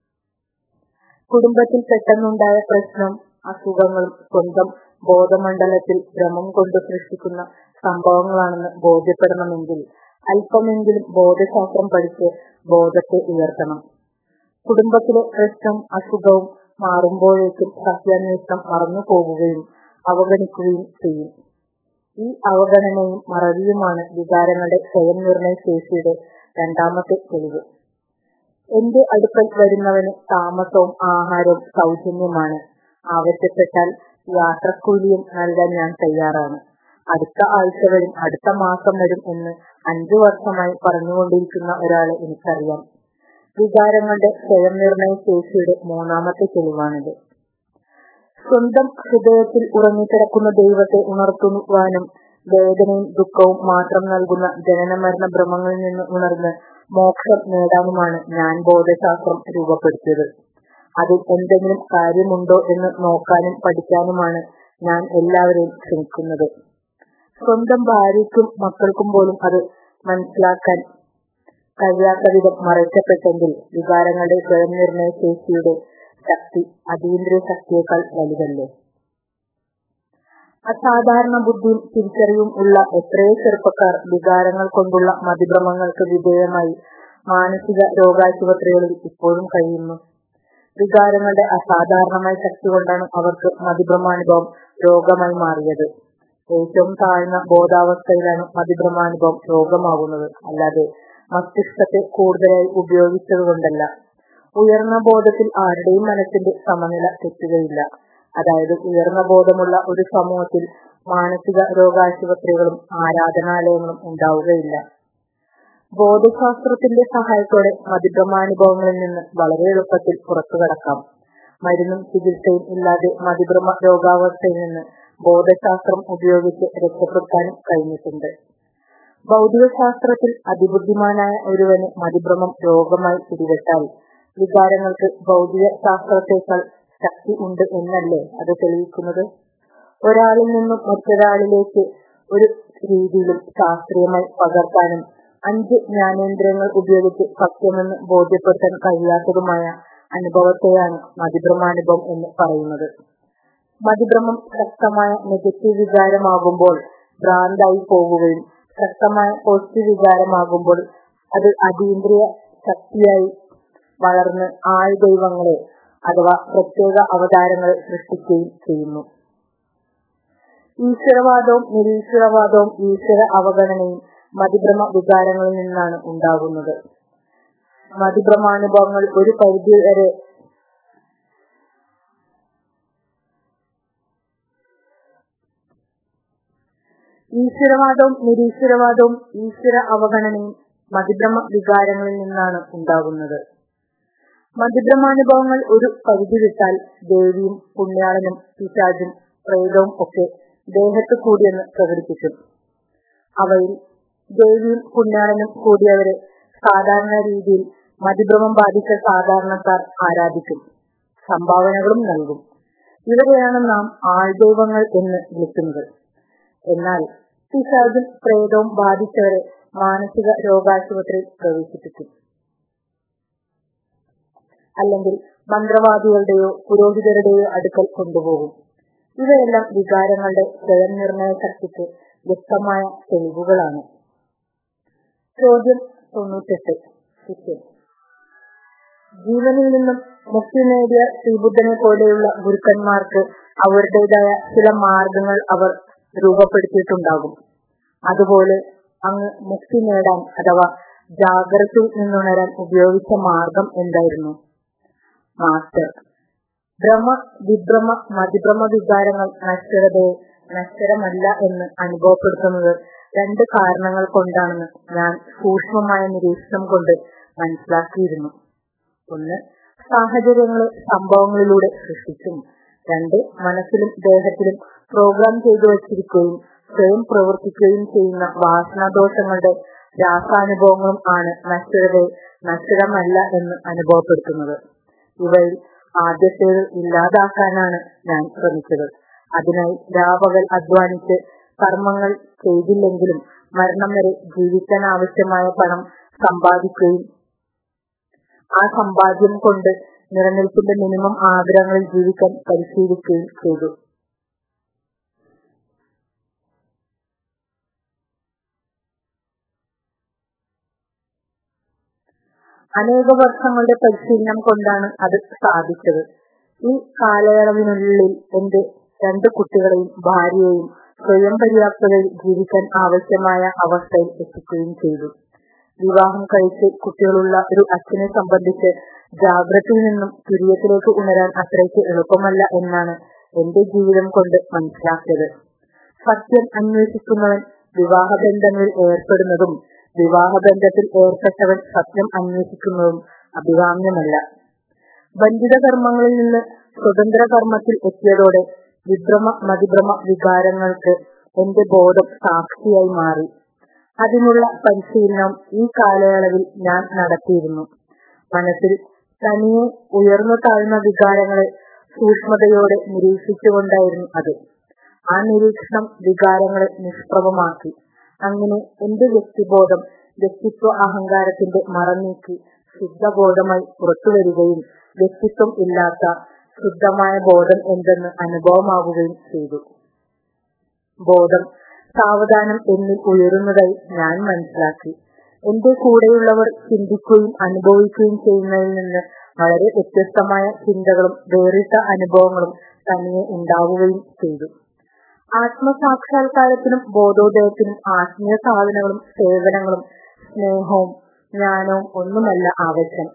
കുടുംബത്തിൽ പെട്ടെന്നുണ്ടായ പ്രശ്നം അസുഖങ്ങളും സ്വന്തം ബോധമണ്ഡലത്തിൽ ഭ്രമം കൊണ്ട് സൃഷ്ടിക്കുന്ന സംഭവങ്ങളാണെന്ന് ബോധ്യപ്പെടണമെങ്കിൽ അല്പമെങ്കിലും ബോധശാസ്ത്രം പഠിച്ച് ബോധത്തെ ഉയർത്തണം കുടുംബത്തിലെ പ്രശ്നം അസുഖവും മാറുമ്പോഴേക്കും സത്യാന്വേഷണം മറന്നു പോകുകയും അവഗണിക്കുകയും ചെയ്യും ഈ അവഗണനയും മറവിയുമാണ് വികാരങ്ങളുടെ സ്വയം നിർണയ ശേഷിയുടെ രണ്ടാമത്തെ തെളിവ് എന്റെ അടുക്കൽ വരുന്നവന് താമസവും ആഹാരവും സൗജന്യമാണ് ആവശ്യപ്പെട്ടാൽ യാത്രക്കൂലിയും നൽകാൻ ഞാൻ തയ്യാറാണ് അടുത്ത ആഴ്ച വരും അടുത്ത മാസം വരും എന്ന് അഞ്ചു വർഷമായി പറഞ്ഞുകൊണ്ടിരിക്കുന്ന ഒരാളെ എനിക്കറിയാം വികാരങ്ങളുടെ സ്വയം നിർണയ ശേഷിയുടെ മൂന്നാമത്തെ തെളിവാണിത് സ്വന്തം ഹൃദയത്തിൽ ഉറങ്ങിക്കിടക്കുന്ന ദൈവത്തെ ഉണർത്തുവാനും വേദനയും ദുഃഖവും മാത്രം നൽകുന്ന ജനന മരണ ഭ്രമങ്ങളിൽ നിന്ന് ഉണർന്ന് മോക്ഷം നേടാനുമാണ് ഞാൻ ബോധശാസ്ത്രം രൂപപ്പെടുത്തിയത് അതിൽ എന്തെങ്കിലും കാര്യമുണ്ടോ എന്ന് നോക്കാനും പഠിക്കാനുമാണ് ഞാൻ എല്ലാവരെയും ക്ഷണിക്കുന്നത് സ്വന്തം ഭാര്യയ്ക്കും മക്കൾക്കും പോലും അത് മനസ്സിലാക്കാൻ കഴിയാത്ത വിധം മറയ്ക്കപ്പെട്ടെങ്കിൽ വികാരങ്ങളുടെ സ്വയം നിർണയ ശേഷിയുടെ ശക്തി അതീന്ദ്രിയ ശക്തിയേക്കാൾ വലുതല്ലേ അസാധാരണ ബുദ്ധിയും തിരിച്ചറിവും ഉള്ള എത്രയോ ചെറുപ്പക്കാർ വികാരങ്ങൾ കൊണ്ടുള്ള മതിഭ്രമങ്ങൾക്ക് വിധേയമായി മാനസിക രോഗാശുപത്രികളിൽ ഇപ്പോഴും കഴിയുന്നു വികാരങ്ങളുടെ അസാധാരണമായ ശക്തി കൊണ്ടാണ് അവർക്ക് മതിഭ്രമാനുഭവം രോഗമായി മാറിയത് ഏറ്റവും താഴ്ന്ന ബോധാവസ്ഥയിലാണ് മതിഭ്രമാനുഭവം രോഗമാകുന്നത് അല്ലാതെ മസ്തിഷ്കത്തെ കൂടുതലായി ഉപയോഗിച്ചത് കൊണ്ടല്ല ഉയർന്ന ബോധത്തിൽ ആരുടെയും മനസ്സിന്റെ സമനില തെറ്റുകയില്ല അതായത് ഉയർന്ന ബോധമുള്ള ഒരു സമൂഹത്തിൽ മാനസിക രോഗാശുപത്രികളും ആരാധനാലയങ്ങളും ഉണ്ടാവുകയില്ല ബോധശാസ്ത്രത്തിന്റെ സഹായത്തോടെ മതിഭ്രമാനുഭവങ്ങളിൽ നിന്ന് വളരെ എളുപ്പത്തിൽ പുറത്തുകടക്കാം മരുന്നും ചികിത്സയും ഇല്ലാതെ മതിഭ്രമ രോഗാവസ്ഥയിൽ നിന്ന് ബോധശാസ്ത്രം ഉപയോഗിച്ച് രക്ഷപ്പെടുത്താനും കഴിഞ്ഞിട്ടുണ്ട് ഭൗതികശാസ്ത്രത്തിൽ അതിബുദ്ധിമാനായ ഒരുവന് മതിഭ്രമം രോഗമായി പിടിപെട്ടാൽ വികാരങ്ങൾക്ക് ഭൗതിക ശാസ്ത്രത്തെക്കാൾ ശക്തി ഉണ്ട് എന്നല്ലേ അത് തെളിയിക്കുന്നത് ഒരാളിൽ നിന്നും മറ്റൊരാളിലേക്ക് ഒരു രീതിയിലും ശാസ്ത്രീയമായി പകർത്താനും അഞ്ച് ജ്ഞാനേന്ദ്രിയങ്ങൾ ഉപയോഗിച്ച് സത്യമെന്ന് ബോധ്യപ്പെടുത്താൻ കഴിയാത്തതുമായ അനുഭവത്തെയാണ് മതിഭ്രമാനുഭവം എന്ന് പറയുന്നത് മതിഭ്രമം ശക്തമായ നെഗറ്റീവ് വികാരമാകുമ്പോൾ ഭ്രാന്തായി പോകുകയും ശക്തമായ പോസിറ്റീവ് വികാരമാകുമ്പോൾ അത് അതീന്ദ്രിയ ശക്തിയായി വളർന്ന് ആയ ദൈവങ്ങളെ അഥവാ പ്രത്യേക അവതാരങ്ങളെ സൃഷ്ടിക്കുകയും ചെയ്യുന്നു ഈശ്വരവാദവും നിരീശ്വരവാദവും ഈശ്വര അവഗണനയും മതിഭ്രമ വികാരങ്ങളിൽ നിന്നാണ് ഉണ്ടാകുന്നത് മതിഭ്രമാനുഭവങ്ങൾ ഒരു പരിധി വരെ ഈശ്വരവാദവും നിരീശ്വരവാദവും ഈശ്വര അവഗണനയും മതിഭ്രമ വികാരങ്ങളിൽ നിന്നാണ് ഉണ്ടാകുന്നത് മതിഭ്രമാനുഭവങ്ങൾ ഒരു പരിധി വിട്ടാൽ ദേവിയും പുണ്യാളനും പിശാചും പ്രേതവും ഒക്കെ ദേഹത്ത് കൂടിയെന്ന് പ്രകടിപ്പിക്കും അവയിൽ ദേവിയും പുണ്യാളനും കൂടിയവരെ സാധാരണ രീതിയിൽ മതിഭ്രമം ബാധിച്ച സാധാരണക്കാർ ആരാധിക്കും സംഭാവനകളും നൽകും ഇവരെയാണ് നാം ആൾദൈവങ്ങൾ എന്ന് വിളിക്കുന്നത് എന്നാൽ പിശാചും പ്രേതവും ബാധിച്ചവരെ മാനസിക രോഗാശുപത്രിയിൽ പ്രവേശിപ്പിക്കും അല്ലെങ്കിൽ മന്ത്രവാദികളുടെയോ പുരോഹിതരുടെയോ അടുക്കൽ കൊണ്ടുപോകും ഇവയെല്ലാം വികാരങ്ങളുടെ സ്വയം നിർണയ ശക്തിക്ക് വ്യക്തമായ തെളിവുകളാണ് ചോദ്യം തൊണ്ണൂറ്റെട്ട് ശിഷ്യൻ ജീവനിൽ നിന്നും മുക്തി നേടിയ ശ്രീബുദ്ധനെ പോലെയുള്ള ഗുരുക്കന്മാർക്ക് അവരുടേതായ ചില മാർഗങ്ങൾ അവർ രൂപപ്പെടുത്തിയിട്ടുണ്ടാകും അതുപോലെ അങ്ങ് മുക്തി നേടാൻ അഥവാ ജാഗ്രതയിൽ നിന്നുണരാൻ ഉപയോഗിച്ച മാർഗം എന്തായിരുന്നു മാസ്റ്റർ ഭ്രമ വിഭ്രമ മതിഭ്രമ വികാരങ്ങൾ നശ്വരതയെ നശ്വരമല്ല എന്ന് അനുഭവപ്പെടുത്തുന്നത് രണ്ട് കാരണങ്ങൾ കൊണ്ടാണെന്ന് ഞാൻ സൂക്ഷ്മമായ നിരീക്ഷണം കൊണ്ട് മനസ്സിലാക്കിയിരുന്നു ഒന്ന് സാഹചര്യങ്ങളെ സംഭവങ്ങളിലൂടെ സൃഷ്ടിച്ചും രണ്ട് മനസ്സിലും ദേഹത്തിലും പ്രോഗ്രാം ചെയ്തു വച്ചിരിക്കുകയും സ്വയം പ്രവർത്തിക്കുകയും ചെയ്യുന്ന വാസനാദോഷങ്ങളുടെ രാസാനുഭവങ്ങളും ആണ് നശ്വരതയെ നശ്വരമല്ല എന്ന് അനുഭവപ്പെടുത്തുന്നത് ഇവയിൽ ആദ്യത്തേത് ഇല്ലാതാക്കാനാണ് ഞാൻ ശ്രമിച്ചത് അതിനായി രാപകൽ അധ്വാനിച്ച് കർമ്മങ്ങൾ ചെയ്തില്ലെങ്കിലും മരണം വരെ ജീവിക്കാൻ ആവശ്യമായ പണം സമ്പാദിക്കുകയും ആ സമ്പാദ്യം കൊണ്ട് നിലനിൽപ്പിന്റെ മിനിമം ആഗ്രഹങ്ങളിൽ ജീവിക്കാൻ പരിശീലിക്കുകയും ചെയ്തു അനേക വർഷങ്ങളുടെ പരിശീലനം കൊണ്ടാണ് അത് സാധിച്ചത് ഈ കാലയളവിനുള്ളിൽ എന്റെ രണ്ട് കുട്ടികളെയും ഭാര്യയെയും സ്വയം പര്യാപ്തതയിൽ ജീവിക്കാൻ ആവശ്യമായ അവസ്ഥയിൽ എത്തിക്കുകയും ചെയ്തു വിവാഹം കഴിച്ച് കുട്ടികളുള്ള ഒരു അച്ഛനെ സംബന്ധിച്ച് ജാഗ്രതയിൽ നിന്നും തുര്യത്തിലേക്ക് ഉണരാൻ അത്രയ്ക്ക് എളുപ്പമല്ല എന്നാണ് എന്റെ ജീവിതം കൊണ്ട് മനസ്സിലാക്കിയത് സത്യം അന്വേഷിക്കുന്നവൻ വിവാഹബന്ധങ്ങളിൽ ഏർപ്പെടുന്നതും വിവാഹബന്ധത്തിൽ ഏർപ്പെട്ടവൻ സത്യം അന്വേഷിക്കുന്നതും അഭികാമ്യമല്ല ബന്ധിത കർമ്മങ്ങളിൽ നിന്ന് സ്വതന്ത്ര കർമ്മത്തിൽ എത്തിയതോടെ വിഭ്രമ മതിഭ്രമ വികാരങ്ങൾക്ക് എന്റെ ബോധം സാക്ഷിയായി മാറി അതിനുള്ള പരിശീലനം ഈ കാലയളവിൽ ഞാൻ നടത്തിയിരുന്നു മനസ്സിൽ തനിയെ ഉയർന്നു താഴ്ന്ന വികാരങ്ങളെ സൂക്ഷ്മതയോടെ നിരീക്ഷിച്ചുകൊണ്ടായിരുന്നു അത് ആ നിരീക്ഷണം വികാരങ്ങളെ നിഷ്പ്രഭമാക്കി അങ്ങനെ എന്റെ വ്യക്തിബോധം വ്യക്തിത്വ അഹങ്കാരത്തിന്റെ മറനീക്കി ശുദ്ധബോധമായി പുറത്തുവരികയും വ്യക്തിത്വം ഇല്ലാത്ത ശുദ്ധമായ ബോധം എന്തെന്ന് അനുഭവമാവുകയും ചെയ്തു ബോധം സാവധാനം എന്നിൽ ഉയരുന്നതായി ഞാൻ മനസ്സിലാക്കി എന്റെ കൂടെയുള്ളവർ ചിന്തിക്കുകയും അനുഭവിക്കുകയും ചെയ്യുന്നതിൽ നിന്ന് വളരെ വ്യത്യസ്തമായ ചിന്തകളും വേറിട്ട അനുഭവങ്ങളും തനിയെ ഉണ്ടാവുകയും ചെയ്തു ആത്മസാക്ഷാത്കാരത്തിനും ബോധോദയത്തിനും ആത്മീയ സാധനങ്ങളും സേവനങ്ങളും സ്നേഹവും ജ്ഞാനവും ഒന്നുമല്ല ആവശ്യം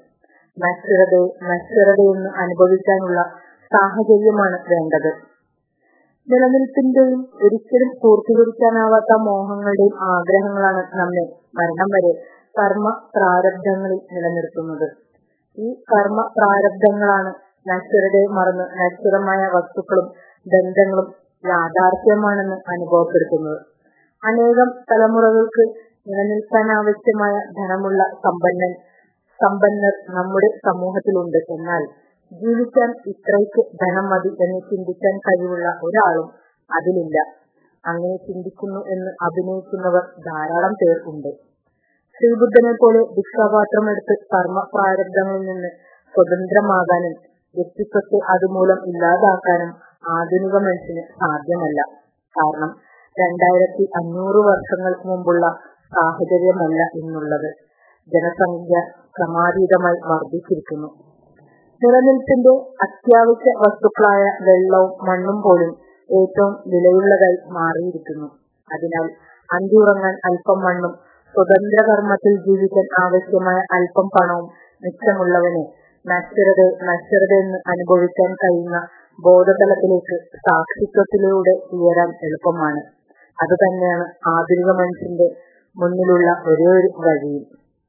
നശ്വരതയെ നശ്വരതയെന്ന് അനുഭവിക്കാനുള്ള സാഹചര്യമാണ് വേണ്ടത് നിലനിൽപ്പിന്റെയും ഒരിക്കലും പൂർത്തീകരിക്കാനാവാത്ത മോഹങ്ങളുടെയും ആഗ്രഹങ്ങളാണ് നമ്മെ മരണം വരെ കർമ്മ പ്രാരബ്ധങ്ങളിൽ നിലനിർത്തുന്നത് ഈ കർമ്മ പ്രാരബ്ധങ്ങളാണ് നശ്വരതയെ മറന്ന് നശ്വരമായ വസ്തുക്കളും ബന്ധങ്ങളും യാഥാർത്ഥ്യമാണെന്ന് അനുഭവപ്പെടുത്തുന്നത് അനേകം തലമുറകൾക്ക് നിലനിൽക്കാനാവശ്യമായ ധനമുള്ള സമ്പന്നൻ സമ്പന്നർ നമ്മുടെ സമൂഹത്തിലുണ്ട് എന്നാൽ ജീവിക്കാൻ ഇത്രയ്ക്ക് ധനം മതി എന്ന് ചിന്തിക്കാൻ കഴിവുള്ള ഒരാളും അതിലില്ല അങ്ങനെ ചിന്തിക്കുന്നു എന്ന് അഭിനയിക്കുന്നവർ ധാരാളം പേർ ഉണ്ട് ശ്രീബുദ്ധനെ പോലെ ഭിക്ഷാപാത്രമെടുത്ത് കർമ്മ പ്രാരബ്ധങ്ങളിൽ നിന്ന് സ്വതന്ത്രമാകാനും വ്യക്തിത്വത്തെ അതുമൂലം ഇല്ലാതാക്കാനും ആധുനിക മനുഷ്യന് സാധ്യമല്ല കാരണം രണ്ടായിരത്തി അഞ്ഞൂറ് വർഷങ്ങൾക്ക് മുമ്പുള്ള സാഹചര്യമല്ല ഇന്നുള്ളത് ജനസംഖ്യ ക്രമാതീതമായി വർദ്ധിച്ചിരിക്കുന്നു നിലനിൽപ്പിന്റെ അത്യാവശ്യ വസ്തുക്കളായ വെള്ളവും മണ്ണും പോലും ഏറ്റവും വിലയുള്ളതായി മാറിയിരിക്കുന്നു അതിനാൽ അന്തിയുറങ്ങാൻ അല്പം മണ്ണും സ്വതന്ത്ര കർമ്മത്തിൽ ജീവിക്കാൻ ആവശ്യമായ അല്പം പണവും മിച്ചമുള്ളവന് നശ്വരത നശ്വരതയെന്ന് അനുഭവിക്കാൻ കഴിയുന്ന ബോധതലത്തിലേക്ക് സാക്ഷിത്വത്തിലൂടെ ഉയരാൻ എളുപ്പമാണ് അത് തന്നെയാണ് ആധുനിക മനുഷ്യന്റെ മുന്നിലുള്ള ഒരേ ഒരു വഴിയും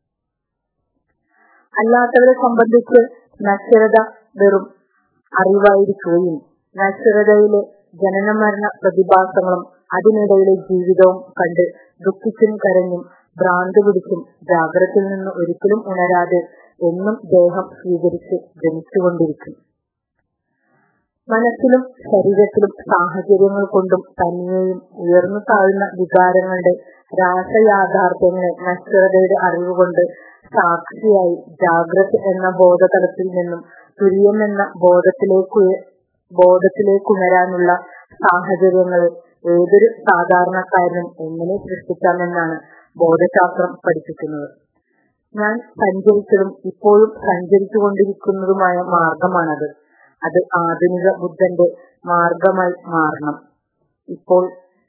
അല്ലാത്തവരെ സംബന്ധിച്ച് നശ്വരത വെറും അറിവായിരിക്കുകയും നശ്വരതയിലെ ജനന മരണ പ്രതിഭാസങ്ങളും അതിനിടയിലെ ജീവിതവും കണ്ട് ദുഃഖിച്ചും കരഞ്ഞും ഭ്രാന്ത് പിടിച്ചും ജാഗ്രതയിൽ നിന്ന് ഒരിക്കലും ഉണരാതെ എന്നും ദേഹം സ്വീകരിച്ച് ജനിച്ചുകൊണ്ടിരിക്കും മനസ്സിലും ശരീരത്തിലും സാഹചര്യങ്ങൾ കൊണ്ടും തനിയെയും ഉയർന്നു താഴ്ന്ന വികാരങ്ങളുടെ രാസയാഥാർത്ഥ്യങ്ങളെ നശ്വരതയുടെ അറിവുകൊണ്ട് സാക്ഷിയായി ജാഗ്രത എന്ന ബോധതലത്തിൽ നിന്നും തുര്യം എന്ന ബോധത്തിലേക്ക് ബോധത്തിലേക്കുണരാനുള്ള സാഹചര്യങ്ങൾ ഏതൊരു സാധാരണക്കാരനും എങ്ങനെ സൃഷ്ടിക്കാമെന്നാണ് ബോധശാസ്ത്രം പഠിപ്പിക്കുന്നത് ഞാൻ സഞ്ചരിച്ചതും ഇപ്പോഴും സഞ്ചരിച്ചു കൊണ്ടിരിക്കുന്നതുമായ മാർഗമാണത് അത് ആധുനിക ബുദ്ധന്റെ മാർഗമായി മാറണം ഇപ്പോൾ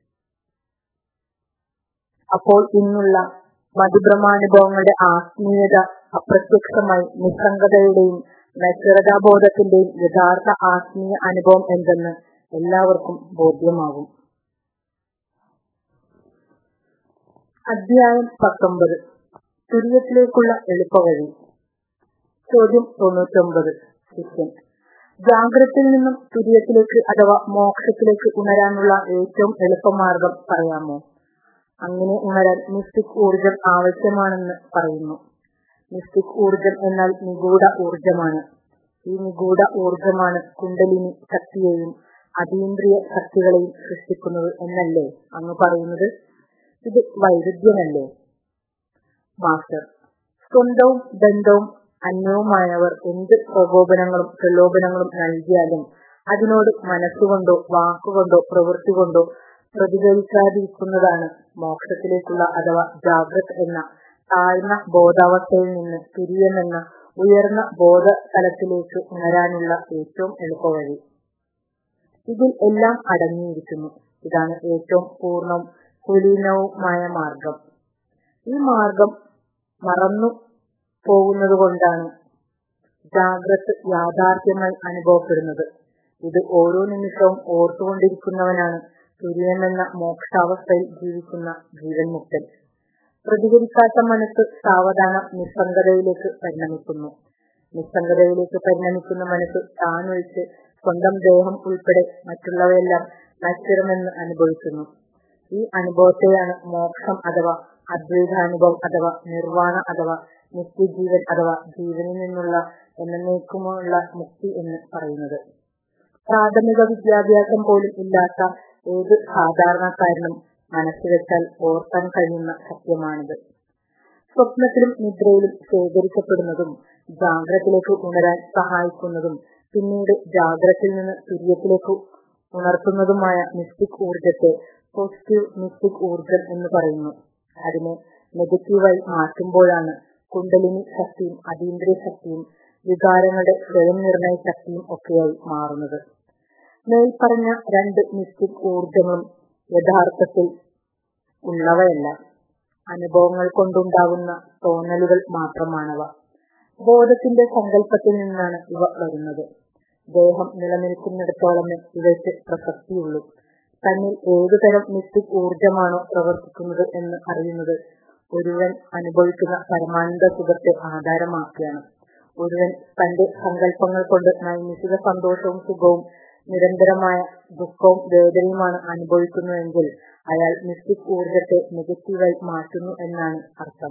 അപ്പോൾ ഇന്നുള്ള മധുബ്രഹ്മാനുഭവങ്ങളുടെ ആത്മീയത അപ്രത്യക്ഷമായി നിസ്സംഗതയുടെയും നശ്വരതാബോധത്തിന്റെയും യഥാർത്ഥ ആത്മീയ അനുഭവം എന്തെന്ന് എല്ലാവർക്കും ബോധ്യമാകും അധ്യായം പത്തൊമ്പത് തുര്യത്തിലേക്കുള്ള എളുപ്പവഴി ചോദ്യം തൊണ്ണൂറ്റൊമ്പത് ശിഷ്യൻ ജാഗ്രതയിൽ നിന്നും തുര്യത്തിലേക്ക് അഥവാ മോക്ഷത്തിലേക്ക് ഉണരാനുള്ള ഏറ്റവും എളുപ്പമാർഗം പറയാമോ അങ്ങനെ ഉണരാൻ മിസ്റ്റിക് ഊർജം ആവശ്യമാണെന്ന് പറയുന്നു മിസ്റ്റിക് ഊർജം എന്നാൽ നിഗൂഢ ഊർജമാണ് ഈ നിഗൂഢ ഊർജമാണ് കുണ്ടലിനി ശക്തിയെയും അതീന്ദ്രിയ ശക്തികളെയും സൃഷ്ടിക്കുന്നത് എന്നല്ലേ അങ്ങ് പറയുന്നത് ഇത് വൈരുദ്ധ്യമല്ലേ മാസ്റ്റർ സ്വന്തവും ബന്ധവും അന്യവുമായവർ എന്ത് പ്രകോപനങ്ങളും പ്രലോഭനങ്ങളും നൽകിയാലും അതിനോട് മനസ്സുകൊണ്ടോ വാക്കുകൊണ്ടോ പ്രവൃത്തി കൊണ്ടോ പ്രതികരിക്കാതിരിക്കുന്നതാണ് മോക്ഷത്തിലേക്കുള്ള അഥവാ ജാഗ്രത് എന്ന താഴ്ന്ന ബോധാവസ്ഥയിൽ നിന്ന് തുര്യമെന്ന ഉയർന്ന ബോധ തലത്തിലേക്ക് ഉണരാനുള്ള ഏറ്റവും എളുപ്പവഴി ഇതിൽ എല്ലാം അടങ്ങിയിരിക്കുന്നു ഇതാണ് ഏറ്റവും പൂർണ്ണവും കുലീനവുമായ മാർഗം ഈ മാർഗം മറന്നു പോകുന്നത് കൊണ്ടാണ് ജാഗ്രത് യാഥാർത്ഥ്യമായി അനുഭവപ്പെടുന്നത് ഇത് ഓരോ നിമിഷവും ഓർത്തുകൊണ്ടിരിക്കുന്നവനാണ് തുര്യമെന്ന മോക്ഷാവസ്ഥയിൽ ജീവിക്കുന്ന ജീവൻ മുക്തൻ പ്രതികരിക്കാത്ത മനസ്സ് സാവധാനം നിസ്സംഗതയിലേക്ക് പരിണമിക്കുന്നു നിസ്സംഗതയിലേക്ക് പരിണമിക്കുന്ന മനസ്സ് താനൊഴിച്ച് സ്വന്തം ദേഹം ഉൾപ്പെടെ മറ്റുള്ളവയെല്ലാം നശ്വരമെന്ന് അനുഭവിക്കുന്നു ഈ അനുഭവത്തെയാണ് മോക്ഷം അഥവാ അദ്വൈതാനുഭവം അഥവാ നിർവാണ അഥവാ നിത്യജീവൻ അഥവാ ജീവനിൽ നിന്നുള്ള എന്നേക്കുമുള്ള മുക്തി എന്ന് പറയുന്നത് പ്രാഥമിക വിദ്യാഭ്യാസം പോലും ഇല്ലാത്ത ഏത് സാധാരണക്കാരനും മനസ്സിൽ വെച്ചാൽ ഓർക്കാൻ കഴിയുന്ന സത്യമാണിത് സ്വപ്നത്തിലും നിദ്രയിലും ശേഖരിക്കപ്പെടുന്നതും ജാഗ്രതയിലേക്ക് ഉണരാൻ സഹായിക്കുന്നതും പിന്നീട് ജാഗ്രതയിൽ നിന്ന് തുര്യത്തിലേക്ക് ഉണർത്തുന്നതുമായ മിസ്റ്റിക് ഊർജത്തെ പോസിറ്റീവ് മിസ്റ്റിക് ഊർജം എന്ന് പറയുന്നു അതിനെ നെഗറ്റീവായി മാറ്റുമ്പോഴാണ് കുണ്ടലിനി ശക്തിയും അതീന്ദ്രിയ ശക്തിയും വികാരങ്ങളുടെ സ്വയം നിർണയ ശക്തിയും ഒക്കെയായി മാറുന്നത് മേൽപ്പറഞ്ഞ രണ്ട് മിസ്റ്റിക് ഊർജങ്ങളും യഥാർത്ഥത്തിൽ ഉള്ളവയല്ല അനുഭവങ്ങൾ കൊണ്ടുണ്ടാകുന്ന തോന്നലുകൾ മാത്രമാണവ ബോധത്തിന്റെ സങ്കല്പത്തിൽ നിന്നാണ് ഇവ വരുന്നത് ദേഹം നിലനിൽക്കുന്നിടത്തോളമേ ഇവയ്ക്ക് പ്രസക്തിയുള്ളൂ തന്നിൽ ഏതുതരം മിസ്റ്റിക് ഊർജമാണോ പ്രവർത്തിക്കുന്നത് എന്ന് അറിയുന്നത് ഒരുവൻ അനുഭവിക്കുന്ന പരമാനന്ദ സുഖത്തെ ആധാരമാക്കിയാണ് ഒരുവൻ തന്റെ സങ്കല്പങ്ങൾ കൊണ്ട് നൈമിഷിക സന്തോഷവും സുഖവും നിരന്തരമായ ദുഃഖവും വേദനയുമാണ് അനുഭവിക്കുന്നുവെങ്കിൽ അയാൾ മിസ്റ്റിക് ഊർജത്തെ നെഗറ്റീവായി മാറ്റുന്നു എന്നാണ് അർത്ഥം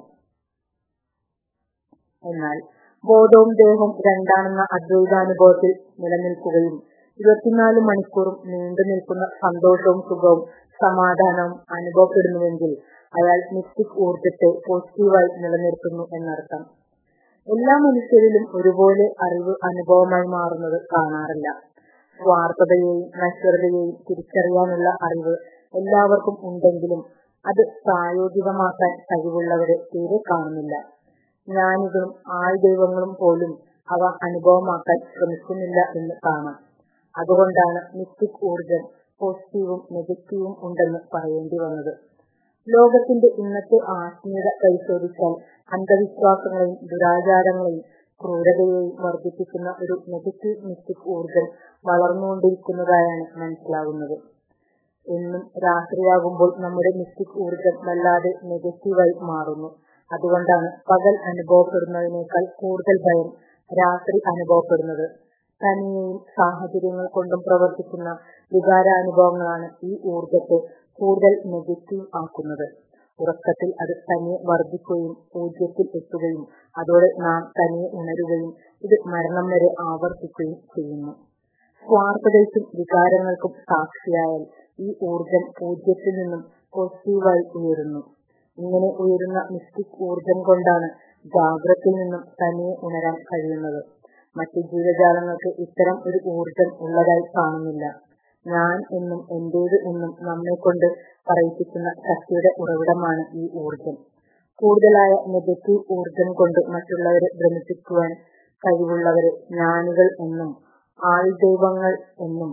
എന്നാൽ ബോധവും ദേഹവും രണ്ടാണെന്ന അദ്വൈതാനുഭവത്തിൽ നിലനിൽക്കുകയും ഇരുപത്തിനാല് മണിക്കൂറും നീണ്ടു നിൽക്കുന്ന സന്തോഷവും സുഖവും സമാധാനവും അനുഭവപ്പെടുന്നുവെങ്കിൽ അയാൾ മിസ്റ്റിക് ഊർജത്തെ പോസിറ്റീവായി നിലനിർത്തുന്നു എന്നർത്ഥം എല്ലാ മനുഷ്യരിലും ഒരുപോലെ അറിവ് അനുഭവമായി മാറുന്നത് കാണാറില്ല സ്വാർത്ഥതയെയും നശ്വരതയെയും തിരിച്ചറിയാനുള്ള അറിവ് എല്ലാവർക്കും ഉണ്ടെങ്കിലും അത് പ്രായോഗികമാക്കാൻ കഴിവുള്ളവരെ തീരെ കാണുന്നില്ല ജ്ഞാനികളും ആൾദൈവങ്ങളും പോലും അവ അനുഭവമാക്കാൻ ശ്രമിക്കുന്നില്ല എന്ന് കാണാം അതുകൊണ്ടാണ് മിസ്റ്റിക് ഊർജം പോസിറ്റീവും നെഗറ്റീവും ഉണ്ടെന്ന് പറയേണ്ടി വന്നത് ലോകത്തിന്റെ ഇന്നത്തെ ആത്മീയത പരിശോധിച്ചാൽ അന്ധവിശ്വാസങ്ങളെയും ദുരാചാരങ്ങളെയും ക്രൂരതയെയും വർദ്ധിപ്പിക്കുന്ന ഒരു നെഗറ്റീവ് മിസ്റ്റിക് ഊർജം വളർന്നുകൊണ്ടിരിക്കുന്നതായാണ് മനസ്സിലാകുന്നത് എന്നും രാത്രിയാകുമ്പോൾ നമ്മുടെ മിസ്റ്റിക് ഊർജം വല്ലാതെ നെഗറ്റീവായി മാറുന്നു അതുകൊണ്ടാണ് പകൽ അനുഭവപ്പെടുന്നതിനേക്കാൾ കൂടുതൽ ഭയം രാത്രി അനുഭവപ്പെടുന്നത് തനിയെയും സാഹചര്യങ്ങൾ കൊണ്ടും പ്രവർത്തിക്കുന്ന വികാരാനുഭവങ്ങളാണ് ഈ ഊർജത്തെ കൂടുതൽ നെഗറ്റീവ് ആക്കുന്നത് ഉറക്കത്തിൽ അത് തനിയെ വർദ്ധിക്കുകയും പൂജ്യത്തിൽ എത്തുകയും അതോടെ നാം തനിയെ ഉണരുകയും ഇത് മരണം വരെ ആവർത്തിക്കുകയും ചെയ്യുന്നു സ്വാർത്ഥതയ്ക്കും വികാരങ്ങൾക്കും സാക്ഷിയായാൽ ഈ ഊർജം പൂജ്യത്തിൽ നിന്നും പോസിറ്റീവായി ഉയരുന്നു ഇങ്ങനെ ഉയരുന്ന മിസ്റ്റിക് ഊർജം കൊണ്ടാണ് ജാഗ്രതയിൽ നിന്നും തനിയെ ഉണരാൻ കഴിയുന്നത് മറ്റു ജീവജാലങ്ങൾക്ക് ഇത്തരം ഒരു ഊർജം ഉള്ളതായി കാണുന്നില്ല ഞാൻ എന്നും എന്റേത് എന്നും നമ്മെ കൊണ്ട് പറയിപ്പിക്കുന്ന ശക്തിയുടെ ഉറവിടമാണ് ഈ ഊർജം കൂടുതലായ നെഗറ്റീവ് ഊർജം കൊണ്ട് മറ്റുള്ളവരെ ഭ്രമിപ്പിക്കുവാൻ കഴിവുള്ളവരെ ജ്ഞാനികൾ എന്നും ആൾദൈവങ്ങൾ എന്നും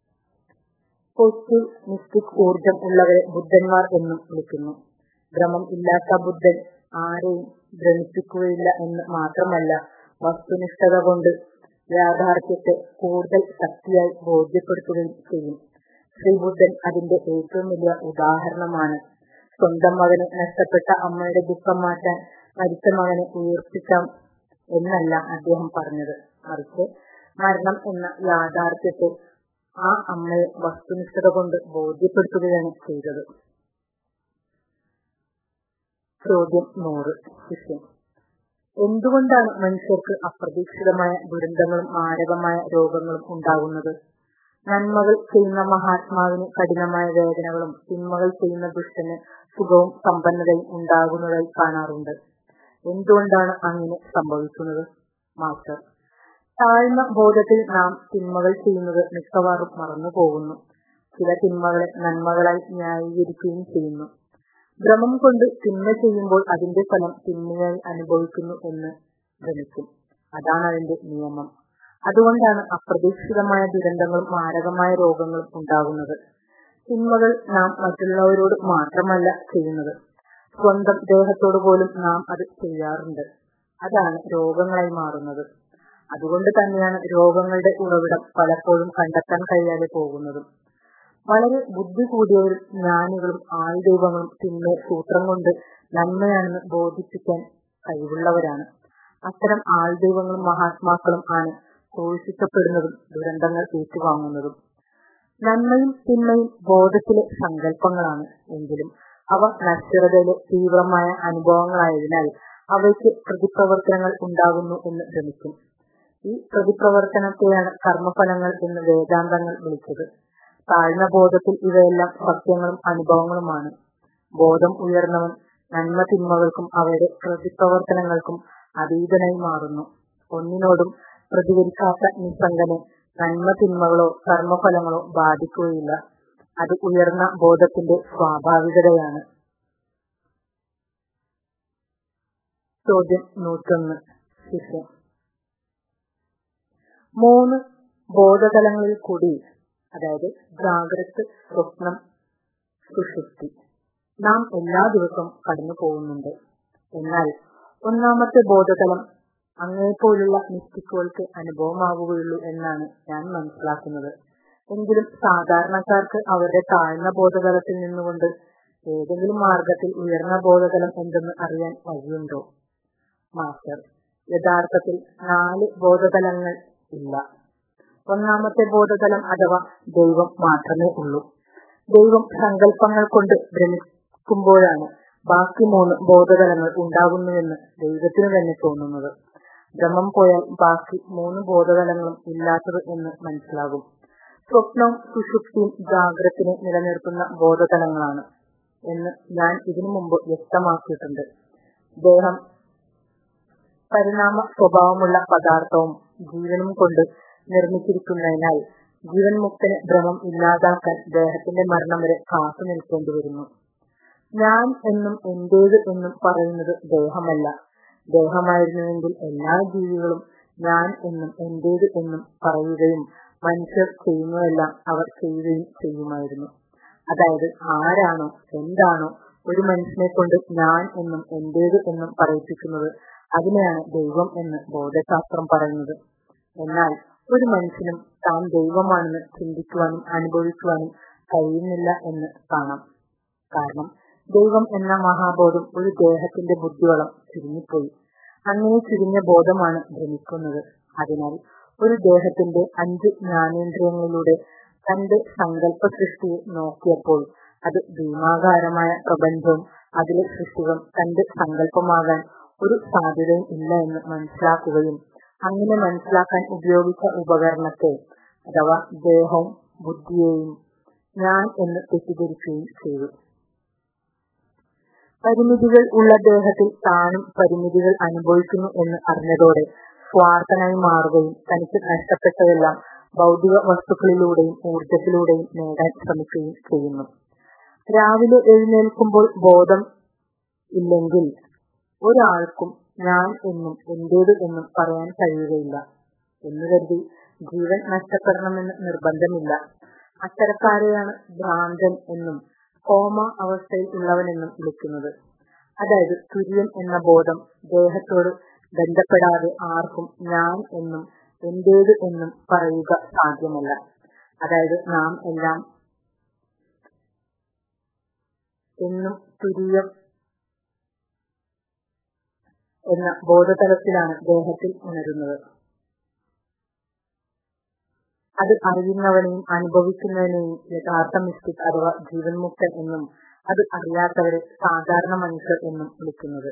പോസിറ്റീവ് മിസ്റ്റിക് ഊർജം ഉള്ളവരെ ബുദ്ധന്മാർ എന്നും വിളിക്കുന്നു ഭ്രമം ഇല്ലാത്ത ബുദ്ധൻ ആരെയും ഭ്രമിപ്പിക്കുകയില്ല എന്ന് മാത്രമല്ല വസ്തുനിഷ്ഠത കൊണ്ട് യാഥാർത്ഥ്യത്തെ കൂടുതൽ ശക്തിയായി ബോധ്യപ്പെടുത്തുകയും ചെയ്യും ശ്രീബുദ്ധൻ അതിന്റെ ഏറ്റവും വലിയ ഉദാഹരണമാണ് സ്വന്തം മകന് നഷ്ടപ്പെട്ട അമ്മയുടെ ദുഃഖം മാറ്റാൻ മരിച്ച മകനെ ഉയർപ്പിക്കാം എന്നല്ല അദ്ദേഹം പറഞ്ഞത് മറിച്ച് മരണം എന്ന യാഥാർത്ഥ്യത്തെ ആ അമ്മയെ വസ്തുനിഷ്ഠത കൊണ്ട് ബോധ്യപ്പെടുത്തുകയാണ് ചെയ്തത് ചോദ്യം നൂറ് ശിഷ്യം എന്തുകൊണ്ടാണ് മനുഷ്യർക്ക് അപ്രതീക്ഷിതമായ ദുരന്തങ്ങളും മാരകമായ രോഗങ്ങളും ഉണ്ടാകുന്നത് നന്മകൾ ചെയ്യുന്ന മഹാത്മാവിന് കഠിനമായ വേദനകളും തിന്മകൾ ചെയ്യുന്ന ദുഷ്ടന് സുഖവും സമ്പന്നതയും ഉണ്ടാകുന്നതായി കാണാറുണ്ട് എന്തുകൊണ്ടാണ് അങ്ങനെ സംഭവിക്കുന്നത് മാസ്റ്റർ താഴ്ന്ന ബോധത്തിൽ നാം തിന്മകൾ ചെയ്യുന്നത് മിക്കവാറും മറന്നു പോകുന്നു ചില തിന്മകളെ നന്മകളായി ന്യായീകരിക്കുകയും ചെയ്യുന്നു ഭ്രമം കൊണ്ട് തിന്മ ചെയ്യുമ്പോൾ അതിന്റെ ഫലം തിന്മയായി അനുഭവിക്കുന്നു എന്ന് ഭ്രമിക്കും അതാണ് അതിന്റെ നിയമം അതുകൊണ്ടാണ് അപ്രതീക്ഷിതമായ ദുരന്തങ്ങളും മാരകമായ രോഗങ്ങളും ഉണ്ടാകുന്നത് തിന്മകൾ നാം മറ്റുള്ളവരോട് മാത്രമല്ല ചെയ്യുന്നത് സ്വന്തം ദേഹത്തോട് പോലും നാം അത് ചെയ്യാറുണ്ട് അതാണ് രോഗങ്ങളായി മാറുന്നത് അതുകൊണ്ട് തന്നെയാണ് രോഗങ്ങളുടെ ഉറവിടം പലപ്പോഴും കണ്ടെത്താൻ കഴിയാതെ പോകുന്നതും വളരെ ബുദ്ധി കൂടിയവരും ജ്ഞാനികളും ആൾദൈവങ്ങളും തിന്മ സൂത്രം കൊണ്ട് നന്മയാണെന്ന് ബോധിപ്പിക്കാൻ കഴിവുള്ളവരാണ് അത്തരം ആൾദൈവങ്ങളും മഹാത്മാക്കളും ആണ് ക്രൂശിക്കപ്പെടുന്നതും ദുരന്തങ്ങൾ ഏറ്റുവാങ്ങുന്നതും നന്മയും തിന്മയും ബോധത്തിലെ സങ്കല്പങ്ങളാണ് എങ്കിലും അവ നശ്വരതയിലെ തീവ്രമായ അനുഭവങ്ങളായതിനാൽ അവയ്ക്ക് പ്രതിപ്രവർത്തനങ്ങൾ ഉണ്ടാകുന്നു എന്ന് ഭ്രമിക്കും ഈ പ്രതിപ്രവർത്തനത്തെയാണ് കർമ്മഫലങ്ങൾ എന്ന് വേദാന്തങ്ങൾ വിളിച്ചത് താഴ്ന്ന ബോധത്തിൽ ഇവയെല്ലാം സത്യങ്ങളും അനുഭവങ്ങളുമാണ് ബോധം ഉയർന്നവൻ നന്മ തിന്മകൾക്കും അവയുടെ പ്രതിപ്രവർത്തനങ്ങൾക്കും അതീതനായി മാറുന്നു ഒന്നിനോടും പ്രതികരിക്കാത്ത നിസ്സംഗനെ നന്മ തിന്മകളോ കർമ്മഫലങ്ങളോ ബാധിക്കുകയില്ല അത് ഉയർന്ന ബോധത്തിന്റെ സ്വാഭാവികതയാണ് ചോദ്യം നൂറ്റൊന്ന് ശിഷ്യം മൂന്ന് ബോധതലങ്ങളിൽ കൂടി അതായത് ജാഗ്രത് സ്വപ്നം സുഷുപ്തി നാം എല്ലാ ദിവസവും കടന്നു പോകുന്നുണ്ട് എന്നാൽ ഒന്നാമത്തെ ബോധതലം അങ്ങയെപ്പോലുള്ള മിസ്റ്റിക്കുകൾക്ക് അനുഭവമാവുകയുള്ളൂ എന്നാണ് ഞാൻ മനസ്സിലാക്കുന്നത് എങ്കിലും സാധാരണക്കാർക്ക് അവരുടെ താഴ്ന്ന ബോധതലത്തിൽ നിന്നുകൊണ്ട് ഏതെങ്കിലും മാർഗത്തിൽ ഉയർന്ന ബോധതലം എന്തെന്ന് അറിയാൻ വഴിയുണ്ടോ മാസ്റ്റർ യഥാർത്ഥത്തിൽ നാല് ബോധതലങ്ങൾ ഇല്ല ഒന്നാമത്തെ ബോധതലം അഥവാ ദൈവം മാത്രമേ ഉള്ളൂ ദൈവം സങ്കല്പങ്ങൾ കൊണ്ട് ഭ്രമിക്കുമ്പോഴാണ് ബാക്കി മൂന്ന് ബോധതലങ്ങൾ ഉണ്ടാകുന്നുവെന്ന് ദൈവത്തിന് തന്നെ തോന്നുന്നത് ഭ്രമം പോയാൽ ബാക്കി മൂന്ന് ബോധതലങ്ങളും ഇല്ലാത്തത് എന്ന് മനസ്സിലാകും സ്വപ്നവും സുഷുപ്തിയും ജാഗ്രതത്തിനെ നിലനിർത്തുന്ന ബോധതലങ്ങളാണ് എന്ന് ഞാൻ ഇതിനു മുമ്പ് വ്യക്തമാക്കിയിട്ടുണ്ട് ദേഹം പരിണാമ സ്വഭാവമുള്ള പദാർത്ഥവും ജീവനും കൊണ്ട് നിർമ്മിച്ചിരിക്കുന്നതിനാൽ ജീവൻ മുക്തന് ഭ്രമം ഇല്ലാതാക്കാൻ ദേഹത്തിന്റെ മരണം വരെ കാത്തു നിൽക്കേണ്ടി വരുന്നു ഞാൻ എന്നും എന്റേത് എന്നും പറയുന്നത് ദേഹമല്ല ദേഹമായിരുന്നുവെങ്കിൽ എല്ലാ ജീവികളും ഞാൻ എന്നും എന്റേത് എന്നും പറയുകയും മനുഷ്യർ ചെയ്യുന്നതെല്ലാം അവർ ചെയ്യുകയും ചെയ്യുമായിരുന്നു അതായത് ആരാണോ എന്താണോ ഒരു മനുഷ്യനെ കൊണ്ട് ഞാൻ എന്നും എന്റേത് എന്നും പറയിപ്പിക്കുന്നത് അതിനെയാണ് ദൈവം എന്ന് ബോധശാസ്ത്രം പറയുന്നത് എന്നാൽ ഒരു മനുഷ്യനും താൻ ദൈവമാണെന്ന് ചിന്തിക്കുവാനും അനുഭവിക്കുവാനും കഴിയുന്നില്ല എന്ന് കാണാം കാരണം ദൈവം എന്ന മഹാബോധം ഒരു ദേഹത്തിന്റെ ബുദ്ധിവളം ചുരുങ്ങിപ്പോയി അങ്ങനെ ചുരുങ്ങിയ ബോധമാണ് ഭ്രമിക്കുന്നത് അതിനാൽ ഒരു ദേഹത്തിന്റെ അഞ്ച് ജ്ഞാനേന്ദ്രിയങ്ങളിലൂടെ തന്റെ സങ്കല്പ സൃഷ്ടിയെ നോക്കിയപ്പോൾ അത് ഭീമാകാരമായ പ്രപഞ്ചവും അതിലെ സൃഷ്ടികളും തന്റെ സങ്കല്പമാകാൻ ഒരു സാധ്യതയും ഇല്ല എന്ന് മനസ്സിലാക്കുകയും അങ്ങനെ മനസ്സിലാക്കാൻ ഉപയോഗിച്ച ഉപകരണത്തെ അഥവാ ദേഹവും ബുദ്ധിയെയും ഞാൻ എന്ന് തെറ്റിദ്ധരിക്കുകയും ചെയ്തു പരിമിതികൾ ഉള്ള ദേഹത്തിൽ താനും പരിമിതികൾ അനുഭവിക്കുന്നു എന്ന് അറിഞ്ഞതോടെ സ്വാർത്ഥനായി മാറുകയും തനിക്ക് നഷ്ടപ്പെട്ടതെല്ലാം ഭൗതിക വസ്തുക്കളിലൂടെയും ഊർജത്തിലൂടെയും നേടാൻ ശ്രമിക്കുകയും ചെയ്യുന്നു രാവിലെ എഴുന്നേൽക്കുമ്പോൾ ബോധം ഇല്ലെങ്കിൽ ഒരാൾക്കും ഞാൻ എന്നും എന്റേത് എന്നും പറയാൻ കഴിയുകയില്ല എന്ന് കരുതി ജീവൻ നഷ്ടപ്പെടണമെന്ന് നിർബന്ധമില്ല അത്തരക്കാരെയാണ് ഭ്രാന്തൻ എന്നും കോമ അവസ്ഥയിൽ ഉള്ളവനെന്നും വിളിക്കുന്നത് അതായത് തുര്യൻ എന്ന ബോധം ദേഹത്തോട് ബന്ധപ്പെടാതെ ആർക്കും ഞാൻ എന്നും എന്റേത് എന്നും പറയുക സാധ്യമല്ല അതായത് നാം എല്ലാം എന്നും തുര്യം എന്ന ബോധതലത്തിലാണ് ദേഹത്തിൽ ഉണരുന്നത് അത് അറിയുന്നവനെയും അനുഭവിക്കുന്നവനെയും യഥാർത്ഥ മിസ്റ്റിക് അഥവാ ജീവൻ മുക്തൻ എന്നും അത് അറിയാത്തവരെ സാധാരണ മനുഷ്യർ എന്നും വിളിക്കുന്നത്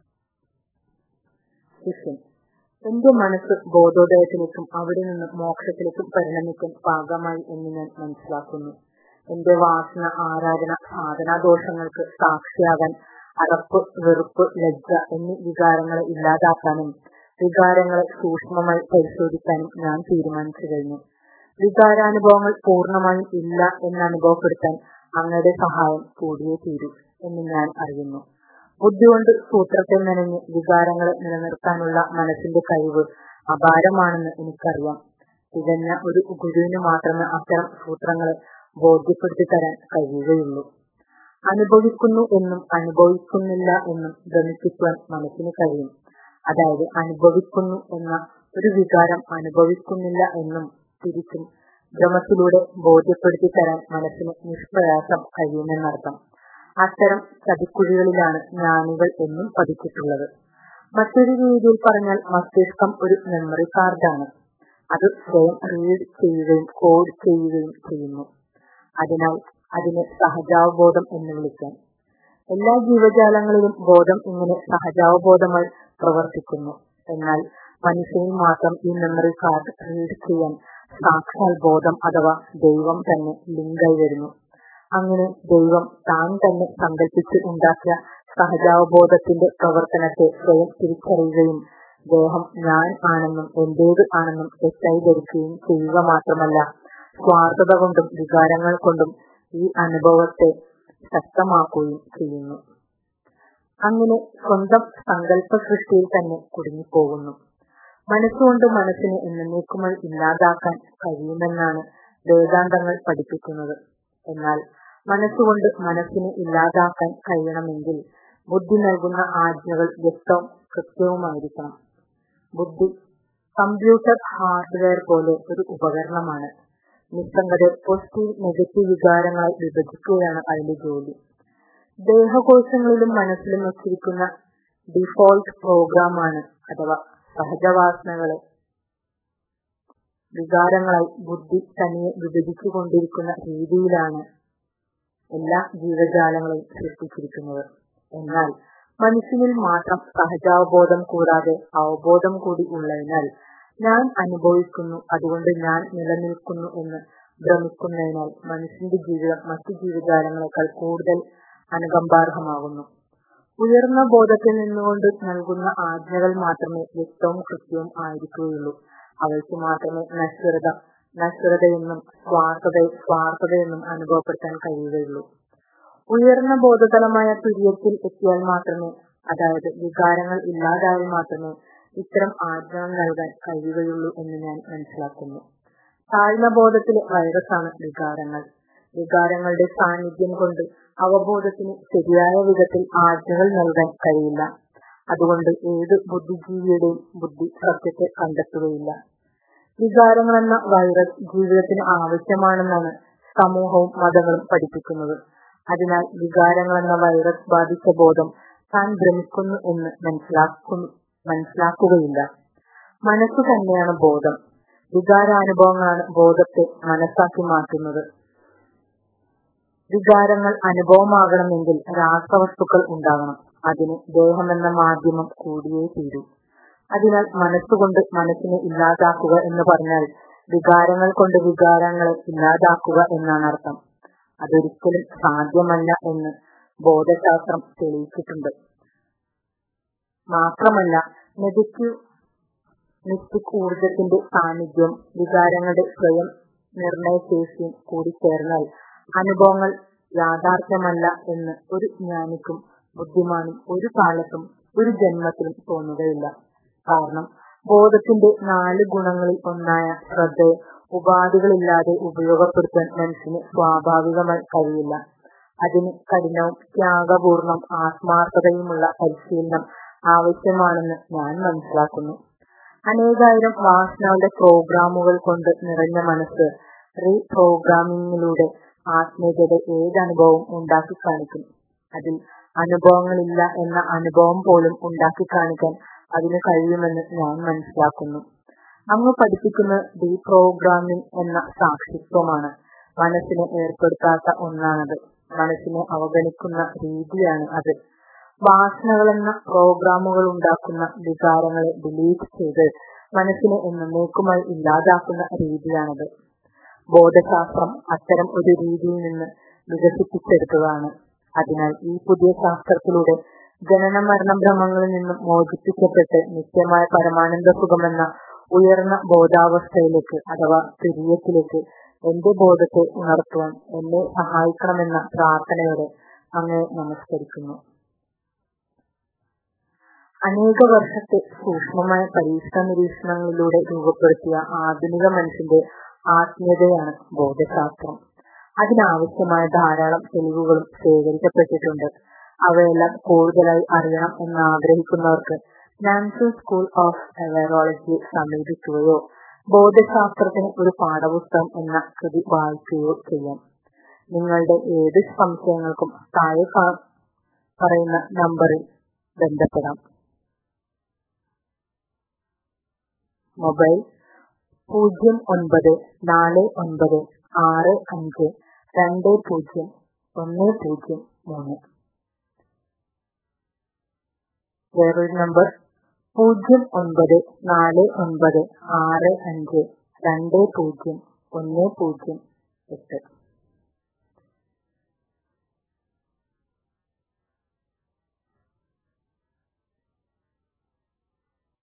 ശിഷ്യൻ എന്റെ മനസ്സ് ബോധോദയത്തിലേക്കും അവിടെ നിന്ന് മോക്ഷത്തിലേക്കും പരിണമിക്കാൻ പാകമായി എന്ന് ഞാൻ മനസ്സിലാക്കുന്നു എന്റെ വാസന ആരാധന സാധനാദോഷങ്ങൾക്ക് സാക്ഷിയാകാൻ അറപ്പ് വെറുപ്പ് ലജ്ജ എന്നീ വികാരങ്ങളെ ഇല്ലാതാക്കാനും വികാരങ്ങളെ സൂക്ഷ്മമായി പരിശോധിക്കാനും ഞാൻ തീരുമാനിച്ചു കഴിഞ്ഞു വികാരാനുഭവങ്ങൾ പൂർണ്ണമായും ഇല്ല എന്ന് അനുഭവപ്പെടുത്താൻ അങ്ങയുടെ സഹായം കൂടിയേ തീരൂ എന്ന് ഞാൻ അറിയുന്നു ബുദ്ധി കൊണ്ട് സൂത്രത്തെ നനഞ്ഞ് വികാരങ്ങളെ നിലനിർത്താനുള്ള മനസ്സിന്റെ കഴിവ് അപാരമാണെന്ന് എനിക്കറിയാം തികഞ്ഞ ഒരു ഗുരുവിന് മാത്രമേ അത്തരം സൂത്രങ്ങളെ ബോധ്യപ്പെടുത്തി തരാൻ കഴിയുകയുള്ളൂ അനുഭവിക്കുന്നു എന്നും അനുഭവിക്കുന്നില്ല എന്നും ഭ്രമിപ്പിക്കുവാൻ മനസ്സിന് കഴിയും അതായത് അനുഭവിക്കുന്നു എന്ന ഒരു വികാരം അനുഭവിക്കുന്നില്ല എന്നും തിരിച്ചും ഭ്രമത്തിലൂടെ ബോധ്യപ്പെടുത്തി തരാൻ മനസ്സിന് നിഷ്പ്രയാസം കഴിയുമെന്നർത്ഥം അത്തരം ചതിക്കുഴികളിലാണ് ജ്ഞാനികൾ എന്നും പതിച്ചിട്ടുള്ളത് മറ്റൊരു രീതിയിൽ പറഞ്ഞാൽ മസ്തിഷ്കം ഒരു മെമ്മറി കാർഡാണ് അത് സ്വയം റീഡ് ചെയ്യുകയും കോഡ് ചെയ്യുകയും ചെയ്യുന്നു അതിനാൽ അതിനെ സഹജാവബോധം എന്ന് വിളിക്കാം എല്ലാ ജീവജാലങ്ങളിലും ബോധം ഇങ്ങനെ സഹജാവബോധമായി പ്രവർത്തിക്കുന്നു എന്നാൽ മനുഷ്യനിൽ മാത്രം ഈ മെമ്മറി കാർഡ് റീഡ് ചെയ്യാൻ സാക്ഷാൽ ബോധം അഥവാ ദൈവം തന്നെ ലിങ്കായി വരുന്നു അങ്ങനെ ദൈവം താൻ തന്നെ സങ്കല്പിച്ച് ഉണ്ടാക്കിയ സഹജാവബോധത്തിന്റെ പ്രവർത്തനത്തെ സ്വയം തിരിച്ചറിയുകയും ദേഹം ഞാൻ ആണെന്നും എന്റേത് ആണെന്നും തെറ്റായി ധരിക്കുകയും ചെയ്യുക മാത്രമല്ല സ്വാർത്ഥത കൊണ്ടും വികാരങ്ങൾ കൊണ്ടും ഈ അനുഭവത്തെ ശക്തമാക്കുകയും ചെയ്യുന്നു അങ്ങനെ സ്വന്തം സങ്കല്പ സൃഷ്ടിയിൽ തന്നെ കുടുങ്ങിപ്പോകുന്നു മനസ്സുകൊണ്ട് മനസ്സിനെ എന്നേക്കുമായി ഇല്ലാതാക്കാൻ കഴിയുമെന്നാണ് വേദാന്തങ്ങൾ പഠിപ്പിക്കുന്നത് എന്നാൽ മനസ്സുകൊണ്ട് മനസ്സിനെ ഇല്ലാതാക്കാൻ കഴിയണമെങ്കിൽ ബുദ്ധി നൽകുന്ന ആജ്ഞകൾ വ്യക്തവും കൃത്യവുമായിരിക്കണം ബുദ്ധി കമ്പ്യൂട്ടർ ഹാർഡ്വെയർ പോലെ ഒരു ഉപകരണമാണ് നിസ്സംഗത പോസിറ്റീവ് നെഗറ്റീവ് വികാരങ്ങളായി വിഭജിക്കുകയാണ് അതിന്റെ ജോലി ദേഹകോശങ്ങളിലും മനസ്സിലും വച്ചിരിക്കുന്ന ഡിഫോൾട്ട് പ്രോഗ്രാമാണ് അഥവാ സഹജവാസനകളെ വികാരങ്ങളായി ബുദ്ധി തനിയെ വിഭജിച്ചുകൊണ്ടിരിക്കുന്ന രീതിയിലാണ് എല്ലാ ജീവജാലങ്ങളെയും സൃഷ്ടിച്ചിരിക്കുന്നത് എന്നാൽ മനുഷ്യനിൽ മാത്രം സഹജാവബോധം കൂടാതെ അവബോധം കൂടി ഉള്ളതിനാൽ ഞാൻ അനുഭവിക്കുന്നു അതുകൊണ്ട് ഞാൻ നിലനിൽക്കുന്നു എന്ന് ഭ്രമിക്കുന്നതിനാൽ മനുഷ്യന്റെ ജീവിതം മറ്റു ജീവജാലങ്ങളെക്കാൾ കൂടുതൽ അനുകമ്പാർഹമാകുന്നു ഉയർന്ന ബോധത്തിൽ നിന്നുകൊണ്ട് നൽകുന്ന ആജ്ഞകൾ മാത്രമേ വ്യക്തവും കൃത്യവും ആയിരിക്കുകയുള്ളൂ അവയ്ക്ക് മാത്രമേ നശ്വരത നശ്വരതയെന്നും സ്വാർത്ഥത സ്വാർത്ഥതയെന്നും അനുഭവപ്പെടുത്താൻ കഴിയുകയുള്ളൂ ഉയർന്ന ബോധതലമായ തുര്യത്തിൽ എത്തിയാൽ മാത്രമേ അതായത് വികാരങ്ങൾ ഇല്ലാതായാൽ മാത്രമേ ഇത്തരം ആജ്ഞകൾ നൽകാൻ കഴിയുകയുള്ളൂ എന്ന് ഞാൻ മനസ്സിലാക്കുന്നു താഴ്ന്ന ബോധത്തിലെ വൈറസാണ് വികാരങ്ങൾ വികാരങ്ങളുടെ സാന്നിധ്യം കൊണ്ട് അവബോധത്തിന് ശരിയായ വിധത്തിൽ ആജ്ഞകൾ നൽകാൻ കഴിയില്ല അതുകൊണ്ട് ഏത് ബുദ്ധിജീവിയുടെയും ബുദ്ധി സത്യത്തെ കണ്ടെത്തുകയില്ല വികാരങ്ങളെന്ന വൈറസ് ജീവിതത്തിന് ആവശ്യമാണെന്നാണ് സമൂഹവും മതങ്ങളും പഠിപ്പിക്കുന്നത് അതിനാൽ വികാരങ്ങളെന്ന വൈറസ് ബാധിച്ച ബോധം താൻ ഭ്രമിക്കുന്നു എന്ന് മനസ്സിലാക്കുന്നു മനസ്സിലാക്കുകയില്ല മനസ്സ് തന്നെയാണ് ബോധം വികാരാനുഭവങ്ങളാണ് ബോധത്തെ മനസ്സാക്കി മാറ്റുന്നത് വികാരങ്ങൾ അനുഭവമാകണമെങ്കിൽ രാസവസ്തുക്കൾ ഉണ്ടാകണം അതിന് ദേഹമെന്ന മാധ്യമം കൂടിയേ തീരൂ അതിനാൽ മനസ്സുകൊണ്ട് മനസ്സിനെ ഇല്ലാതാക്കുക എന്ന് പറഞ്ഞാൽ വികാരങ്ങൾ കൊണ്ട് വികാരങ്ങളെ ഇല്ലാതാക്കുക എന്നാണ് അർത്ഥം അതൊരിക്കലും സാധ്യമല്ല എന്ന് ബോധശാസ്ത്രം തെളിയിച്ചിട്ടുണ്ട് മാത്രമല്ല നെഗറ്റീവ് മിസ്റ്റിക് ഊർജത്തിന്റെ സാന്നിധ്യം വികാരങ്ങളുടെ സ്വയം നിർണയശേഷിയും കൂടി ചേർന്നാൽ അനുഭവങ്ങൾ യാഥാർത്ഥ്യമല്ല എന്ന് ഒരു ജ്ഞാനിക്കും ബുദ്ധിമാനും ഒരു കാലത്തും ഒരു ജന്മത്തിലും തോന്നുകയില്ല കാരണം ബോധത്തിന്റെ നാല് ഗുണങ്ങളിൽ ഒന്നായ ശ്രദ്ധയെ ഉപാധികളില്ലാതെ ഉപയോഗപ്പെടുത്താൻ മനുഷ്യന് സ്വാഭാവികമായി കഴിയില്ല അതിന് കഠിനവും ത്യാഗപൂർണം ആത്മാർത്ഥതയുമുള്ള പരിശീലനം ആവശ്യമാണെന്ന് ഞാൻ മനസ്സിലാക്കുന്നു അനേകായിരം വാസനകളുടെ പ്രോഗ്രാമുകൾ കൊണ്ട് നിറഞ്ഞ മനസ്സ് റീപ്രോഗ്രാമിങ്ങിലൂടെ ആത്മീയതയുടെ ഏതനുഭവവും ഉണ്ടാക്കി കാണിക്കും അതിൽ അനുഭവങ്ങളില്ല എന്ന അനുഭവം പോലും ഉണ്ടാക്കി കാണിക്കാൻ അതിന് കഴിയുമെന്ന് ഞാൻ മനസ്സിലാക്കുന്നു അങ്ങ് പഠിപ്പിക്കുന്ന ഡീപ്രോഗ്രാമിംഗ് എന്ന സാക്ഷിത്വമാണ് മനസ്സിനെ ഏർപ്പെടുത്താത്ത ഒന്നാണത് മനസ്സിനെ അവഗണിക്കുന്ന രീതിയാണ് അത് വാസനകളെന്ന പ്രോഗ്രാമുകൾ ഉണ്ടാക്കുന്ന വികാരങ്ങളെ ഡിലീറ്റ് ചെയ്ത് മനസ്സിനെ എന്നേക്കുമായി ഇല്ലാതാക്കുന്ന രീതിയാണത് ബോധശാസ്ത്രം അത്തരം ഒരു രീതിയിൽ നിന്ന് വികസിപ്പിച്ചെടുത്തതാണ് അതിനാൽ ഈ പുതിയ ശാസ്ത്രത്തിലൂടെ ജനന മരണ ഭ്രമങ്ങളിൽ നിന്നും മോചിപ്പിക്കപ്പെട്ട് നിത്യമായ പരമാനന്ദ സുഖമെന്ന ഉയർന്ന ബോധാവസ്ഥയിലേക്ക് അഥവാ തുര്യത്തിലേക്ക് എന്റെ ബോധത്തെ ഉണർത്തുവാൻ എന്നെ സഹായിക്കണമെന്ന പ്രാർത്ഥനയോടെ അങ്ങേ നമസ്കരിക്കുന്നു അനേക വർഷത്തെ സൂക്ഷ്മമായ പരീക്ഷണ നിരീക്ഷണങ്ങളിലൂടെ രൂപപ്പെടുത്തിയ ആധുനിക മനുഷ്യന്റെ ആത്മീയതയാണ് ബോധശാസ്ത്രം അതിനാവശ്യമായ ധാരാളം തെളിവുകളും ശേഖരിക്കപ്പെട്ടിട്ടുണ്ട് അവയെല്ലാം കൂടുതലായി അറിയണം എന്ന് ആഗ്രഹിക്കുന്നവർക്ക് നാൻസൺ സ്കൂൾ ഓഫ് അവയറോളജി സമീപിക്കുകയോ ബോധശാസ്ത്രത്തിന് ഒരു പാഠപുസ്തകം എന്ന കൃതി വായിക്കുകയോ ചെയ്യാം നിങ്ങളുടെ ഏത് സംശയങ്ങൾക്കും താഴെ പറയുന്ന നമ്പറിൽ ബന്ധപ്പെടാം മൊബൈൽ പൂജ്യം ഒൻപത് നാല് ഒൻപത് ആറ് അഞ്ച് രണ്ട് പൂജ്യം ഒന്ന് പൂജ്യം മൂന്ന് വേറൊരു നമ്പർ പൂജ്യം ഒൻപത് നാല് ഒൻപത് ആറ് അഞ്ച് രണ്ട് പൂജ്യം ഒന്ന് പൂജ്യം എട്ട്